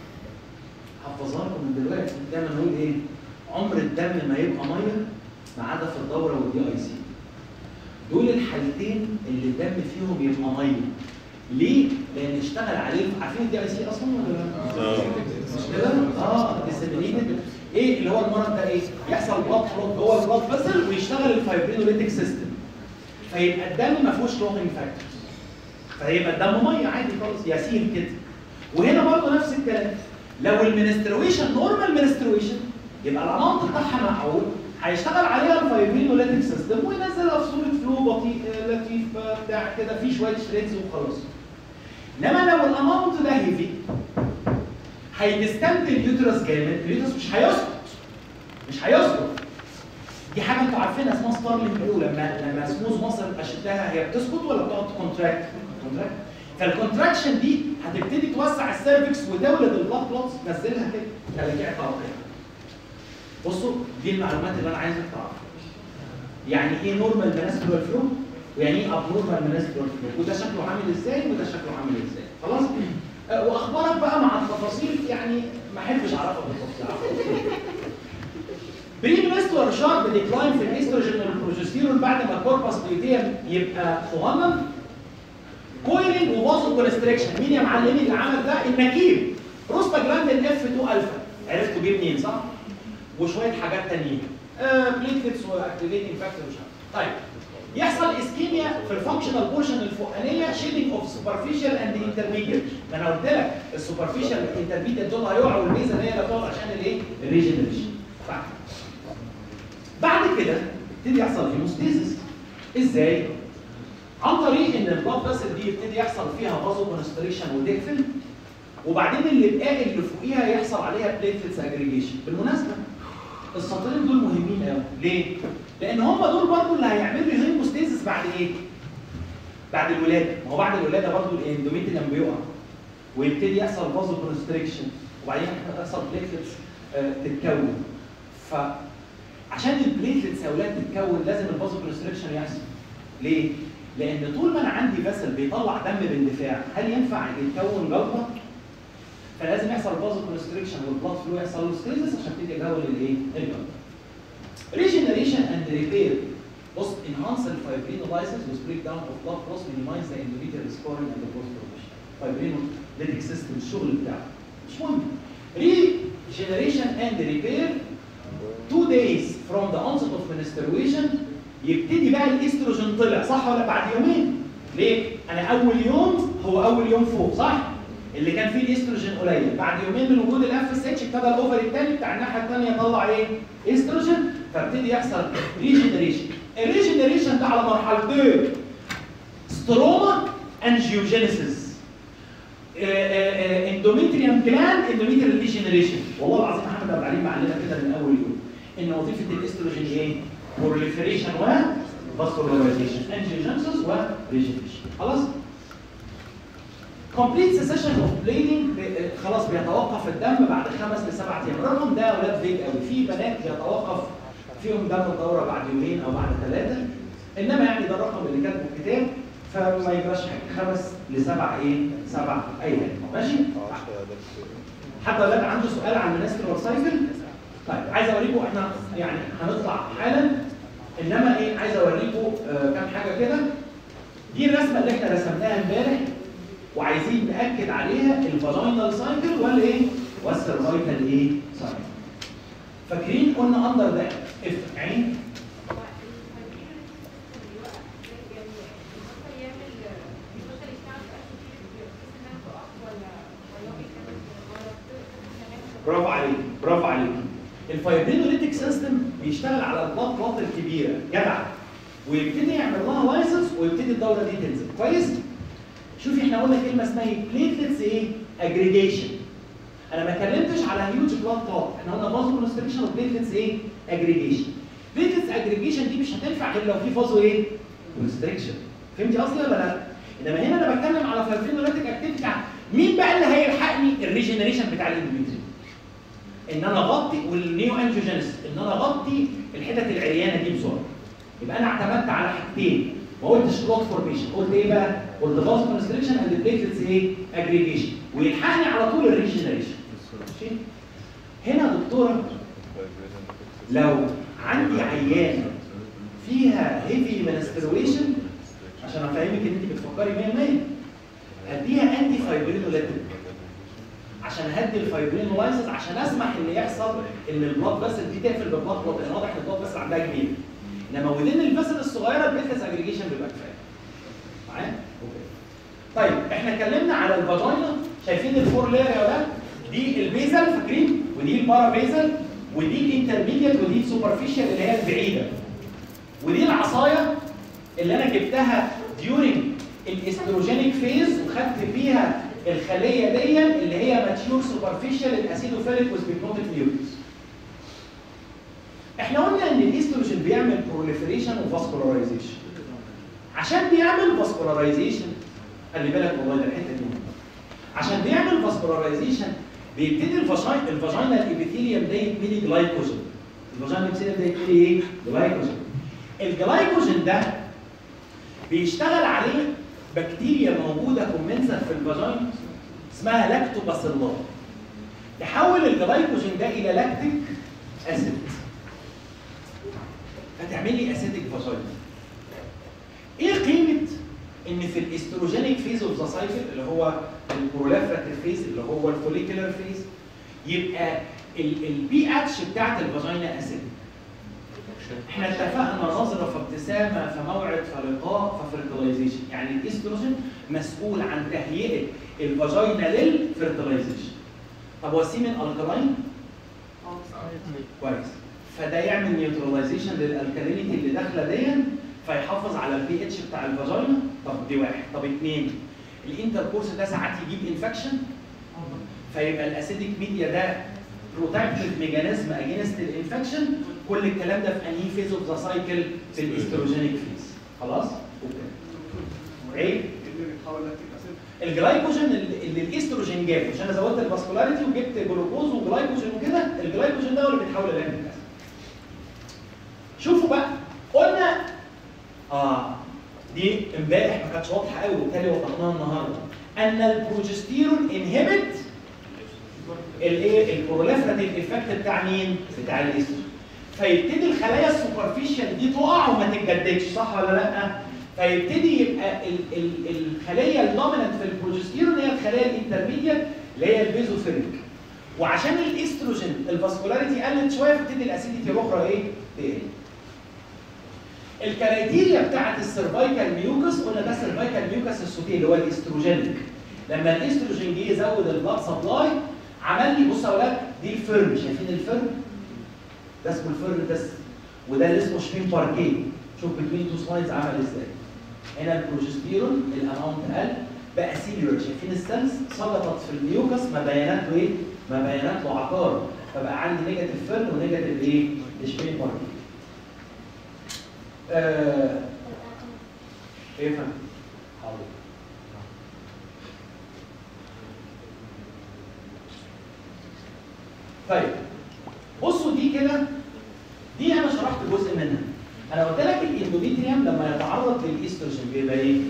Speaker 1: حفظها لكم من دلوقتي دايما نقول ايه؟ عمر الدم ما يبقى ميه ما عدا في الدوره والدي اي سي. دول الحالتين اللي الدم فيهم يبقى ميه. ليه؟ لان اشتغل عليه عارفين الدي اي سي اصلا ولا لا؟
Speaker 2: آه.
Speaker 1: مش كده؟ اه disseminated. ايه اللي هو المرض ده ايه؟ يحصل بلاد كلوت جوه البلاد فيسل ويشتغل الفايبرينوليتك سيستم. فيبقى الدم ما فيهوش كلوتنج فاكتورز. فيبقى الدم ميه عادي خالص يسيل كده. وهنا برضه نفس الكلام. لو المنسترويشن نورمال منسترويشن يبقى الاماونت بتاعها معقول هيشتغل عليها الفايبرينوليتك سيستم وينزلها في صوره فلو بطيء آه، لطيف آه، بتاع كده فيه شويه شريدز وخلاص. انما لو الاماونت ده هيفي هيدستمت اليوترس جامد اليوترس مش هيسقط مش هيسقط دي حاجه انتوا عارفينها اسمها ستارلينج بلو لما لما سموز مصر اشدها هي بتسقط ولا بتقعد تكونتراكت؟ كونتراكت فالكونتراكشن دي هتبتدي توسع السيرفكس وتولد البلاد كلوتس تنزلها كده كلاكيع طبقيه بصوا دي المعلومات اللي انا عايزك تعرفها يعني ايه نورمال مناسكولار فلو ويعني ايه اب نورمال مناسكولار فلو وده شكله عامل ازاي وده شكله عامل ازاي خلاص آه، واخبارك بقى مع التفاصيل يعني ما احبش اعرفها بالتفصيل بري منستر شارب ديكلاين في الاستروجين والبروجستيرون بعد ما الكوربس بيوتيم يبقى صغنن كويلنج وبازو كونستريكشن مين يا معلمين اللي عمل ده النكيب بروستاجلاندين اف 2 الفا عرفتوا جه منين صح؟ وشويه حاجات تانيين آه بليتلتس واكتيفيتنج فاكتور مش عارف طيب يحصل اسكيميا في الفانكشنال بورشن الفوقانيه شيدنج اوف سوبرفيشال اند انترميديت ما انا قلت لك السوبرفيشال انترميديت دول هيقعوا والميزه هي اللي هتقعد عشان الايه؟ الريجنريشن بعد بعد كده يبتدي يحصل هيموستيزيس ازاي؟ عن طريق ان البلاد فاسل دي يبتدي يحصل فيها فازو كونستريشن وتقفل وبعدين اللي بقى اللي فوقيها يحصل عليها بليتلتس اجريجيشن بالمناسبه السطرين دول مهمين قوي ليه؟ لان هم دول برضو اللي هيعملوا هيموستيزيس بعد ايه؟ بعد الولاده ما هو بعد الولاده برضو الاندوميتريوم بيقع ويبتدي يحصل فازو كونستريكشن وبعدين يحصل بليتلتس آه، تتكون فعشان البليتلتس يا اولاد تتكون لازم الفازو كونستريكشن يحصل ليه؟ لان طول ما انا عندي فاسل بيطلع دم باندفاع هل ينفع يتكون جلطه؟ فلازم يحصل فازو كونستريكشن والبلاد فلو يحصل له ستيزس عشان تبتدي تكون الايه؟ الجلطه. ريجنريشن اند ريبير بص enhance the fibrinolysis with breakdown of blood flows minimize the endometrial scoring and the growth formation. fibrinolytic system الشغل بتاعه مش مهم. Regeneration and repair two days from the onset of menstruation يبتدي بقى الاستروجين طلع صح ولا بعد يومين؟ ليه؟ انا اول يوم هو اول يوم فوق صح؟ اللي كان فيه الاستروجين قليل بعد يومين من وجود الاف اس اتش ابتدى الاوفر الثاني بتاع الناحيه الثانيه يطلع ايه؟ استروجين فابتدي يحصل ريجنريشن الريجنريشن ده على مرحلتين ستروما انجيوجينيسيس اندوميتريوم جلاند اندوميتريال ريجنريشن والله العظيم محمد ابو علي معلمه كده من اول يوم ان وظيفه الاستروجين ايه؟ proliferation و vascularization angiogenesis و regeneration خلاص complete cessation of bleeding ب- خلاص بيتوقف الدم بعد خمس لسبعة ايام الرقم ده يا اولاد فيج قوي في بنات بيتوقف فيهم دم الدوره بعد يومين او بعد ثلاثه انما يعني ده الرقم اللي كاتبه الكتاب فما يبقاش حاجة. خمس لسبع ايه؟ سبع ايام ماشي؟ حد اولاد عنده سؤال عن المنسترال سايكل؟ طيب عايز اوريكم احنا يعني هنطلع حالا انما ايه عايز اوريكم آه كام حاجه كده دي الرسمه اللي احنا رسمناها امبارح وعايزين ناكد عليها الفاجينال سايكل ولا ايه؟ والسيرفايكال ايه؟ سايكل. فاكرين قلنا اندر ده اف عين برافو عليك برافو عليك الفايبرينوليتيك سيستم بيشتغل على البلاد كلوت الكبيره جدع ويبتدي يعمل لها لايسنس ويبتدي الدوره دي تنزل كويس شوفي احنا قلنا كلمه اسمها ايه بليتلتس ايه اجريجيشن انا ما اتكلمتش على هيوج بلاد كلوت احنا قلنا فازو كونستريكشن وبليتلتس ايه اجريجيشن بليتلتس اجريجيشن دي مش هتنفع غير لو في فازو ايه كونستريكشن فهمتي قصدي ولا لا انما هنا انا بتكلم على فايبرينوليتيك اكتيفيتي مين بقى اللي هيلحقني الريجنريشن بتاع الاندوميتريوم ان انا اغطي والنيو انجيوجينيس ان انا اغطي الحتت العريانه دي بسرعه يبقى انا اعتمدت على حاجتين ما قلتش كلوت فورميشن قلت ايه بقى؟ قلت فاز كونستريكشن اند بليتلتس ايه؟ اجريجيشن ويلحقني على طول الريجنريشن ماشي؟ هنا دكتوره لو عندي عيانه فيها هيفي منسترويشن عشان افهمك ان انت بتفكري 100 هديها انتي فايبرينوليتيك عشان اهدي الفايبرينولايسيس عشان اسمح ان يحصل ان البلاد فيسل دي تقفل بالبلاد كلوت لان واضح ان البلاد فيسل عندها كبير انما ودين الفيسل الصغيره البيتلس اجريجيشن بيبقى كفايه معايا؟ اوكي طيب احنا اتكلمنا على الفاجينا شايفين الفور لاير يا ولاد دي البيزل فاكرين ودي البارا بيزل ودي الانترميديت ودي السوبرفيشال اللي هي البعيده ودي العصايه اللي انا جبتها ديورنج الاستروجينيك فيز وخدت فيها الخليه دي اللي هي ماتيور سوبرفيشال الاسيدوفيليك وسبيكنوتيك نيوكليس احنا قلنا ان الاستروجين بيعمل بروليفريشن وفاسكولارايزيشن عشان بيعمل فاسكولارايزيشن خلي بالك والله ده الحته دي عشان بيعمل فاسكولارايزيشن بيبتدي الفاجينا الفاجينا الابيثيليوم ده يتملي جلايكوجين الفاجينا الابيثيليوم ده يتملي ايه؟ جلايكوجين الجلايكوجين ده بيشتغل عليه بكتيريا موجوده كومنسر في الفاجينا اسمها لاكتوباسيلار تحول الجلايكوجين ده الى لاكتيك اسيد فتعمل لي اسيدك فاجينا ايه قيمه ان في الاستروجينيك فيز اوف ذا سايكل اللي هو البروليفراتيف فيز اللي هو الفوليكولار فيز يبقى البي اتش بتاعت الفاجينا اسيد احنا اتفقنا نظره فابتسامه فموعد فلقاء ففيرتلايزيشن يعني الاستروجين مسؤول عن تهيئه الفاجينا للفيرتلايزيشن طب هو السيمن الكلاين كويس فده يعمل نيوتراليزيشن للالكالينيتي اللي داخله دي فيحافظ على البي اتش بتاع الفاجينا طب دي واحد طب اثنين الانتركورس ده ساعات يجيب انفكشن فيبقى الاسيديك ميديا ده بروتكتيف ميكانيزم اجينست الانفكشن كل الكلام ده في انهي فيز اوف ذا سايكل في الاستروجينيك فيز خلاص اوكي ايه الجلايكوجين اللي اللي الاستروجين جابه عشان انا زودت الفاسكولاريتي وجبت جلوكوز وجلايكوجين وكده الجلايكوجين ده هو اللي بيتحول للاكتيك اسيد شوفوا بقى قلنا اه دي امبارح ما كانتش واضحه قوي وبالتالي وضحناها النهارده ان البروجستيرون انهبت الايه البروليفراتيف افكت بتاع مين؟ بتاع الاستروجين فيبتدي الخلايا السوبرفيشال دي تقع وما تتجددش صح ولا لا؟ فيبتدي يبقى ال ال الخليه الدوميننت في البروجستيرون هي الخلايا الانترميديت اللي هي البيزوفيريك وعشان الاستروجين الفاسكولاريتي قلت شويه فبتدي الاسيديتي الاخرى ايه؟ تقل الكرايتيريا بتاعت السيرفايكال ميوكس قلنا ده سيرفايكال ميوكس السوتيه اللي هو الاستروجينيك لما الاستروجين جه يزود البلاد سبلاي عمل لي بصوا يا اولاد دي الفيرن شايفين الفيرن ده اسمه الفيرن ده وده اللي اسمه شبين باركيه شوف بتوين تو سلايدز عمل ازاي هنا البروجستيرون الاماونت قل بقى سيلولر شايفين السيلز سلطت في الميوكس ما بيانات له ايه؟ ما بيانات له عقار فبقى عندي نيجاتيف فيرن ونيجاتيف ايه؟ شبين باركيه آه ايه فهم؟ حاضر طيب بصوا دي كده دي انا شرحت جزء منها انا قلت لك الاندوميتريوم لما يتعرض للاستروجين بيبقى ايه؟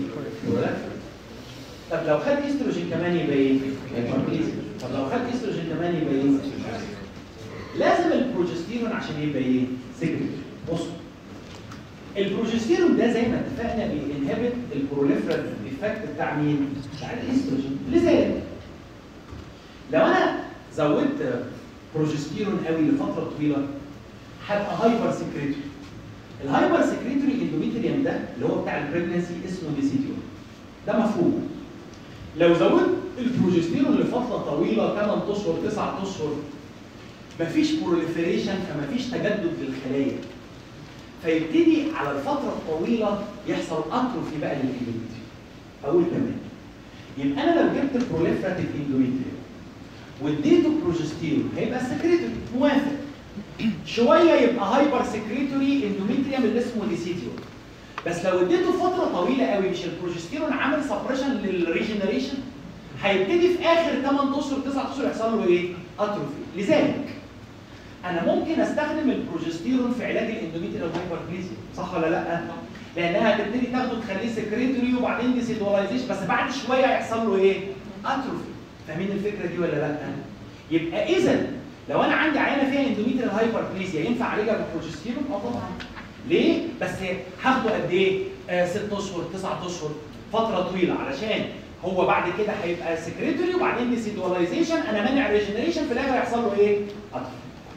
Speaker 1: طب لو خد استروجين كمان يبقى ايه؟ طب لو خد استروجين كمان يبقى ايه؟ لازم البروجستيرون عشان يبقى ايه؟ سكريتوري بصوا البروجستيرون ده زي ما اتفقنا بينهبت البروليفرال ايفكت بتاع مين؟ بتاع الاستروجين لذلك لو انا زودت بروجستيرون قوي لفتره طويله هبقى هايبر سكريتوري الهايبر سكريتوري اندوميتريوم ده اللي هو بتاع البريجنسي اسمه ديسيديون ده مفهوم لو زودت البروجستيرون لفتره طويله 8 اشهر 9 اشهر مفيش بروليفريشن فمفيش تجدد للخلايا فيبتدي على الفتره الطويله يحصل اتروفي بقى للاندوميتريوم اقول كمان يبقى انا لو جبت بروليفراتيف اندوميتريوم واديته بروجستيرون هيبقى سكريتوري موافق شويه يبقى هايبر سكريتوري اندوميتريوم اللي اسمه ديسيديون بس لو اديته فتره طويله قوي مش البروجستيرون عامل سبريشن للريجنريشن هيبتدي في اخر 8 اشهر 9 اشهر يحصل له ايه؟ اتروفي لذلك انا ممكن استخدم البروجستيرون في علاج الاندوميتريال هايبربليزيا صح ولا لا؟ لانها هتبتدي تاخده تخليه سكريتوري وبعدين ديسيدواليزيشن بس بعد شويه هيحصل له ايه؟ اتروفي فاهمين الفكره دي ولا لا؟ يبقى اذا لو انا عندي عينه فيها اندوميتريال هايبربليزيا ينفع اعالجها بالبروجستيرون؟ اه طبعا ليه؟ بس هاخده قد ايه؟ 6 اشهر 9 اشهر فتره طويله علشان هو بعد كده هيبقى سكريتوري وبعدين ديسيدواليزيشن انا مانع ريجنريشن في الاخر هيحصل له ايه؟ اتروفي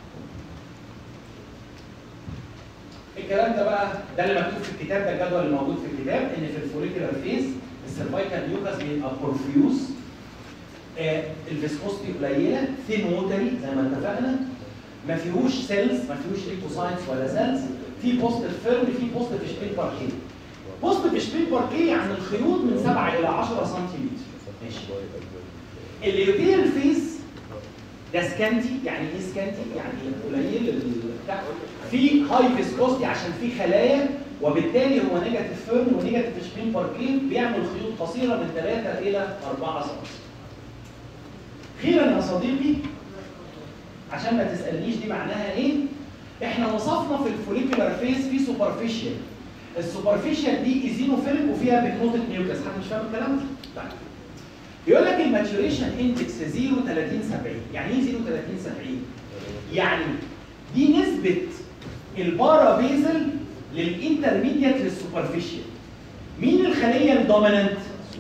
Speaker 1: الكلام ده بقى ده اللي مكتوب في الكتاب ده الجدول اللي موجود في الكتاب ان في الفوليكولار فيز السيرفايكال نيوكاس بيبقى بورفيوس آه الفيسكوستي قليله ثين ووتري زي ما اتفقنا ما فيهوش سيلز ما فيهوش ليكوسايتس ولا سيلز في بوست فيرم في بوست شبين باركيه بوست شبين باركيه يعني الخيوط من 7 الى 10 سنتيمتر ماشي الليوتيال فيز ده سكانتي يعني ايه سكانتي؟ يعني قليل بتاع في هاي فيسكوستي عشان في خلايا وبالتالي هو نيجاتيف فيرم ونيجاتيف شبين باركين بيعمل خيوط قصيره من 3 الى 4 سم. اخيرا يا صديقي عشان ما تسالنيش دي معناها ايه؟ احنا وصفنا في الفوليكولار فيز في سوبرفيشال. السوبرفيشال دي ايزينوفيليك وفيها بيكنوتيك نيوكاس، حد مش فاهم الكلام ده؟ طيب. بيقول لك الماتوريشن اندكس 0 30 70 يعني ايه 0 30 70 يعني دي نسبه البارا بيزل للانترميديت للسوبرفيشال مين الخليه الدوميننت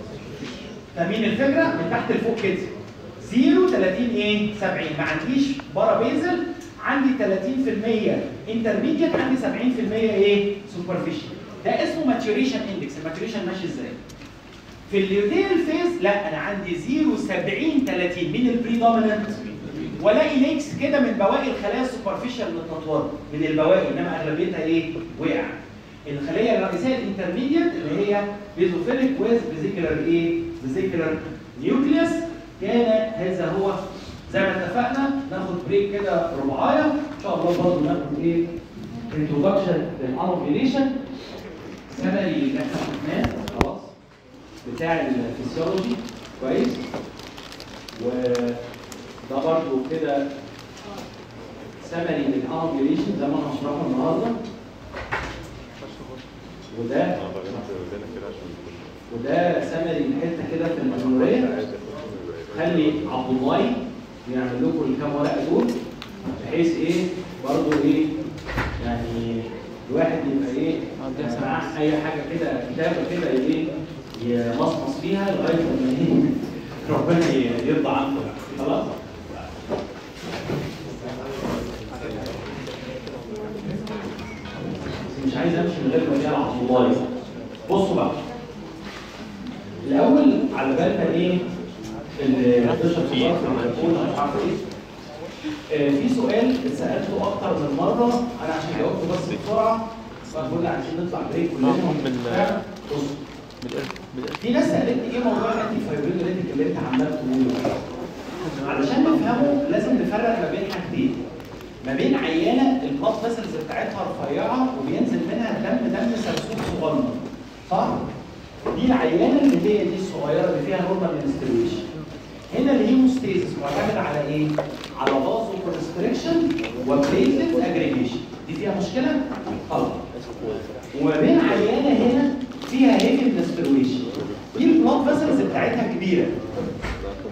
Speaker 1: فمين الفكره من تحت لفوق كده 0 30 ايه 70 ما عنديش بارا بيزل عندي 30% انترميديت عندي 70% ايه سوبرفيشال ده اسمه ماتوريشن اندكس الماتوريشن ماشي ازاي في الليوتيل فيز لا انا عندي 0 70 30 مين البريدوميننت والاقي ليكس كده من بواقي الخلايا السوبرفيشال متنطوره من البواقي انما اغلبيتها ايه وقع الخليه الرئيسيه الانترميديت اللي هي بيزوفيليك ويز فيزيكولار ايه فيزيكولار نيوكليوس كان هذا هو زي ما اتفقنا ناخد بريك كده ربعايه ان شاء الله برضه ناخد ايه انترودكشن للانوفيليشن سمري اللي احنا شفناه خلاص بتاع الفسيولوجي كويس وده برضه كده سمري للانوفيليشن زي ما انا هشرحه النهارده وده وده سمري حته كده في المنوريه خلي عبد الله يعمل لكم الكام ورقه دول بحيث ايه برضه ايه يعني الواحد يبقى ايه معاه اي حاجه كده كتابه كده ايه يمصمص فيها لغايه ما ايه ربنا يرضى عنكم خلاص مش عايز امشي من غير ما اجي عبد الله بصوا بقى الاول على بالنا ايه اللي بتشرب سيجاره في التليفون مش عارف ايه آه، في سؤال اتسالته اكتر من مره انا عشان جاوبته بس بسرعه فبقول عايزين نطلع بريك كلنا
Speaker 2: من-
Speaker 1: بص في ناس سالتني ايه موضوع الانتي فايبرينوليتيك اللي انت عمال تقوله علشان نفهمه لازم نفرق ما بين حاجتين ما بين عيانه البلاد فيسلز بتاعتها رفيعه وبينزل منها دم دم سرسوب صغنن صح؟ دي العيانه اللي هي دي الصغيره اللي فيها نورمال منستريشن هنا الهيموستاسيس معتمد على ايه؟ على فازو كونستريكشن وبليتلت اجريجيشن دي فيها مشكله؟ خلاص وما بين عيانه هنا فيها هيفي منستريشن دي البلاد فيسلز بتاعتها كبيره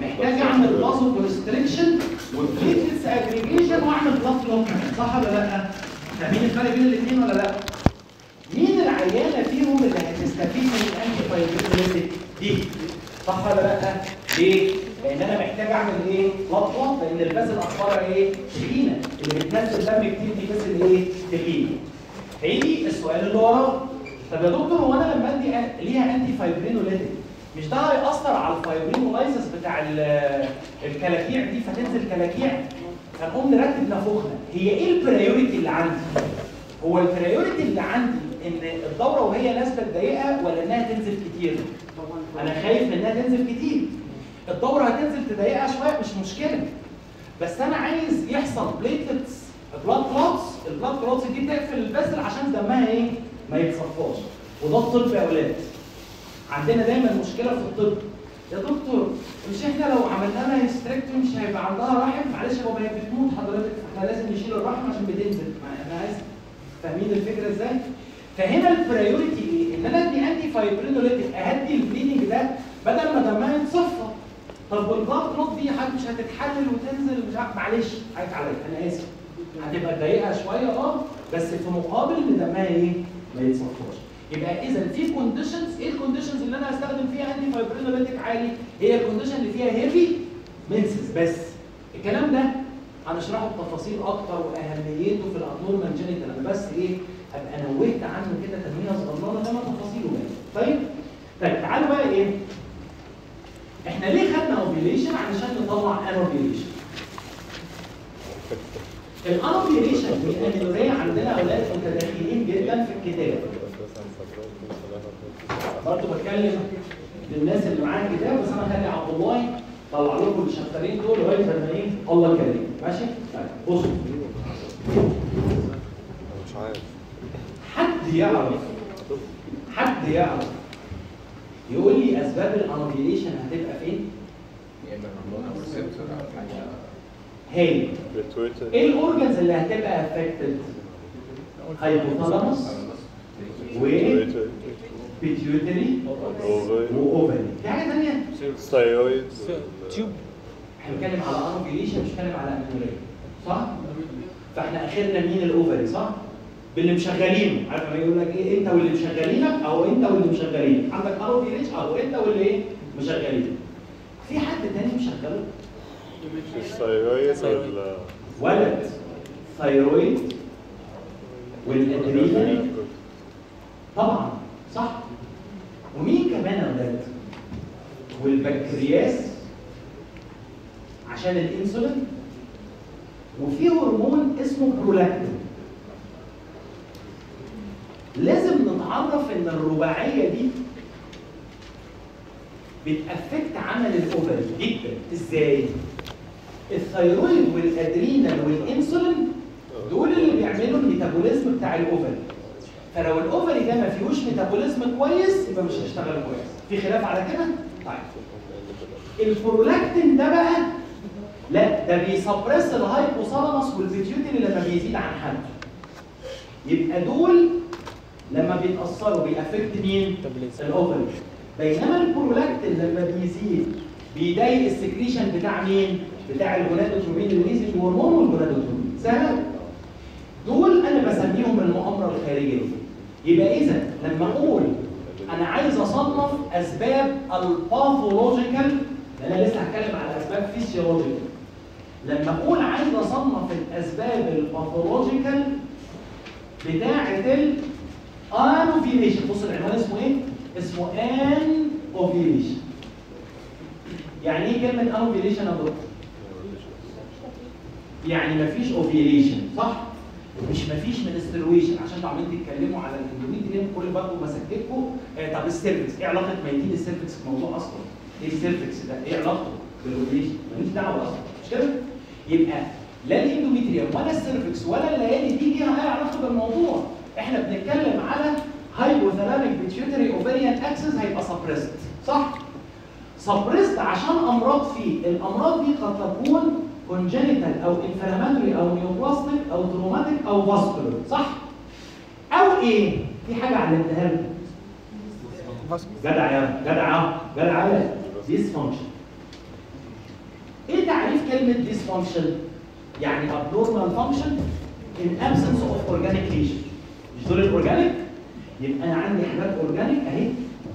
Speaker 1: محتاج اعمل بازو كونستريكشن وبليتلتس اجريجيشن واعمل بلاد كلوت صح ولا لا؟ فاهمين الفرق بين الاثنين ولا لا؟ مين العيانه فيهم اللي هتستفيد من الانتي فايبرينوليتيك دي؟ صح ولا لا؟ ليه؟ لان انا محتاج اعمل ايه؟ بلاد كلوت لان الفاسل اخبارها ايه؟ تخينه اللي بتنزل دم كتير دي فاسل ايه؟ تخينه هيجي السؤال اللي وراه طب يا دكتور هو انا لما ادي أن- ليها انتي فايبرينوليتيك مش ده هيأثر على الفايبرينولايسس بتاع ال- الكلاكيع دي فتنزل كلاكيع فنقوم نرتب نافوخنا هي ايه البريوريتي اللي عندي؟ هو البريوريتي اللي عندي ان الدوره وهي نازله تضايقها ولا انها تنزل كتير؟ انا خايف انها تنزل كتير الدوره هتنزل تضايقها شويه مش مشكله بس انا عايز يحصل بليتلتس بلاد كلوتس البلاد كلوتس دي تقفل الفاسل عشان دمها ايه؟ ما يتصفاش وده الطب يا اولاد عندنا دايما مشكله في الطب يا دكتور مش احنا لو عملنا لها هيستريكتومي مش هيبقى عندها رحم معلش هو ما هي بتموت حضرتك احنا لازم نشيل الرحم عشان بتنزل ما انا عايز فاهمين الفكره ازاي؟ فهنا البرايورتي ايه؟ ان انا ادي انتي فايبرينوليتيك اهدي البليدنج ده بدل ما دمها يتصفى طب والبلاد كلوت دي حاجه مش هتتحلل وتنزل مش عارف معلش عيب عليا انا اسف هتبقى تضايقها شويه اه بس في مقابل ان دمها ايه؟ ما يتصفاش يبقى اذا في كونديشنز ايه الكونديشنز اللي انا هستخدم فيها انتي فايبرينوليتيك عالي؟ هي الكونديشن اللي فيها هيفي منسس بس الكلام ده هنشرحه بتفاصيل اكتر واهميته في الابنورمال جينيتال انا بس ايه ابقى نوهت عنه كده تنويه صغننه ده ما تفاصيله بقى طيب طيب تعالوا بقى ايه احنا ليه خدنا اوفيليشن علشان نطلع انوفيليشن الانوفيليشن والانوريا عندنا اولاد متداخلين جدا في الكتاب برضه بتكلم للناس اللي معاها الكتاب بس انا هخلي عبد الله طلع لكم الشابترين دول لغايه لما ايه الله كريم ماشي؟ طيب بصوا
Speaker 2: مش عارف
Speaker 1: حد يعرف حد يعرف يقول لي اسباب الانوفيليشن هتبقى فين؟
Speaker 3: يا اما هرمون او ريسبتور او حاجه
Speaker 1: هاي
Speaker 2: بتويتر
Speaker 1: ايه الاورجنز اللي هتبقى افكتد؟ هايبوثالاموس و
Speaker 2: تويتر
Speaker 1: بيتيوتري
Speaker 2: اوفر
Speaker 1: واوفري في حاجه ثانيه
Speaker 2: ثايرويد
Speaker 4: تيوب
Speaker 1: احنا بنتكلم على انوفيليشن مش بنتكلم على امينوريا صح؟ فاحنا اخرنا مين الاوفري صح؟ باللي مشغلينه عارف لما يقول لك ايه انت واللي مشغلينك او انت واللي مشغلينك عندك انوفيليشن او انت واللي ايه مشغلينك في حد تاني مشغله
Speaker 2: الثايرويد ولا
Speaker 1: ولد ثايرويد والادرينال طبعا صح ومين كمان يا ولاد والبنكرياس عشان الانسولين وفي هرمون اسمه برولاكتين لازم نتعرف ان الرباعيه دي بتأفكت عمل الاوفري جدا ازاي؟ الثيرويد والادرينال والانسولين دول اللي بيعملوا الميتابوليزم بتاع الاوفري فلو الاوفري ده ما فيهوش ميتابوليزم كويس يبقى مش هيشتغل كويس في خلاف على كده طيب البرولاكتين ده بقى لا ده بيسبرس الهايبوثالاموس والبيتيوتري لما بيزيد عن حد يبقى دول لما بيتاثروا بيأفكت مين الاوفري بينما البرولاكتين لما بيزيد بيضايق السكريشن بتاع مين بتاع الجونادوتروبين ريليز الهرمون والجونادوتروبين سهل دول انا بسميهم المؤامره الخارجيه يبقى اذا لما اقول انا عايز اصنف اسباب الباثولوجيكال لان انا لسه هتكلم على اسباب فيسيولوجيكال لما اقول عايز اصنف الاسباب الباثولوجيكال بتاعه الانوفيليشن بص العنوان اسمه ايه؟ اسمه ان اوفيليشن يعني ايه كلمه انوفيليشن يا دكتور؟ يعني مفيش اوفيليشن صح؟ مش مفيش منسترويشن عشان انتوا عمالين تتكلموا على الاندوميتريوم كل برضه بسكتكم آه طب السيرفكس ايه علاقه ميتين السيرفكس في الموضوع اصلا؟ ايه السيرفكس ده؟ ايه علاقته بالاوفيليشن؟ ماليش دعوه اصلا مش كده؟ يبقى لا الاندوميتريوم ولا السيرفكس ولا الليالي دي ليها اي علاقه بالموضوع احنا بنتكلم على هايبوثالاميك بيتيوتري اوفريان اكسس هيبقى سبريست صح؟ سبريست عشان امراض فيه الامراض دي قد تكون كونجنتال او انفلاماتوري او نيوبلاستيك او تروماتيك او فاسكولار صح؟ او ايه؟ في حاجه علمتها لكم جدع يا جدع يا جدع يا ديسفانكشن كلمه dysfunction يعني abnormal function in absence of organic lesion مش دول الاورجانيك يبقى انا عندي حاجات اورجانيك اهي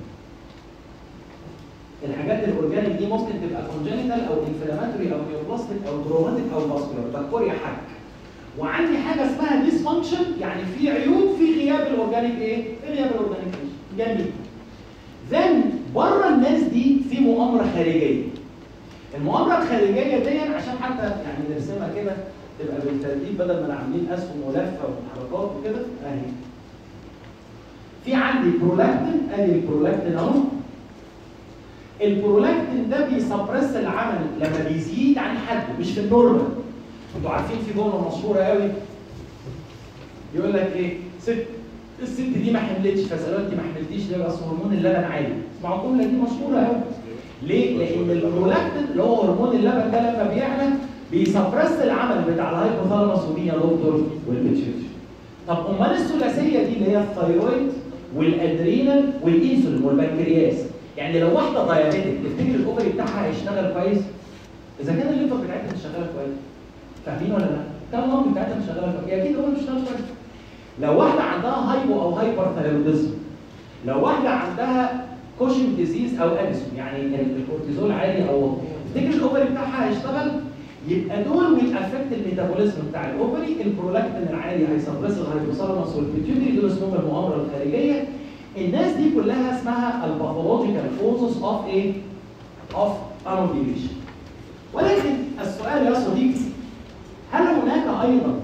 Speaker 1: الحاجات الاورجانيك دي ممكن تبقى كونجنتال او انفلاماتوري او نيوبلاستيك او تروماتيك او فاسكولار ده كوريا حاجه وعندي حاجه اسمها ديسفانكشن يعني في عيوب في غياب الاورجانيك ايه؟ في غياب الاورجانيك ليشن جميل ذن بره الناس دي في مؤامره خارجيه المؤامره الخارجيه دي عشان حتى يعني نرسمها كده تبقى بالترتيب بدل ما انا عاملين اسهم ولفه وحركات وكده اهي في عندي برولاكتين ادي البرولاكتين اهو البرولاكتين ده بيسبرس العمل لما بيزيد عن حده مش في النورمال انتوا عارفين في جمله مشهوره قوي يقول لك ايه ست الست دي ما حملتش فسالوها انت ما حملتيش ليه اصل هرمون اللبن عالي اسمعوا الجمله دي مشهوره قوي ليه؟ لان البرولاكتين اللي هو هرمون اللبن ده لما بيعلى بيسبرس العمل بتاع الهايبوثالاموس ومين يا دكتور؟ والبيتشيتري طب امال الثلاثيه دي اللي هي الثايرويد والادرينال والانسولين والبنكرياس يعني لو واحده دايابيتك تفتكر الاوفري بتاعها هيشتغل كويس؟ اذا كان الليفر بتاعتها مش شغاله كويس فاهمين ولا لا؟ كان اللنج بتاعتها مش شغاله كويس اكيد هو مش شغال كويس لو واحده عندها هايبو او هايبر ثايرويدزم لو واحده عندها كوشن ديزيز او اديسون يعني الكورتيزول عالي او واطي تفتكر الاوفري بتاعها هيشتغل يبقى دول ويل افكت الميتابوليزم بتاع الاوفري البرولاكتين العالي هيسبرس الهيبوثالاموس والبيتيوتري دول اسمهم المؤامره الخارجيه الناس دي كلها اسمها الباثولوجيكال كوزز اوف ايه؟ اوف انوفيليشن ولكن السؤال يا صديقي هل هناك ايضا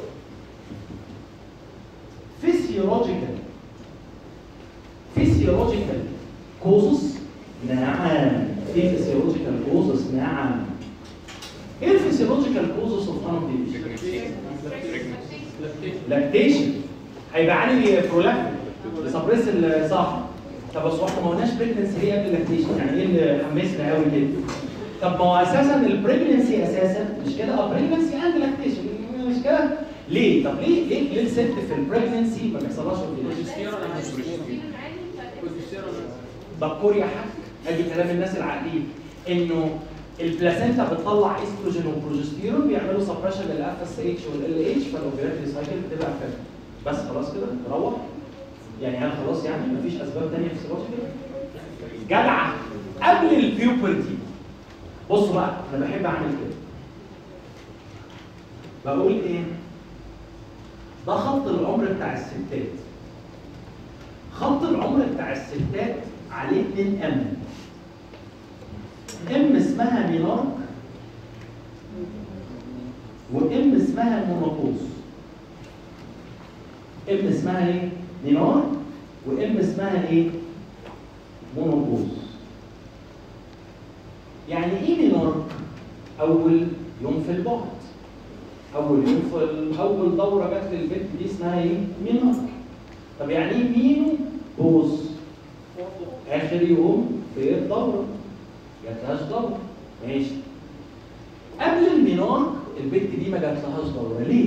Speaker 1: physiological physiological causes نعم في physiological causes نعم ايه الفسيولوجيكال كوزز اوف انوفيليشن؟ لاكتيشن هيبقى عندي برولاكتين يسبريس صح طب بس واحنا ما قلناش بريجنسي هي قبل اللاكتيشن يعني ايه اللي حمسنا قوي كده؟ طب ما هو اساسا البريجنسي اساسا مش كده اه بريجنسي اند لاكتيشن مش كده؟ ليه؟ طب ليه ليه ليه الست في البريجنسي ما بيحصلهاش بكور يا حاج ادي كلام الناس العاقلين انه البلاسينتا بتطلع استروجين وبروجستيرون بيعملوا سبريشن للاف اس اتش والال اتش فالاوفيريتري سايكل بتبقى افكت بس خلاص كده نروح يعني هل خلاص يعني مفيش اسباب ثانيه فيسيولوجيكال جدعه قبل البيوبرتي بصوا بقى انا بحب اعمل كده بقول ايه ده خط العمر بتاع الستات خط العمر بتاع الستات عليه 2 ام ام اسمها مينارك وام اسمها مونوبوز ام اسمها ايه؟ مينار وام اسمها ايه؟ مونوبوز يعني ايه مينارك؟ اول يوم في البعد اول يوم في ال- اول دوره جت للبنت دي اسمها ايه؟ مينارك طب يعني ايه مينو بوز؟ اخر يوم في الدوره جاتلهاش دوره ماشي قبل المينارك البنت دي ما جاتلهاش دوره ليه؟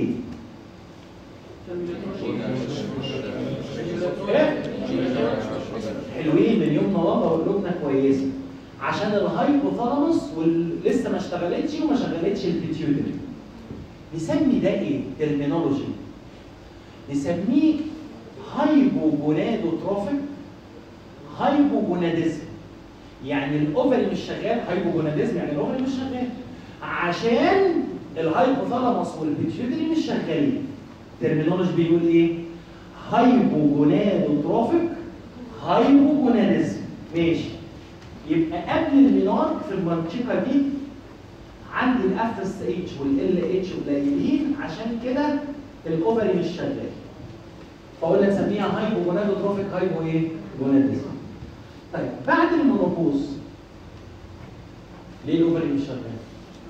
Speaker 1: ايه؟ حلوين من يوم نوابه وقلوبنا كويسه عشان الهايبوثالاموس ولسه ما اشتغلتش وما شغلتش البيتيوتري نسمي ده ايه؟ ترمينولوجي نسميه هايبوجونادوتروفيك هايبوجوناديزم يعني الاوفري مش شغال هايبوجوناديزم يعني الاوفري مش شغال عشان الهايبوثالاموس والبيتيوتري مش شغالين ترمينولوجي بيقول ايه؟ هايبوجونادوتروفيك هايبوجوناديزم ماشي يبقى قبل المينارك في المنطقه دي عندي الاف اس اتش والال اتش قليلين عشان كده الاوفري مش شغال فقلنا نسميها هايبوجونادوتروفيك هايبو ايه؟ جوناديزم طيب بعد المونوبوز ليه الاوفري مش شغال؟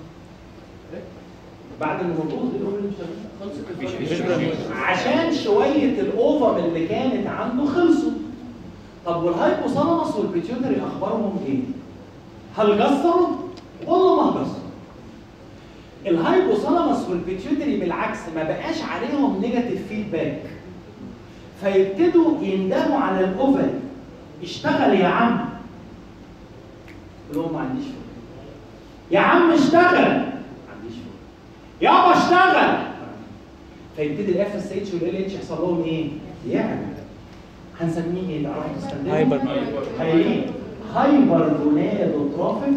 Speaker 1: بعد المونوبوز ليه الاوفري مش شغال؟ عشان شويه الاوفر اللي كانت عنده خلصوا طب والهايبوثالاموس والبيتيوتري اخبارهم ايه؟ هل جسروا ولا ما جسروا؟ الهايبوثالاموس والبيتيوتري بالعكس ما بقاش عليهم نيجاتيف فيدباك فيبتدوا يندموا على الاوفري اشتغل يا عم قول لهم ما عنديش فكره يا عم اشتغل يابا اشتغل فيبتدي الاف اس اتش والال اتش يحصل لهم ايه؟ يعلى هنسميه ايه؟ تعرفوا تستخدمه؟
Speaker 4: هايبر
Speaker 1: هايلين هايبر جونادوتروفيك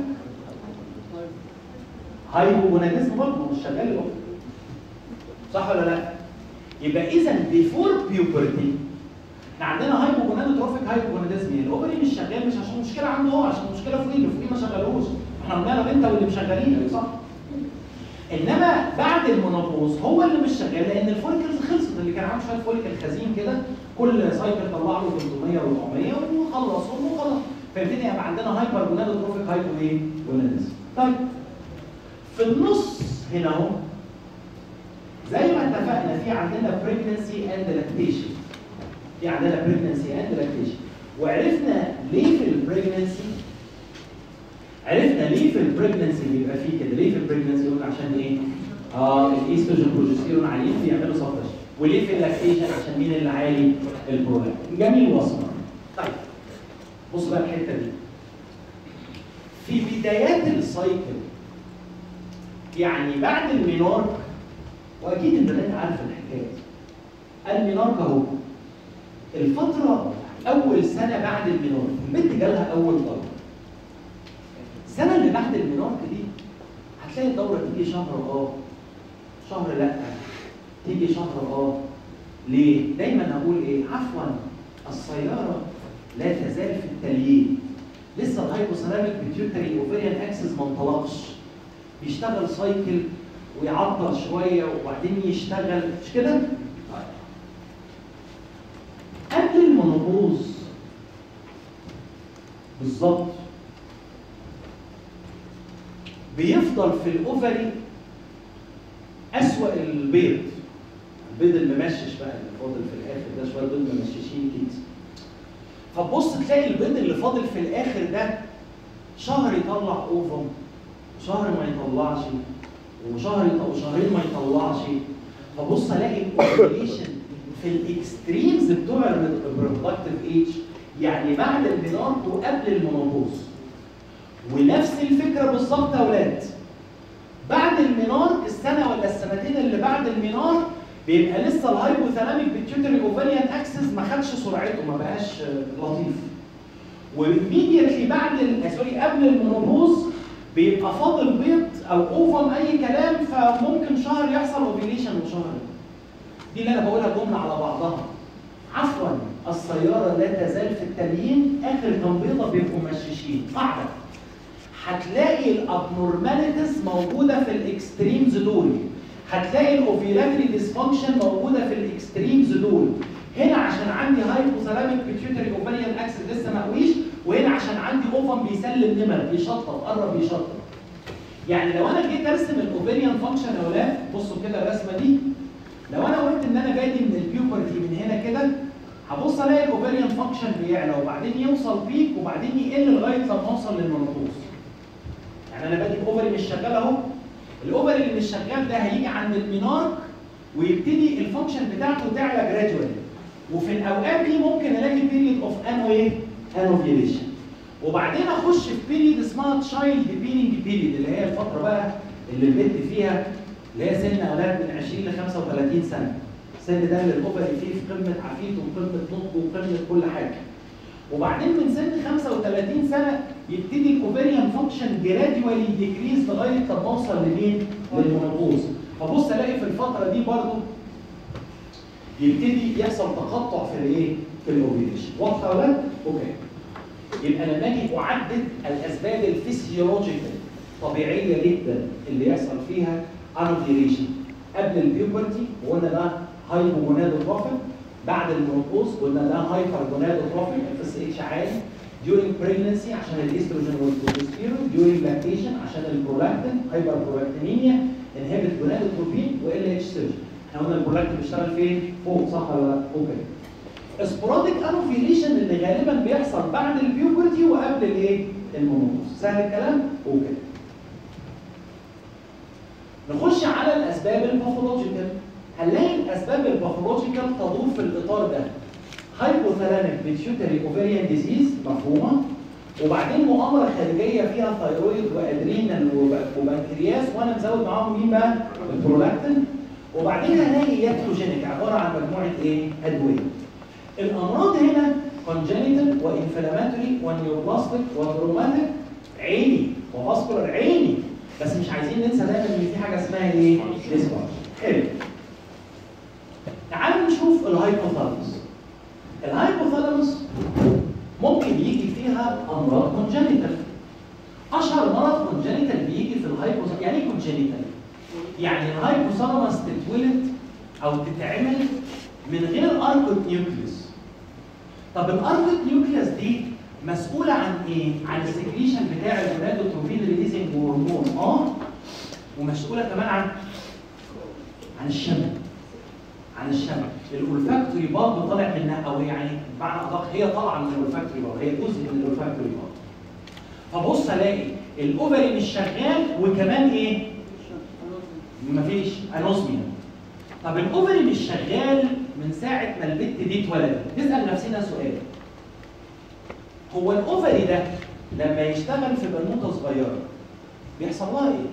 Speaker 1: هايبوجوناديزم برضه مش شغال الاوف صح ولا لا؟ يبقى اذا بيفور بيوبرتي احنا عندنا هايبوجونادوتروفيك هايبوجوناديزم يعني الاوفري مش شغال مش عشان مشكله عنده هو عشان مشكله فوقيه اللي فوقيه ما شغلوش احنا بنعرف انت واللي مشغلينك صح؟ انما بعد المونوبوز هو اللي مش شغال لان الفوليكلز خلصت اللي كان عامل شويه فوليكل خزين كده كل سايكل طلع له 300 و400 وخلصهم وخلاص فيبتدي يبقى عندنا هايبر جونادوتروفيك هايبو ايه؟ جوناديزم طيب في النص هنا اهو زي ما اتفقنا في عندنا بريجنسي اند لاكتيشن في عندنا بريجنسي اند لاكتيشن وعرفنا ليه في البريجنسي عرفنا ليه في البريجنسي بيبقى فيه كده ليه في البريجنسي قلنا عشان ايه؟ اه الايستروجين بروجستيرون عاليين بيعملوا سبريشن وليه في اللاكتيشن عشان مين اللي عالي؟ البرولاكتين جميل وصفنا طيب بص بقى الحته دي في بدايات السايكل يعني بعد المينارك واكيد البنات عارفه الحكايه دي المينارك اهو الفتره اول سنه بعد المينارك البنت جالها اول دوره السنه اللي بعد المينارك دي هتلاقي الدوره تيجي شهر اه شهر لا تيجي شهر اه ليه؟ دايما اقول ايه؟ عفوا السياره لا تزال في التليين لسه الهايبوثالاميك بيتيوتري اوفيريان اكسس ما انطلقش بيشتغل سايكل ويعطل شويه وبعدين يشتغل مش كده؟ طيب. قبل المونوبوز بالظبط بيفضل في الاوفري اسوأ البيض البيض الممشش بقى اللي فاضل في الاخر ده شويه بيض ممششين كده فتبص تلاقي البيض اللي فاضل في الاخر ده شهر يطلع اوفم شهر ما يطلعش وشهر يط- وشهرين ما يطلعش فبص الاقي الاوفيليشن في الاكستريمز بتوع الريبرودكتيف ايج يعني بعد المينارك وقبل المونوبوز ونفس الفكره بالظبط يا اولاد بعد المينارك السنه ولا السنتين اللي بعد المينارك بيبقى لسه الهايبوثالاميك بيتيوتري اوفريان اكسس ما خدش سرعته ما بقاش آه، لطيف وإيميديتلي بعد ال- سوري قبل المونوبوز بيبقى فاضل بيض او اوفم اي كلام فممكن شهر يحصل اوفيليشن وشهر دي اللي انا بقولها جمله على بعضها عفوا السياره لا تزال في التليين اخر كام بيضه بيبقوا مششين قاعده هتلاقي الابنورماليتيز موجوده في الاكستريمز دول هتلاقي الاوفيلاتري ديسفانكشن موجوده في الاكستريمز دول هنا عشان عندي هايبوثالاميك بيتيوتري اوفريان اكسس لسه مقويش وهنا عشان عندي اوفم بيسلم نمر بيشطب قرب يشطب يعني لو انا جيت ارسم الاوفريان فانكشن يا اولاد بصوا كده الرسمه دي لو انا قلت ان انا بادي من البيوبرتي من هنا كده هبص الاقي الاوفريان فانكشن بيعلى وبعدين يوصل بيك وبعدين يقل لغايه لما اوصل للمنقوص يعني انا بادي باوفري مش شغال اهو الاوفري اللي مش شغال ده هيجي عند المينارك ويبتدي الفانكشن بتاعته تعلى جرادوالي وفي الاوقات دي ممكن الاقي بيريد اوف انو ايه؟ انوفيليشن وبعدين اخش في بيريد اسمها تشايلد بيرنج بيريد اللي هي الفتره بقى اللي البنت فيها اللي هي سن اولاد من 20 ل 35 سنه السن ده اللي الاوفري فيه في قمه عافيته وقمه نضجه وقمه كل حاجه وبعدين من سن 35 سنه يبتدي الاوفريان فانكشن جراديوالي ديكريز لغايه لما اوصل لمين؟ للمنقوص فبص الاقي في الفتره دي برضو يبتدي يحصل تقطع في الايه؟ في الاوفيليشن واضحه ولا لا؟ اوكي يبقى لما اجي اعدد الاسباب الفسيولوجيكال طبيعيه جدا اللي يحصل فيها انوفيليشن قبل البيوبرتي وقلنا ده هايبومونادوتروفيك بعد المنقوص قلنا ده هايبر جونادوتروفيك اف اس اتش عالي during pregnancy عشان الاستروجين والبروجستيرون during lactation عشان البرولاكتين هايبر برولاكتينيميا انهبت جونادوتروبين وال اتش سيرجن احنا قلنا البرولاكتين بيشتغل فين؟ فوق صح ولا لا؟ اوكي سبوراديك انوفيليشن اللي غالبا بيحصل بعد البيوبرتي وقبل الايه؟ المنقوص سهل الكلام؟ اوكي نخش على الاسباب الباثولوجيكال هنلاقي الاسباب الباثولوجيكال تدور في الاطار ده هايبوثالاميك بيتيوتري اوفريان ديزيز مفهومه وبعدين مؤامره خارجيه فيها ثايرويد وادرينال وب- وبنكرياس وانا مزود معاهم مين بقى؟ البرولاكتين وبعدين هلاقي ياتروجينيك عباره عن مجموعه ايه؟ ادويه. الامراض هنا كونجنيتال وانفلاماتوري ونيوبلاستيك وتروماتيك عيني وفاسكولار عيني بس مش عايزين ننسى دايما ان في حاجه اسمها ايه؟ ديسبارش. حلو. تعالوا نشوف الهايبوثالاموس. الهايبوثالاموس ممكن يجي فيها امراض كونجنيتال. اشهر مرض كونجنيتال بيجي في الهايبوثالاموس، يعني ايه كونجنيتال؟ يعني الهايبوثالاموس تتولد او تتعمل من غير اركوت نيوكليوس. طب الاركوت نيوكليوس دي مسؤوله عن ايه؟ عن السكريشن بتاع الجونادوتروفين ريليزنج هرمون اه ومسؤوله كمان عن عن الشم عن الشم الاولفاكتوري برضه طالع منها او يعني بمعنى ادق هي طالعه من الاولفاكتوري برضه هي جزء من الاولفاكتوري برضه فبص الاقي الاوفري مش شغال وكمان ايه؟ مفيش انوزميا طب الاوفري مش شغال من ساعه ما البت دي اتولدت نسال نفسنا سؤال هو الاوفري ده لما يشتغل في بنوته صغيره بيحصل لها ايه؟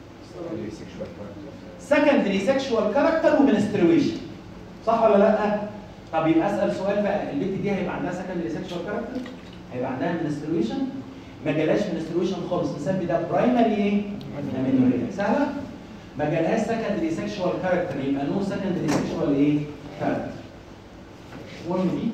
Speaker 1: سكندري سيكشوال كاركتر ومنسترويشن صح ولا لا؟ طب يبقى اسال سؤال بقى البت دي هيبقى عندها سكندري سيكشوال كاركتر؟ هيبقى عندها منسترويشن؟ ما جالهاش منسترويشن خالص نسمي ده برايمري ايه؟ امينوريا سهله؟ ما جالهاش سكندري سيكشوال كاركتر يبقى نو سكندري سيكشوال ايه؟ كاركتر 1 دي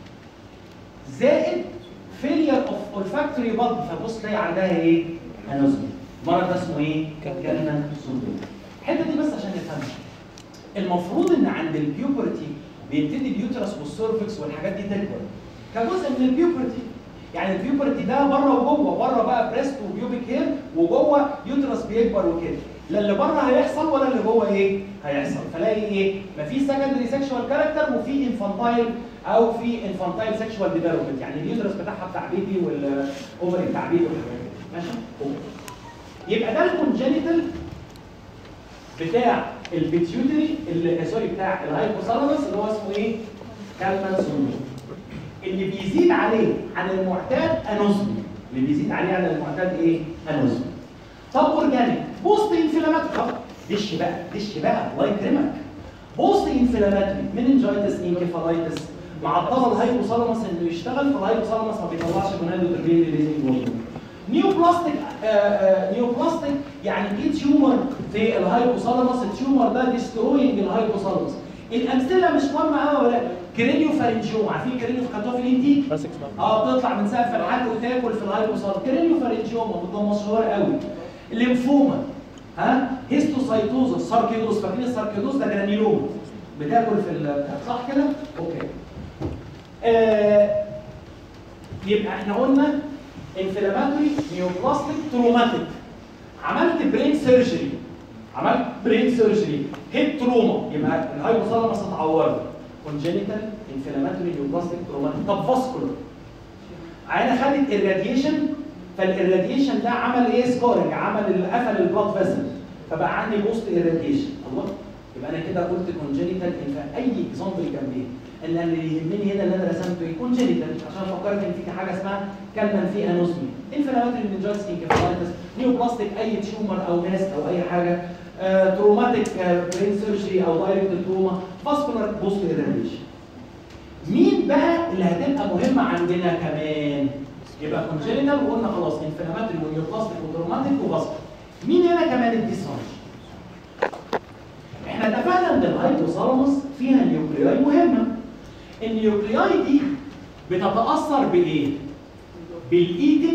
Speaker 1: زائد فيلير اوف اولفاكتوري بلد فبص تلاقي عندها ايه؟ انوزمي المرض ده اسمه ايه؟ كالمان سندروم الحته دي بس عشان نفهمها المفروض ان عند البيوبرتي بيبتدي اليوترس والسيرفكس والحاجات دي تكبر كجزء من البيوبرتي يعني البيوبرتي ده بره وجوه بره بقى بريست وبيوبيك هير وجوه يوترس بيكبر وكده لا اللي بره هيحصل ولا اللي جوه ايه هيحصل فلاقي ايه مفيش سكندري سيكشوال كاركتر وفي انفانتايل او في انفانتايل سيكشوال ديفلوبمنت يعني اليوترس بتاعها بتاع بيبي والاوفري بتاع بيبي والحاجات دي. ماشي أوكي. يبقى ده الكونجنيتال بتاع البيتيوتري اللي سوري بتاع الهايبوثالاموس اللي هو اسمه ايه؟ كالمان سندروم. اللي بيزيد عليه عن المعتاد انوزمي اللي بيزيد عليه عن المعتاد ايه؟ انوزمي. طب اورجانيك بوست انفلاماتوري طب دش بقى دش بقى الله يكرمك. بوست انفلاماتوري مننجايتس انكفالايتس معطله الهايبوثالاموس انه يشتغل فالهايبوثالاموس ما بيطلعش جونادوتروفين ريليزنج هرمون. نيوبلاستيك نيوبلاستيك يعني في تيومر في الهايبوثالاموس التيومر ده ديستروينج الهايبوثالاموس الامثله مش مهمه قوي ولا كرينيو فارنجيوم عارفين كرينيو خدتوها في الانتي؟ اه بتطلع من سقف الحد وتاكل في الهايبوثالاموس كرينيو فارنجيوم بتبقى مشهوره قوي الليمفوما ها هيستوسايتوزس ساركيدوس فاكرين الساركيدوس ده جرانيلوم بتاكل في ال- صح كده؟ اوكي آه يبقى احنا قلنا انفلاماتوري نيوبلاستيك تروماتيك عملت برين سيرجري عملت برين سيرجري هيد تروما يبقى الهايبوثالاموس اتعورت كونجينيتال انفلاماتوري نيوبلاستيك تروماتيك طب فاسكولار عينه خدت الراديشن فالراديشن ده عمل ايه سكورنج عمل ال- قفل البلاد فيسل فبقى عندي بوست الراديشن الله يبقى انا كده قلت كونجينيتال اي اكزامبل جنبيه ان أنا اللي يهمني هنا اللي انا رسمته ايه كونجينيتال عشان افكرك ان في حاجه اسمها كلمه في انوزمي انفلاماتوري منجايتس انكفالايتس نيوبلاستيك اي تيومر او ماس او اي حاجه آه، تروماتيك برين سيرجري او دايركت تروما فاسكولار بوست الراديشن مين بقى اللي هتبقى مهمه عندنا كمان يبقى كونجينيتال وقلنا خلاص انفلاماتوري ونيوبلاستيك وتروماتيك وفاسكولار مين هنا كمان الديسفانكشن احنا اتفقنا ان الهايبوثالاموس فيها نيوكلياي مهمه النيوكلياي دي بتتاثر بايه بالايتنج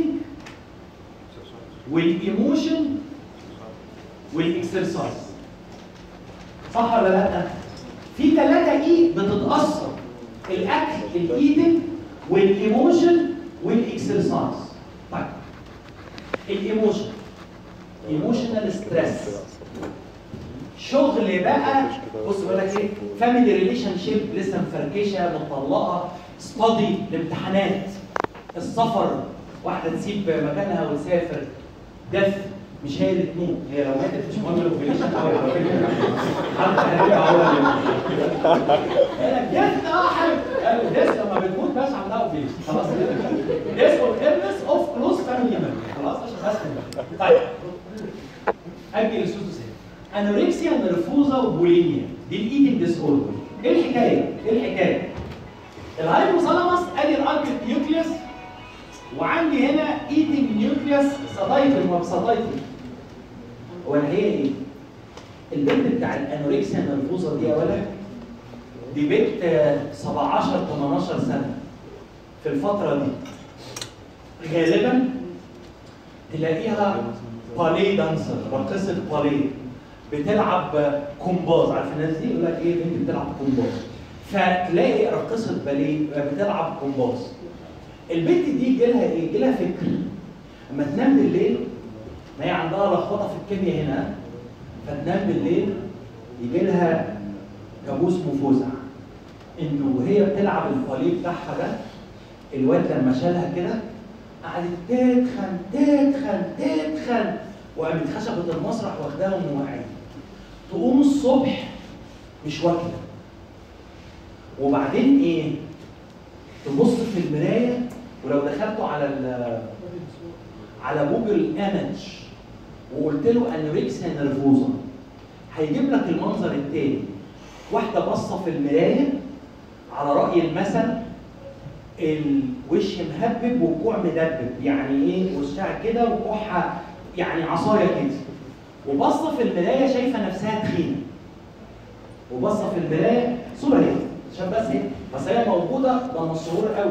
Speaker 1: والايموشن والاكسرسايز صح ولا لا في ثلاثه اي بتتاثر الاكل الايتنج والايموشن والاكسرسايز طيب الايموشن ايموشنال ستريس شغل بقى بص بقول لك ايه فاميلي ريليشن شيب لسه مفركشه مطلقه ستادي الامتحانات السفر واحده تسيب مكانها وتسافر دث مش هي اللي تموت هي لو ماتت مش مهم لو فيليشن او حتى هنرجع هو اللي دث اه حاجه دث لما بتموت بس عندها اوفيليشن خلاص دث اوف ايرنس اوف طيب اجل السوسوس هنا انوركسيا نرفوزا وبوليميا دي الايتنج ديس اوردر ايه الحكايه؟ ايه الحكايه؟ الهايبوثالاموس ادي الاركت نيوكليوس وعندي هنا ايتنج نيوكليوس ساتايتل وساتايتل هو هي ايه؟ البنت بتاع الانوركسيا نرفوزا دي يا ولد دي بنت آه، 17 18 سنه في الفتره دي غالبا تلاقيها باليه دانسر راقصه باليه بتلعب كومباز عارف الناس دي يقول لك ايه بنت بتلعب كومباز فتلاقي راقصه باليه بتلعب كومباز البنت دي جالها ايه؟ جالها فكر اما تنام بالليل ما هي عندها لخبطه في الكيمياء هنا فتنام بالليل يجي لها كابوس مفزع انه وهي بتلعب الباليه بتاعها ده الواد لما شالها كده قعدت تتخن تتخن تتخن وقامت خشبة المسرح واخداها وموقعين تقوم الصبح مش واكله وبعدين ايه تبص في المرايه ولو دخلتوا على ال على جوجل ايمج وقلت له انوركسيا نرفوزا هيجيب لك المنظر التاني واحده باصه في المرايه على راي المثل الوش مهبب والكوع مدبب يعني ايه وشها كده وكوعها يعني عصايه كده وباصه في المرايه شايفه نفسها تخينه وباصه في المرايه صوره هي عشان بس ايه بس هي موجوده ده مشهور قوي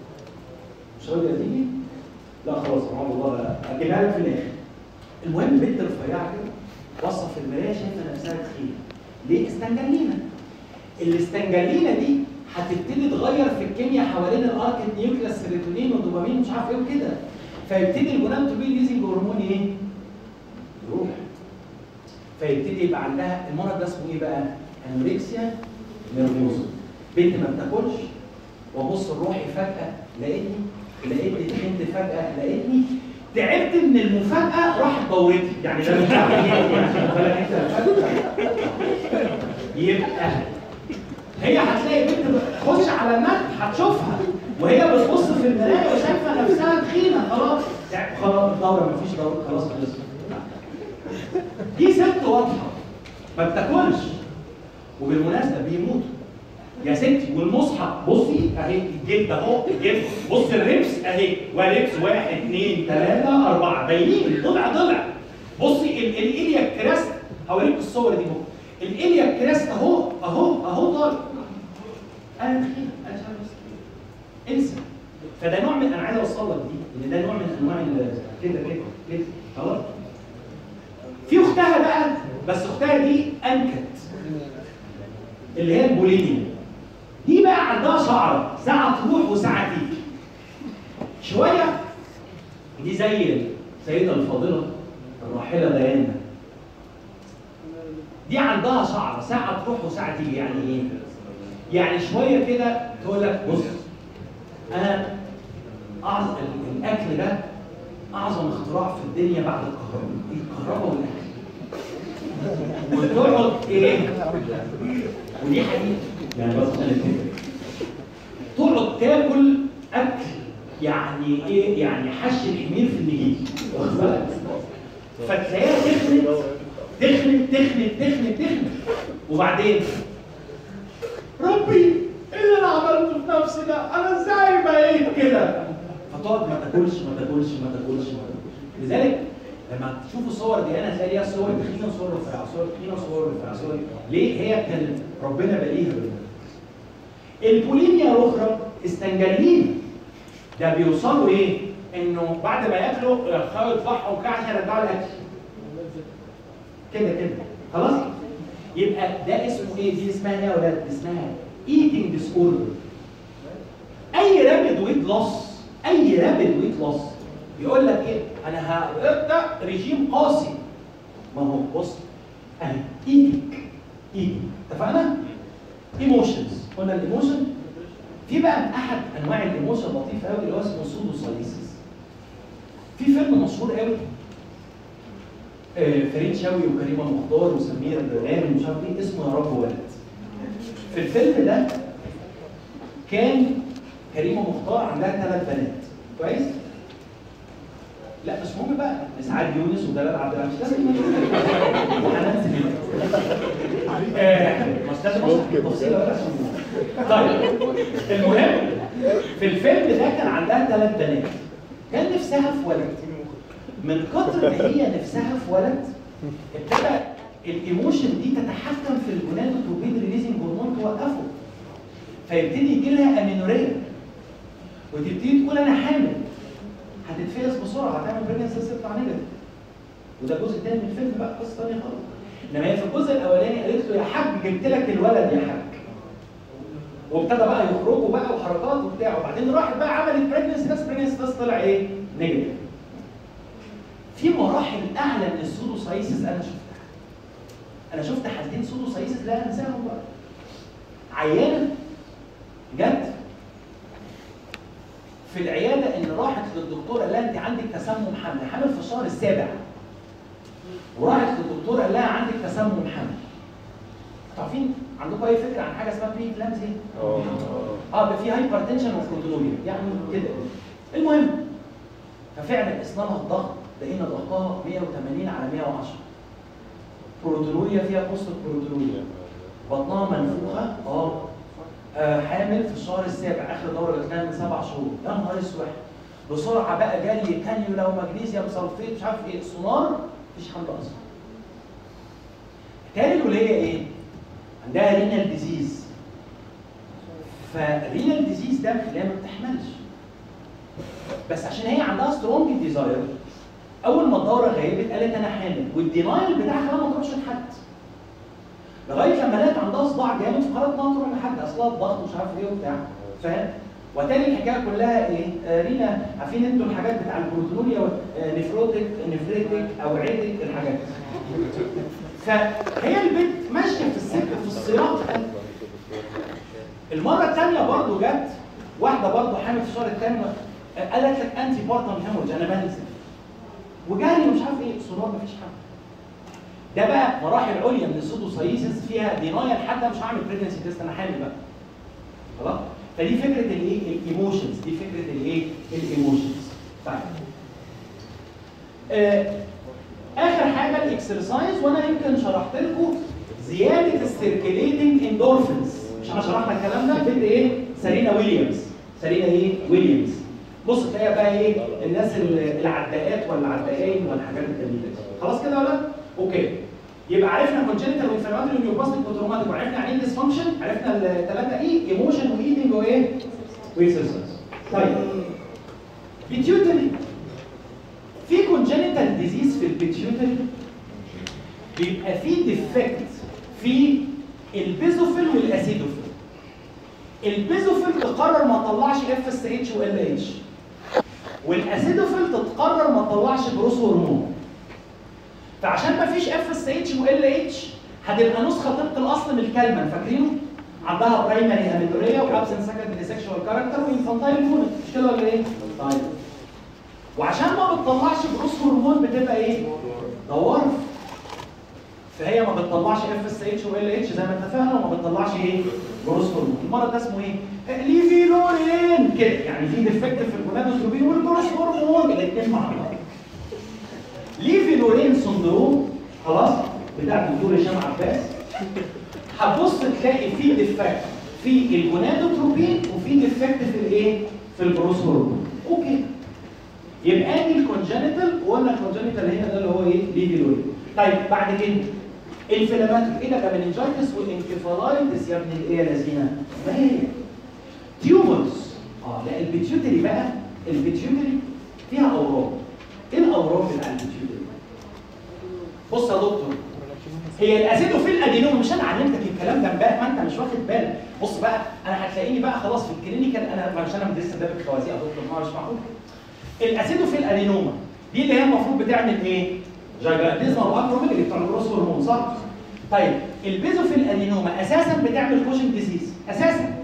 Speaker 1: مش راضيه تيجي لا خلاص سبحان الله اجيبها لك في الاخر المهم بنت رفيعه كده باصه في المرايه شايفه نفسها تخينه ليه استنجلينا الاستنجلينا دي هتبتدي تغير في الكيمياء حوالين الاركت نيوكليس سيروتونين ودوبامين مش عارف ايه وكده فيبتدي الجونادوتروبين ليزنج هرمون ايه؟ يروح فيبتدي يبقى عندها المرض ده اسمه ايه بقى؟ انوركسيا نيرفوزا بنت ما بتاكلش وابص لروحي فجاه لقيتني لقيتني تخنت فجاه لقيتني تعبت من المفاجاه راحت دورتي يعني ده مش عارف ايه يعني خد بالك انت يبقى هي هتلاقي بنت تخش على النت هتشوفها وهي بتبص في المرايه وشايفه نفسها تخينه خلاص يعني خلاص الدوره مفيش دوره خلاص خلصت دي ست واضحه ما بتاكلش وبالمناسبه بيموتوا يا ستي والمصحف بصي اهي الجلد اهو الجلد بص الربس اهي وربس واحد اثنين ثلاثه اربعه باينين ضلع ضلع بصي ال- الاليا كريست هوريك الصور دي بكره الاليا كريست اهو اهو اهو طالع انا تخين انا مش عارف أمسك. انسى فده نوع من انا عايز اوصل لك دي ان ده نوع من انواع ال- كده كده كده خلاص في اختها بقى بس اختها دي انكت اللي هي البوليميا دي بقى عندها شعره ساعه تروح وساعه تيجي شويه دي زي السيده الفاضله الراحله ديانا دي عندها شعره ساعه تروح وساعه تيجي يعني ايه؟ يعني شويه كده تقول لك بص انا اعظم ال- الاكل ده اعظم اختراع في الدنيا بعد الكهرباء الكهرباء والاكل وتقعد ايه ودي حقيقه يعني بس عشان نتفق تقعد تاكل اكل يعني ايه يعني حش الحمير في النجيل واخد بالك فتلاقيها تخنت تخنت تخنت تخنت تخنت وبعدين ربي ايه اللي انا عملته في نفسي ده؟ انا ازاي بقيت كده؟ فتقعد ما تاكلش ما تاكلش ما تاكلش ما تاكلش لذلك لما تشوفوا الصور دي انا هتلاقي ليها صور تخينه وصور رفيعه صور تخينه وصور رفيعه صور ليه؟ هي كان ربنا بليها بالله البوليميا الاخرى استنجلين ده بيوصلوا ايه؟ انه بعد ما ياكلوا يخرجوا يطلعوا وكده عشان يرجعوا الاكل كده كده خلاص؟ يبقى ده اسمه ايه؟ دي اسمها ايه يا ولاد؟ اسمها ايتنج ديس اوردر اي رابد ويت لوس اي رابد ويت لوس يقول لك ايه؟ انا هبدا ريجيم قاسي ما هو بص اهي ايتنج ايتنج اتفقنا؟ ايموشنز قلنا الايموشن في بقى من احد انواع الايموشن اللطيف قوي اللي هو اسمه سودوسايسيس في فيلم مشهور قوي آه، فريد شوقي وكريمه مختار وسمير غانم ومش عارف ايه اسمه يا رب ولد في الفيلم ده كان كريمه مختار عندها ثلاث بنات كويس لا مش مهم بقى اسعاد يونس ودلال عبد العزيز لازم وحنان سليمان آه، مش لازم أشرح
Speaker 2: ممكن.
Speaker 1: التفصيل ولا عشان- طيب المهم في الفيلم ده كان عندها ثلاث بنات كان نفسها في ولد من كتر ما هي نفسها في ولد ابتدى الايموشن دي تتحكم في الجونادوتروبين ريليزنج هرمون توقفه فيبتدي يجي لها امينوريه وتبتدي تقول انا حامل هتتفقس بسرعه هتعمل بريجنسي تطلع نيجاتيف وده الجزء الثاني من الفيلم بقى قصه ثانيه خالص انما هي في الجزء الاولاني قالت له يا حاج جبت لك الولد يا حاج وابتدى بقى يخرجوا بقى وحركات وبتاع وبعدين راحت بقى عملت بريجنسي تيست بريجنسي تيست طلع ايه؟ نيجاتيف في مراحل اعلى من السودوسايسيس انا شفتها انا شفت حالتين سودوسايسيس لا انساهم بقى عيانه جت في العياده ان راحت للدكتوره قال لها انت عندك تسمم حمل حامل في الشهر السابع وراحت للدكتوره قال لها عندك تسمم حمل انتوا عارفين عندكم اي فكره عن حاجه اسمها بري كلامزي؟
Speaker 2: اه
Speaker 1: اه ده في هايبرتنشن وكروتونوريا يعني كده المهم ففعلا اسنانها الضغط لقينا ضغطها 180 على 110 بروتونوريا فيها بوست بروتونوريا بطنها منفوخه اه آه، حامل في الشهر السابع اخر دوره جات لها من سبع شهور يا نهار اسود بسرعه بقى جالي كانيولا ومغنيسيوم سلفيت مش عارف ايه سونار مفيش حمل اصلا تاني الوليه ايه؟ عندها رينال ديزيز فالرينال ديزيز ده مخليها ما بتحملش بس عشان هي عندها سترونج ديزاير اول ما الدوره غيبت قالت انا حامل والدينايل بتاعها خلاها ما تروحش لحد لغايه لما لقيت عندها صداع جامد فقررت انها تروح لحد اصلها الضغط ومش عارف ايه وبتاع فاهم وتاني الحكايه كلها ايه؟ آه رينا عارفين انتوا الحاجات بتاع البروتونوريا آه نفروتك نفريتك او عيدك الحاجات دي. فهي البنت ماشيه في السكه في السياق ده المره الثانيه برضو جت واحده برضو حامل في الشهر الثاني قالت لك انتي بارتم هيمورج انا بنزل وجالي مش عارف ايه سونار مفيش حاجه ده بقى مراحل عليا من السودوسايسيس فيها دينايل حتى مش هعمل بريجنسي تيست انا حامل بقى خلاص فدي فكره الايه الايموشنز دي فكره الايه الايموشنز طيب آه اخر حاجه الاكسرسايز وانا يمكن شرحت لكم زياده السيركيليتنج اندورفينز مش احنا شرحنا الكلام ده بنت ايه سارينا ويليامز سارينا ايه ويليامز بص تلاقي بقى ايه الناس ال- العداءات ولا العدائين والحاجات الجميله دي خلاص كده ولا اوكي يبقى عرفنا كونجنتال وانفلاماتوري ونيوبلاستيك وتروماتيك وعرفنا يعني ايه ديسفانكشن عرفنا الثلاثه ايه ايموشن وايتنج وايه واكسرسايز طيب بيتيوتري في كونجنتال ديزيز في البيتيوتري بيبقى في ديفكت في البيزوفيل والاسيدوفيل البيزوفيل تقرر ما تطلعش اف اس اتش وال اتش والاسيدوفيل تتقرر ما تطلعش جروث هرمون فعشان ما فيش اف اس اتش وال اتش هتبقى نسخه طبق الاصل من الكلمه فاكرينه؟ عندها برايمري امينوريا وابسنت سكندري سيكشوال كاركتر وانفانتايل مونت مش كده ولا ايه؟ طيب وعشان ما بتطلعش جروث هرمون بتبقى ايه؟ دوار فهي ما بتطلعش اف اس اتش وال اتش زي ما اتفقنا وما بتطلعش ايه؟ جروث هرمون المرض ده اسمه ايه؟ ليفينورين كده يعني في ديفكت في الجونادوتروبين والجروث هرمون الاثنين مع بعض ليفينورين سندروم خلاص بتاع الدكتور هشام عباس هتبص تلاقي في ديفكت في الجونادوتروبين وفي ديفكت في الايه؟ في الجروث هرمون اوكي يبقى دي الكونجنتال وقلنا الكونجنتال هنا ده اللي هو ايه؟ ليفينورين طيب بعد كده انفلاماتوري ايه ده ده مننجايتس والانكفالايتس يا ابن الايه يا لذينه؟ ما هي تيومرز اه لا البيتيوتري بقى البيتيوتري فيها اورام ايه الاورام بتاع البيتيوتري؟ بص يا دكتور هي الاسيدوفيل ادينوم مش انا علمتك الكلام ده امبارح ما انت مش واخد بالك بص بقى انا هتلاقيني بقى خلاص في الكلينيكال انا مش انا مدرسه ده بالخوازيق يا دكتور ما مش معقول الاسيدوفيل ادينوما دي اللي هي المفروض بتعمل ايه؟ جايجانتيزما واكروميجالي بتاع الجروس هرمون صح؟ طيب البيزوفيل ادينوما اساسا بتعمل كوشن ديزيز اساسا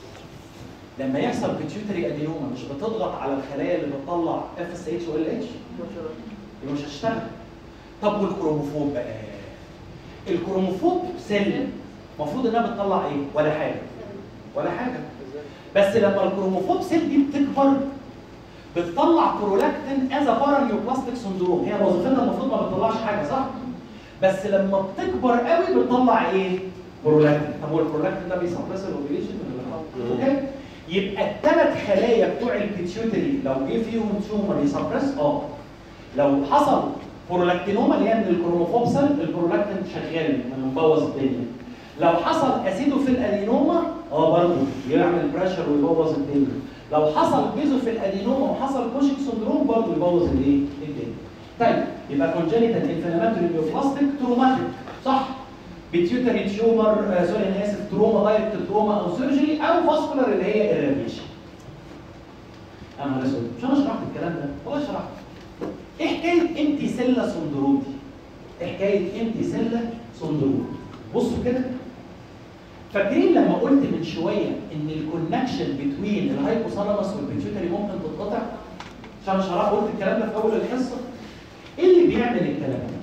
Speaker 1: لما يحصل بيتيوتري ادينوما مش بتضغط على الخلايا اللي بتطلع اف اس اتش وال اتش يبقى مش هتشتغل طب والكروموفوب بقى الكروموفوب سيل المفروض انها بتطلع ايه ولا حاجه ولا حاجه بس لما الكروموفوب سيل دي بتكبر بتطلع برولاكتين از بارانيوبلاستيك سندروم هي وظيفتها المفروض ما بتطلعش حاجه صح؟ بس لما بتكبر قوي بتطلع ايه؟ برولاكتين طب هو البرولاكتين ده بيسبرس الاوفيليشن ولا لا؟ اوكي؟ يبقى الثلاث خلايا بتوع البيتيوتري لو جه فيهم تيومر يسبرس اه لو حصل برولاكتينوما اللي هي من الكروموفوبسل البرولاكتين شغال مبوظ الدنيا لو حصل اسيدوفيل ادينوما اه برضه يعمل بريشر ويبوظ الدنيا لو حصل بيزوفيل ادينوما وحصل كوشك سندروم برضه يبوظ الايه؟ الدنيا. طيب يبقى كونجنيتال انفلاماتوري نيوبلاستيك تروماتيك صح؟ بيتيوتري تيومر آه سوري انا اسف تروما دايركت تروما او سيرجري او فاسكولار اللي هي الراديشن. يا نهار اسود مش انا شرحت الكلام ده والله شرحت. ايه حكايه امتي سيلا سندروم دي؟ ايه حكايه امتي سيلا سندروم؟ بصوا كده فاكرين لما قلت من شويه ان الكونكشن بتوين الهايبوثالاموس والبيتيوتري ممكن تتقطع؟ عشان شرحت قلت الكلام ده في اول الحصه. ايه اللي بيعمل الكلام ده؟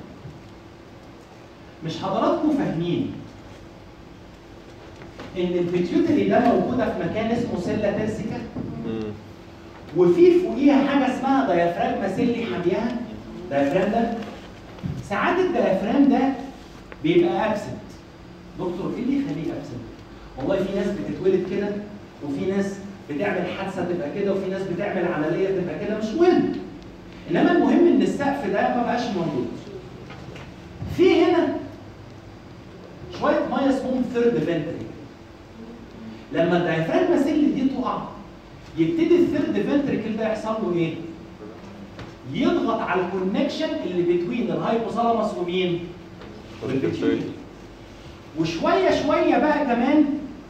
Speaker 1: مش حضراتكم فاهمين ان البيتيوتري ده موجوده في مكان اسمه سيلا ترسيكا
Speaker 2: مم.
Speaker 1: وفي فوقيها حاجه اسمها دايفراجما سيلي حاميها دايفرام ده ساعات الدايفرام ده بيبقى ابسنت دكتور ايه اللي يخليه ابسنت؟ والله في ناس بتتولد كده وفي ناس بتعمل حادثه تبقى كده وفي ناس بتعمل عمليه تبقى كده مش مهم انما المهم ان السقف ده ما بقاش موجود في هنا شويه ميه اسمهم ثيرد فنتري لما الدايفراجما سيل دي تقع يبتدي الثيرد فنتريكل ده يحصل له ايه؟ يضغط على الكونكشن اللي بين الهايبوثالاموس ومين؟ والبيتيوتري وشويه شويه بقى كمان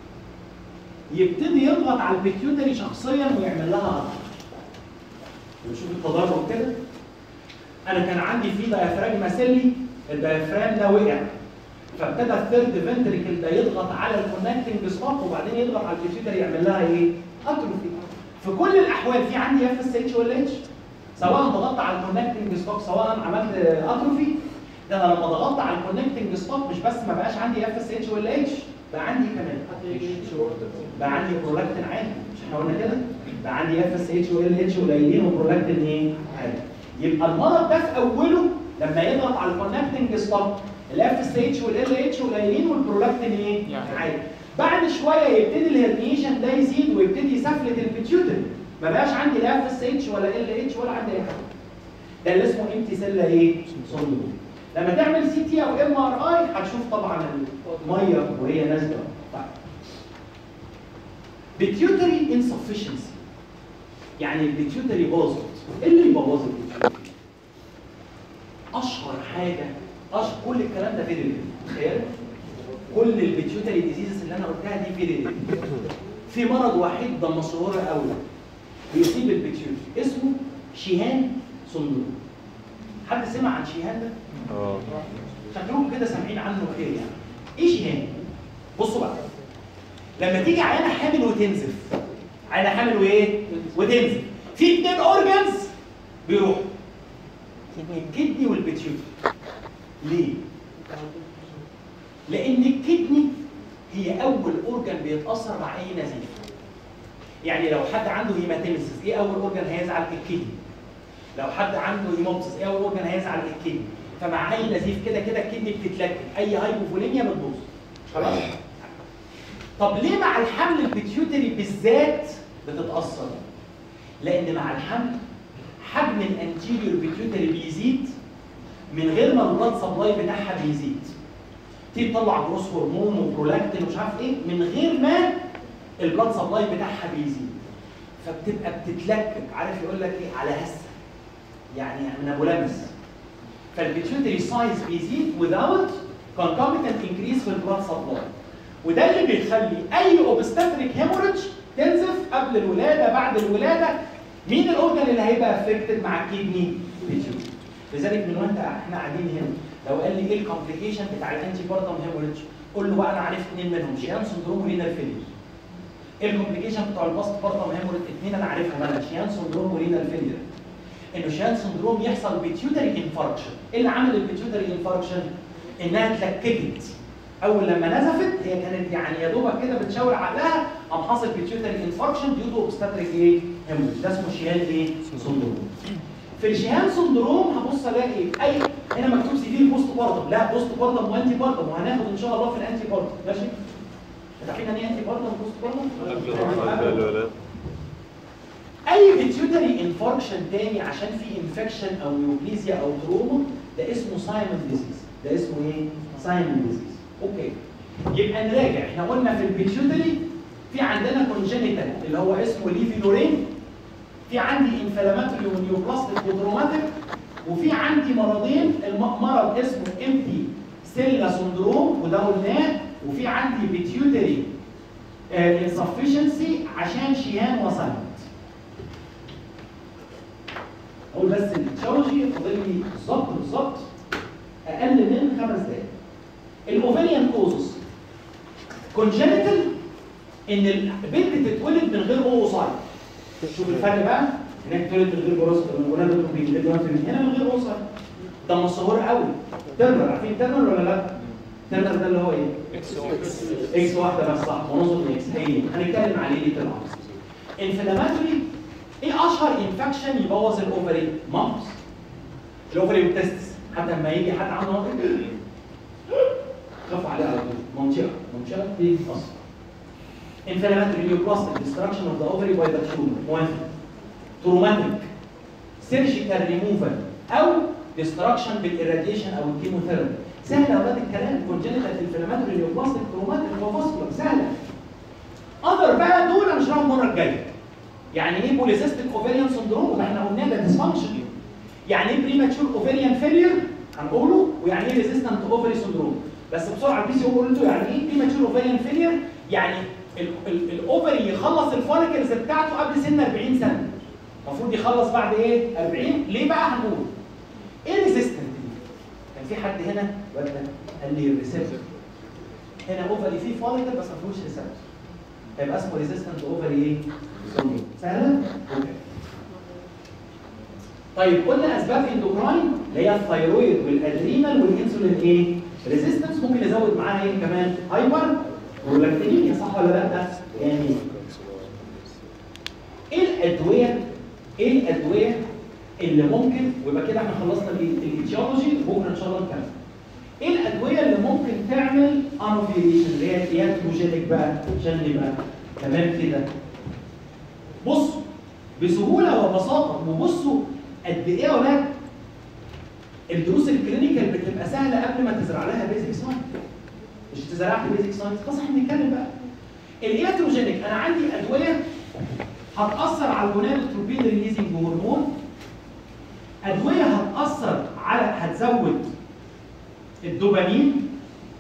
Speaker 1: يبتدي يضغط على البيتيوتري شخصيا ويعمل لها هضم. نشوف التدرج كده انا كان عندي في دايفراجما سيلي الدايفرام ده وقع فابتدى الثيرد فنتريكل ده يضغط على الكونكتنج سبوت وبعدين يضغط على البيتيوتري يعمل لها ايه؟ اتروفي في كل الاحوال في عندي اف اس اتش ولا اتش سواء ضغطت على الكونكتنج سبوت سواء عملت اتروفي ده انا لما ضغطت على الكونكتنج سبوت مش بس ما بقاش عندي اف اس اتش ولا اتش بقى عندي كمان بقى عندي برولاكتين عالي مش احنا قلنا كده؟ بقى عندي اف اس اتش وال اتش قليلين وبرولاكتين ايه؟ عالي يبقى المرض ده في اوله لما يضغط على الكونكتنج سبوت الاف اس اتش والال اتش قليلين والبرولاكتين ايه؟
Speaker 3: يعني.
Speaker 1: عالي بعد شويه يبتدي الهرنيشن ده يزيد ويبتدي يسفلت البيتيوتري ما بقاش عندي لا اف اس اتش ولا ال اتش ولا عندي اي حاجه ده اللي اسمه امتي سيلا ايه؟ سندروم لما تعمل سي تي او ام ار اي هتشوف طبعا الميه وهي نازله طيب بيتيوتري insufficiency يعني البيتيوتري باظت ايه اللي يبوظ البيتيوتري؟ اشهر حاجه اشهر كل الكلام ده فيريلين تخيل كل البيتيوتري ديزيزز اللي انا قلتها دي فيريلين في مرض وحيد ده مشهور قوي بيصيب البيتيوتري اسمه شيهان سندروم حد سمع عن شيهان ده؟
Speaker 2: اه
Speaker 1: شكلهم كده سامعين عنه خير يعني. ايه شيهان؟ بصوا بقى. لما تيجي عيانه حامل وتنزف. عيانه حامل وايه؟ وتنزف. في اثنين اورجنز بيروحوا. الكدني والبيتيوتري. ليه؟ لان الكدني هي اول اورجن بيتاثر مع اي نزيف. يعني لو حد عنده هيماتيمسيس ايه اول اورجن هيزعل الكدني؟ لو حد عنده هيموبسيس ايه اول اورجن هيزعل الكدني؟ فمع اي نزيف كده كده الكدني بتتلكك اي هايبوفوليميا بتبوظ خلاص طب ليه مع الحمل البيتيوتري بالذات بتتاثر لان مع الحمل حجم الانتيريور بيتيوتري بيزيد من غير ما البلاد سبلاي بتاعها بيزيد تيجي تطلع جروس هرمون وبرولاكتين ومش عارف ايه من غير ما البلاد سبلاي بتاعها بيزيد فبتبقى بتتلكك عارف يقول لك ايه على هسه يعني من ابو لمس فالبيتيوتري سايز بيزيد without concomitant increase في البلاد سبلاي وده اللي بيخلي اي اوبستاتريك هيموريدج تنزف قبل الولاده بعد الولاده مين الاورجن اللي هيبقى افكتد مع الكدني بيتيوتري لذلك من وانت احنا قاعدين هنا لو قال لي ايه الكومبليكيشن بتاع الانتي بارتم هيموريدج قول له بقى انا عرفت اثنين منهم شيان سندروم ورينال فيلير ايه الكومبليكيشن بتوع الباست بارتم هيموريدج اثنين انا عارفهم انا شيان سندروم ورينال فيلير انه شيان سندروم يحصل بيتيوتري انفاركشن ايه اللي عمل البيتيوتري انفاركشن انها اتلككت اول لما نزفت هي كانت يعني يا دوبك كده بتشاور عقلها قام حصل بيتيوتري انفاركشن ديو تو اوبستاتريك ايه هيموريج ده اسمه شيهان ايه؟ سندروم في الشيهان سندروم هبص الاقي اي هنا مكتوب سيفير بوست بارتم لا بوست بارتم وانتي بارتم وهناخد ان شاء الله في الانتي بارتم ماشي؟ عارفين يعني ايه انتي بارتم وبوست بارتم؟
Speaker 2: الولاد
Speaker 1: اي بيتيوتري انفاركشن تاني عشان في انفكشن او نيوبليزيا او تروما ده اسمه سايمون ديزيز ده اسمه ايه سايمون ديزيز اوكي يبقى نراجع احنا قلنا في البيتيوتري في عندنا كونجينيتال اللي هو اسمه ليفيلورين في عندي انفلاماتوري ونيوبلاستيك وتروماتيك وفي عندي مرضين الم- مرض اسمه امتي سيلا سندروم وده قلناه وفي عندي بيتيوتري انسفشنسي عشان شيهان وصلت اقول بس التشارجي فاضل لي بالظبط بالظبط اقل من خمس دقائق الاوفيريان كوزس كونجنتال ان البنت تتولد من غير اوسايد شوف الفرق بقى هناك تولد من غير جروس جونادوتروبين هنا من غير اوسايد ده مشهور قوي ترنر عارفين ترنر ولا لا؟ ترنر ده اللي هو ايه؟ اكس واحده بس صح ونظم اكس هي هنتكلم عليه ليه طبعا انفلاماتوري ايه اشهر انفكشن يبوظ الاوفري؟ مامبس الاوفري والتستس حتى لما يجي حد عنده مرض خافوا عليه على طول منطقه منطقه دي اصلا inflammatory neoplastic destruction of the ovary by the tumor موافق traumatic surgical removal او destruction بالirradiation او الكيموثيرابي سهل يا اولاد الكلام congenital inflammatory neoplastic traumatic وفاسكولار سهله اذر بقى دول هنشرحهم المره الجايه يعني ايه بوليسيستيك اوفيريان سندروم وده احنا قلناه ده ديسفانكشن يعني ايه بريماتشور اوفيريان فيلير هنقوله ويعني ايه ريزيستنت اوفري سندروم بس بسرعه البي سي او انتوا يعني ايه بريماتشور اوفيريان فيلير يعني الاوفري يخلص الفوليكلز بتاعته قبل سن 40 سنه المفروض يخلص بعد ايه 40 ليه بقى هنقول ايه ريزيستنت دي كان في حد هنا ولا قال لي الريسبتور هنا اوفري فيه فوليكل بس ما فيهوش ريسبتور هيبقى اسمه ريزيستنت اوفري ايه سندروم سهله اوكي طيب قلنا اسباب اندوكراين اللي هي الثيرويد والادرينال والانسولين ايه ريزيستنس ممكن نزود معاها ايه كمان هايبر برولاكتينيميا صح ولا لا يعني ايه الادويه ايه الادويه اللي ممكن ويبقى كده احنا خلصنا الايتيولوجي بكره ان شاء الله نكمل ايه الادويه اللي ممكن تعمل انوفيليشن اللي هي تياتروجينيك بقى عشان نبقى تمام كده بصوا بسهوله وبساطه وبصوا قد ايه يا اولاد الدروس الكلينيكال بتبقى سهله قبل ما تزرع لها بيزك ساينس مش تزرعت بيزك ساينس خلاص احنا بنتكلم بقى الياتروجينيك انا عندي ادويه هتاثر على الجونادوتروبين ريليزنج هرمون ادويه هتاثر على هتزود الدوبامين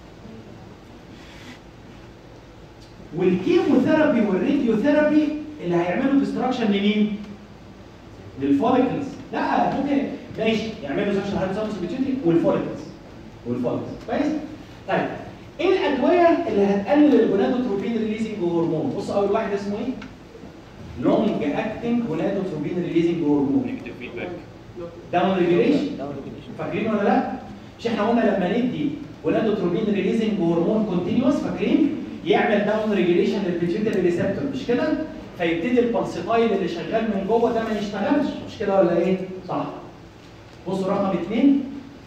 Speaker 1: والكيموثيرابي والراديوثيرابي اللي هيعملوا ديستراكشن لمين؟ للفوليكلز لا ممكن ماشي يعملوا ديستراكشن للهايبوثالاموس بيتيوتري والفوليكلز والفوليكلز كويس؟ طيب ايه الادويه اللي هتقلل الجونادوتروبين ريليزنج هرمون؟ بص اول واحد اسمه ايه؟ لونج اكتنج جونادوتروبين ريليزنج هرمون داون ريجوليشن فاكرين ولا لا؟ مش احنا قلنا لما ندي جونادوتروبين ريليزنج هرمون كونتينوس فاكرين؟ يعمل داون ريجوليشن للبيتيوتري ريسبتور مش كده؟ فيبتدي البلسيتايل اللي شغال من جوه ده ما يشتغلش مش كده ولا ايه؟ صح. بصوا رقم اثنين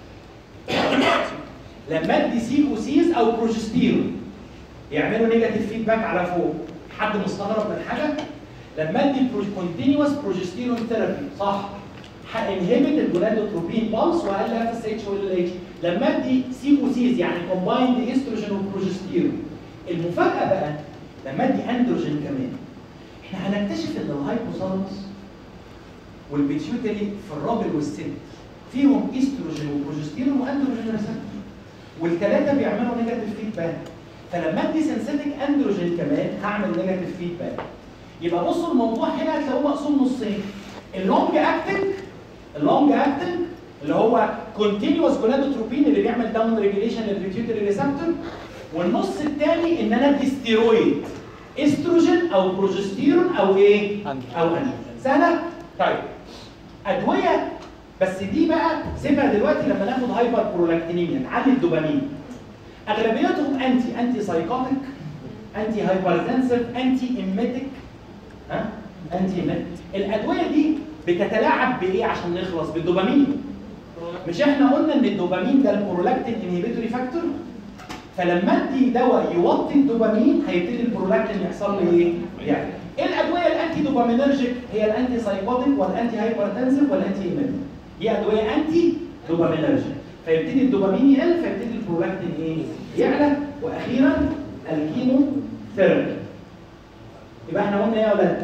Speaker 1: لما ادي سيكوسيز او بروجستيرون يعملوا نيجاتيف فيدباك على فوق حد مستغرب من حاجه لما ادي كونتينوس بروجستيرون ثيرابي صح هانهبت الجونادوتروبين بالس واقل اف اس اتش وال اتش لما ادي سيكوسيز يعني كومبايند استروجين وبروجستيرون المفاجاه بقى لما ادي اندروجين كمان احنا هنكتشف ان الهايبوثالاموس والبيتيوتري في الراجل والست فيهم استروجين وبروجستيرون واندروجين ريسبتور والثلاثه بيعملوا نيجاتيف فيدباك فلما ادي سنسيتك اندروجين كمان هعمل نيجاتيف فيدباك يبقى بصوا الموضوع هنا هتلاقوه مقسوم نصين اللونج اكتنج اللونج اكتنج اللي هو كونتينوس جونادوتروبين اللي بيعمل داون ريجيليشن للبيتيوتري ريسبتور والنص الثاني ان انا ادي ستيرويد استروجين او بروجستيرون او ايه؟ او اندروجين سهله؟ طيب ادويه بس دي بقى سيبها دلوقتي لما ناخد هايبر برولاكتينيميا تعلي الدوبامين اغلبيتهم انتي انتي سايكوتيك انتي هايبرتنسيف انتي ايميتيك ها انتي ايميليتوري الادويه دي بتتلاعب بايه عشان نخلص بالدوبامين مش احنا قلنا ان الدوبامين ده البرولاكتين انهبيتوري فاكتور فلما ادي دواء يوطي الدوبامين هيبتدي البرولاكتين يحصل له ايه؟ يعني ايه الادويه الانتي دوبامينرجيك؟ هي الانتي سايكوتيك والانتي هايبرتنسيف والانتي ايميليتوري دي ادويه انتي دوبامينرجيك فيبتدي الدوبامين يقل فيبتدي البرولاكتين ايه؟ يعلى واخيرا الكيمو ثيرابي يبقى احنا قلنا ايه يا ولاد؟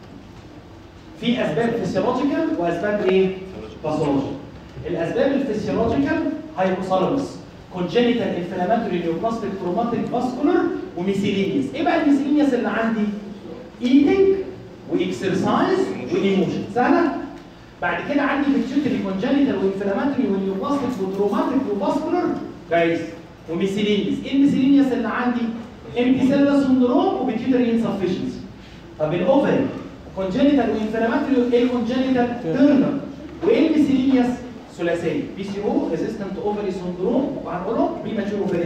Speaker 1: في اسباب فيسيولوجيكال واسباب ايه؟ باثولوجيكال الاسباب الفسيولوجيكال هايبوثالاموس كونجينيتال انفلاماتوري نيوبلاستيك تروماتيك فاسكولار وميسيلينيوس ايه بقى الميسيلينيوس اللي عندي ايتنج واكسرسايز وايموشن سهله بعد كده عندي بيتشوتري كونجينيتال وانفلاماتوري ونيوبلاستيك وتروماتيك وفاسكولار جايز وميسيلينيوس ايه الميسيلينيوس اللي عندي امبيسيلا سندروم وبيتيوتري انسفشنسي طب الاوفري كونجينيتال وانفلاماتوري ايه الكونجينيتال تيرنر وايه الميسيلينيوس ثلاثيه بي سي او ريزيستنت اوفري سندروم وهنقوله بريماتشور اوفريان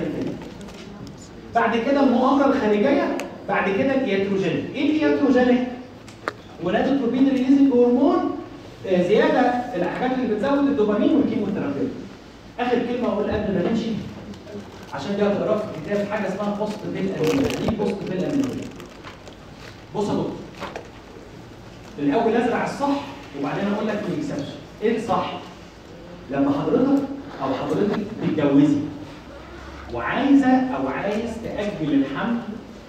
Speaker 1: بعد كده المؤامره الخارجيه بعد كده الياتروجينيك ايه الياتروجينيك ونادوتروبين ريليزنج هرمون آه، زياده الحاجات اللي بتزود الدوبامين والكيموثيرابي اخر كلمه اقول قبل ما نمشي عشان دي هتقراها في الكتاب حاجه اسمها بوست بيل امينوريا ايه بوست بيل امينوريا بص يا دكتور الاول ازرع الصح وبعدين اقول لك الاكسبشن ايه الصح لما حضرتك او حضرتك تتجوزي وعايزه او عايز تاجل الحمل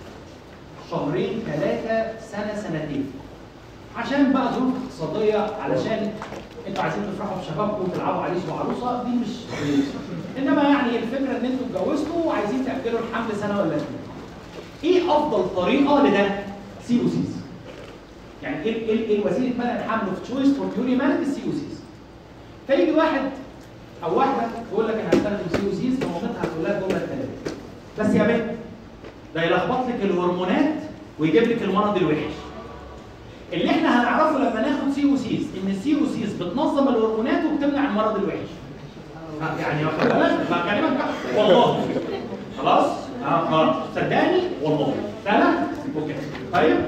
Speaker 1: شهرين ثلاثه سنه سنتين عشان بقى ظروف اقتصاديه علشان انتوا عايزين تفرحوا بشبابكم وتلعبوا عريس وعروسه دي مش انما يعني الفكره ان انتوا اتجوزتوا وعايزين تاجلوا الحمل سنه ولا اتنين ايه افضل طريقه لده؟ سي او سيز يعني ايه ايه ايه وسيله منع الحمل في تشويس فور بيوري مان السي او سيز فيجي واحد او واحده تقول لك انا هستخدم سي او سيز فمامتها هتقول لها جمله ثلاثه بس يا بنت ده يلخبط لك الهرمونات ويجيب لك المرض الوحش اللي احنا هنعرفه لما ناخد سي او سيز ان السي او سيز بتنظم الهرمونات وبتمنع المرض الوحش ها، يعني واخد بالك بكلمك بقى والله خلاص اه خلاص صدقني والله سهله اوكي طيب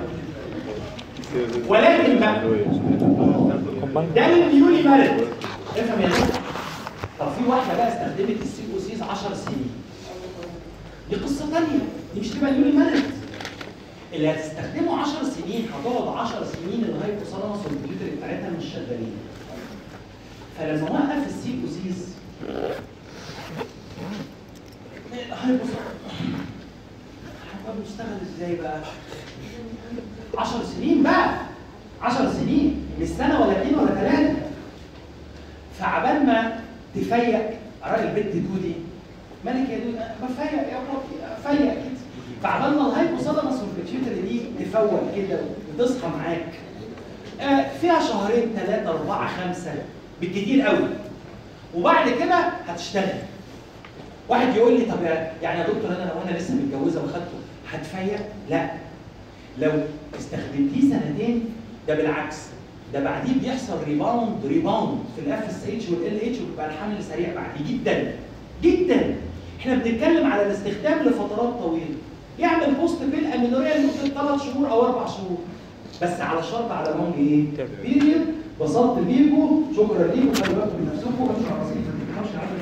Speaker 1: ولكن بقى ده النيولي مارد افهم يا دكتور طب في واحده بقى استخدمت السي او سيز 10 سنين دي قصه ثانيه دي مش تبقى نيولي مارد اللي هتستخدمه 10 سنين هتقعد 10 سنين الهايبوثالاموس والبيوتري بتاعتها مش شغالين فلما وقف السي او سيز الهايبوثالاموس هيبقى بيشتغل ازاي بقى؟ 10 سنين بقى 10 سنين مش سنه ولا اتنين ولا ثلاثه فعبال ما تفيق راي البنت دودي مالك يا دودي أنا بفيق يا بابي فيق كده فعبال ما الهايبوثالاموس والبيتيوتري دي تفوق كده وتصحى معاك آه، فيها شهرين ثلاثة أربعة خمسة بالكتير قوي وبعد كده هتشتغل واحد يقول لي طب يا- يعني يا دكتور انا لو انا لسه متجوزه وخدته هتفيق؟ لا لو استخدمتيه سنتين ده بالعكس ده بعديه بيحصل ريباوند ريباوند في الاف اس اتش والال اتش وبيبقى الحمل سريع بعديه جدا جدا احنا بنتكلم على الاستخدام لفترات طويله يعمل بوست بيل امينوريا لمده ثلاث شهور او اربع شهور بس على شرط على لونج ايه؟ بيريد بسطت بيكم شكرا ليكم خلي بالكم من نفسكم امشوا على رصيف ما تفهمش عنه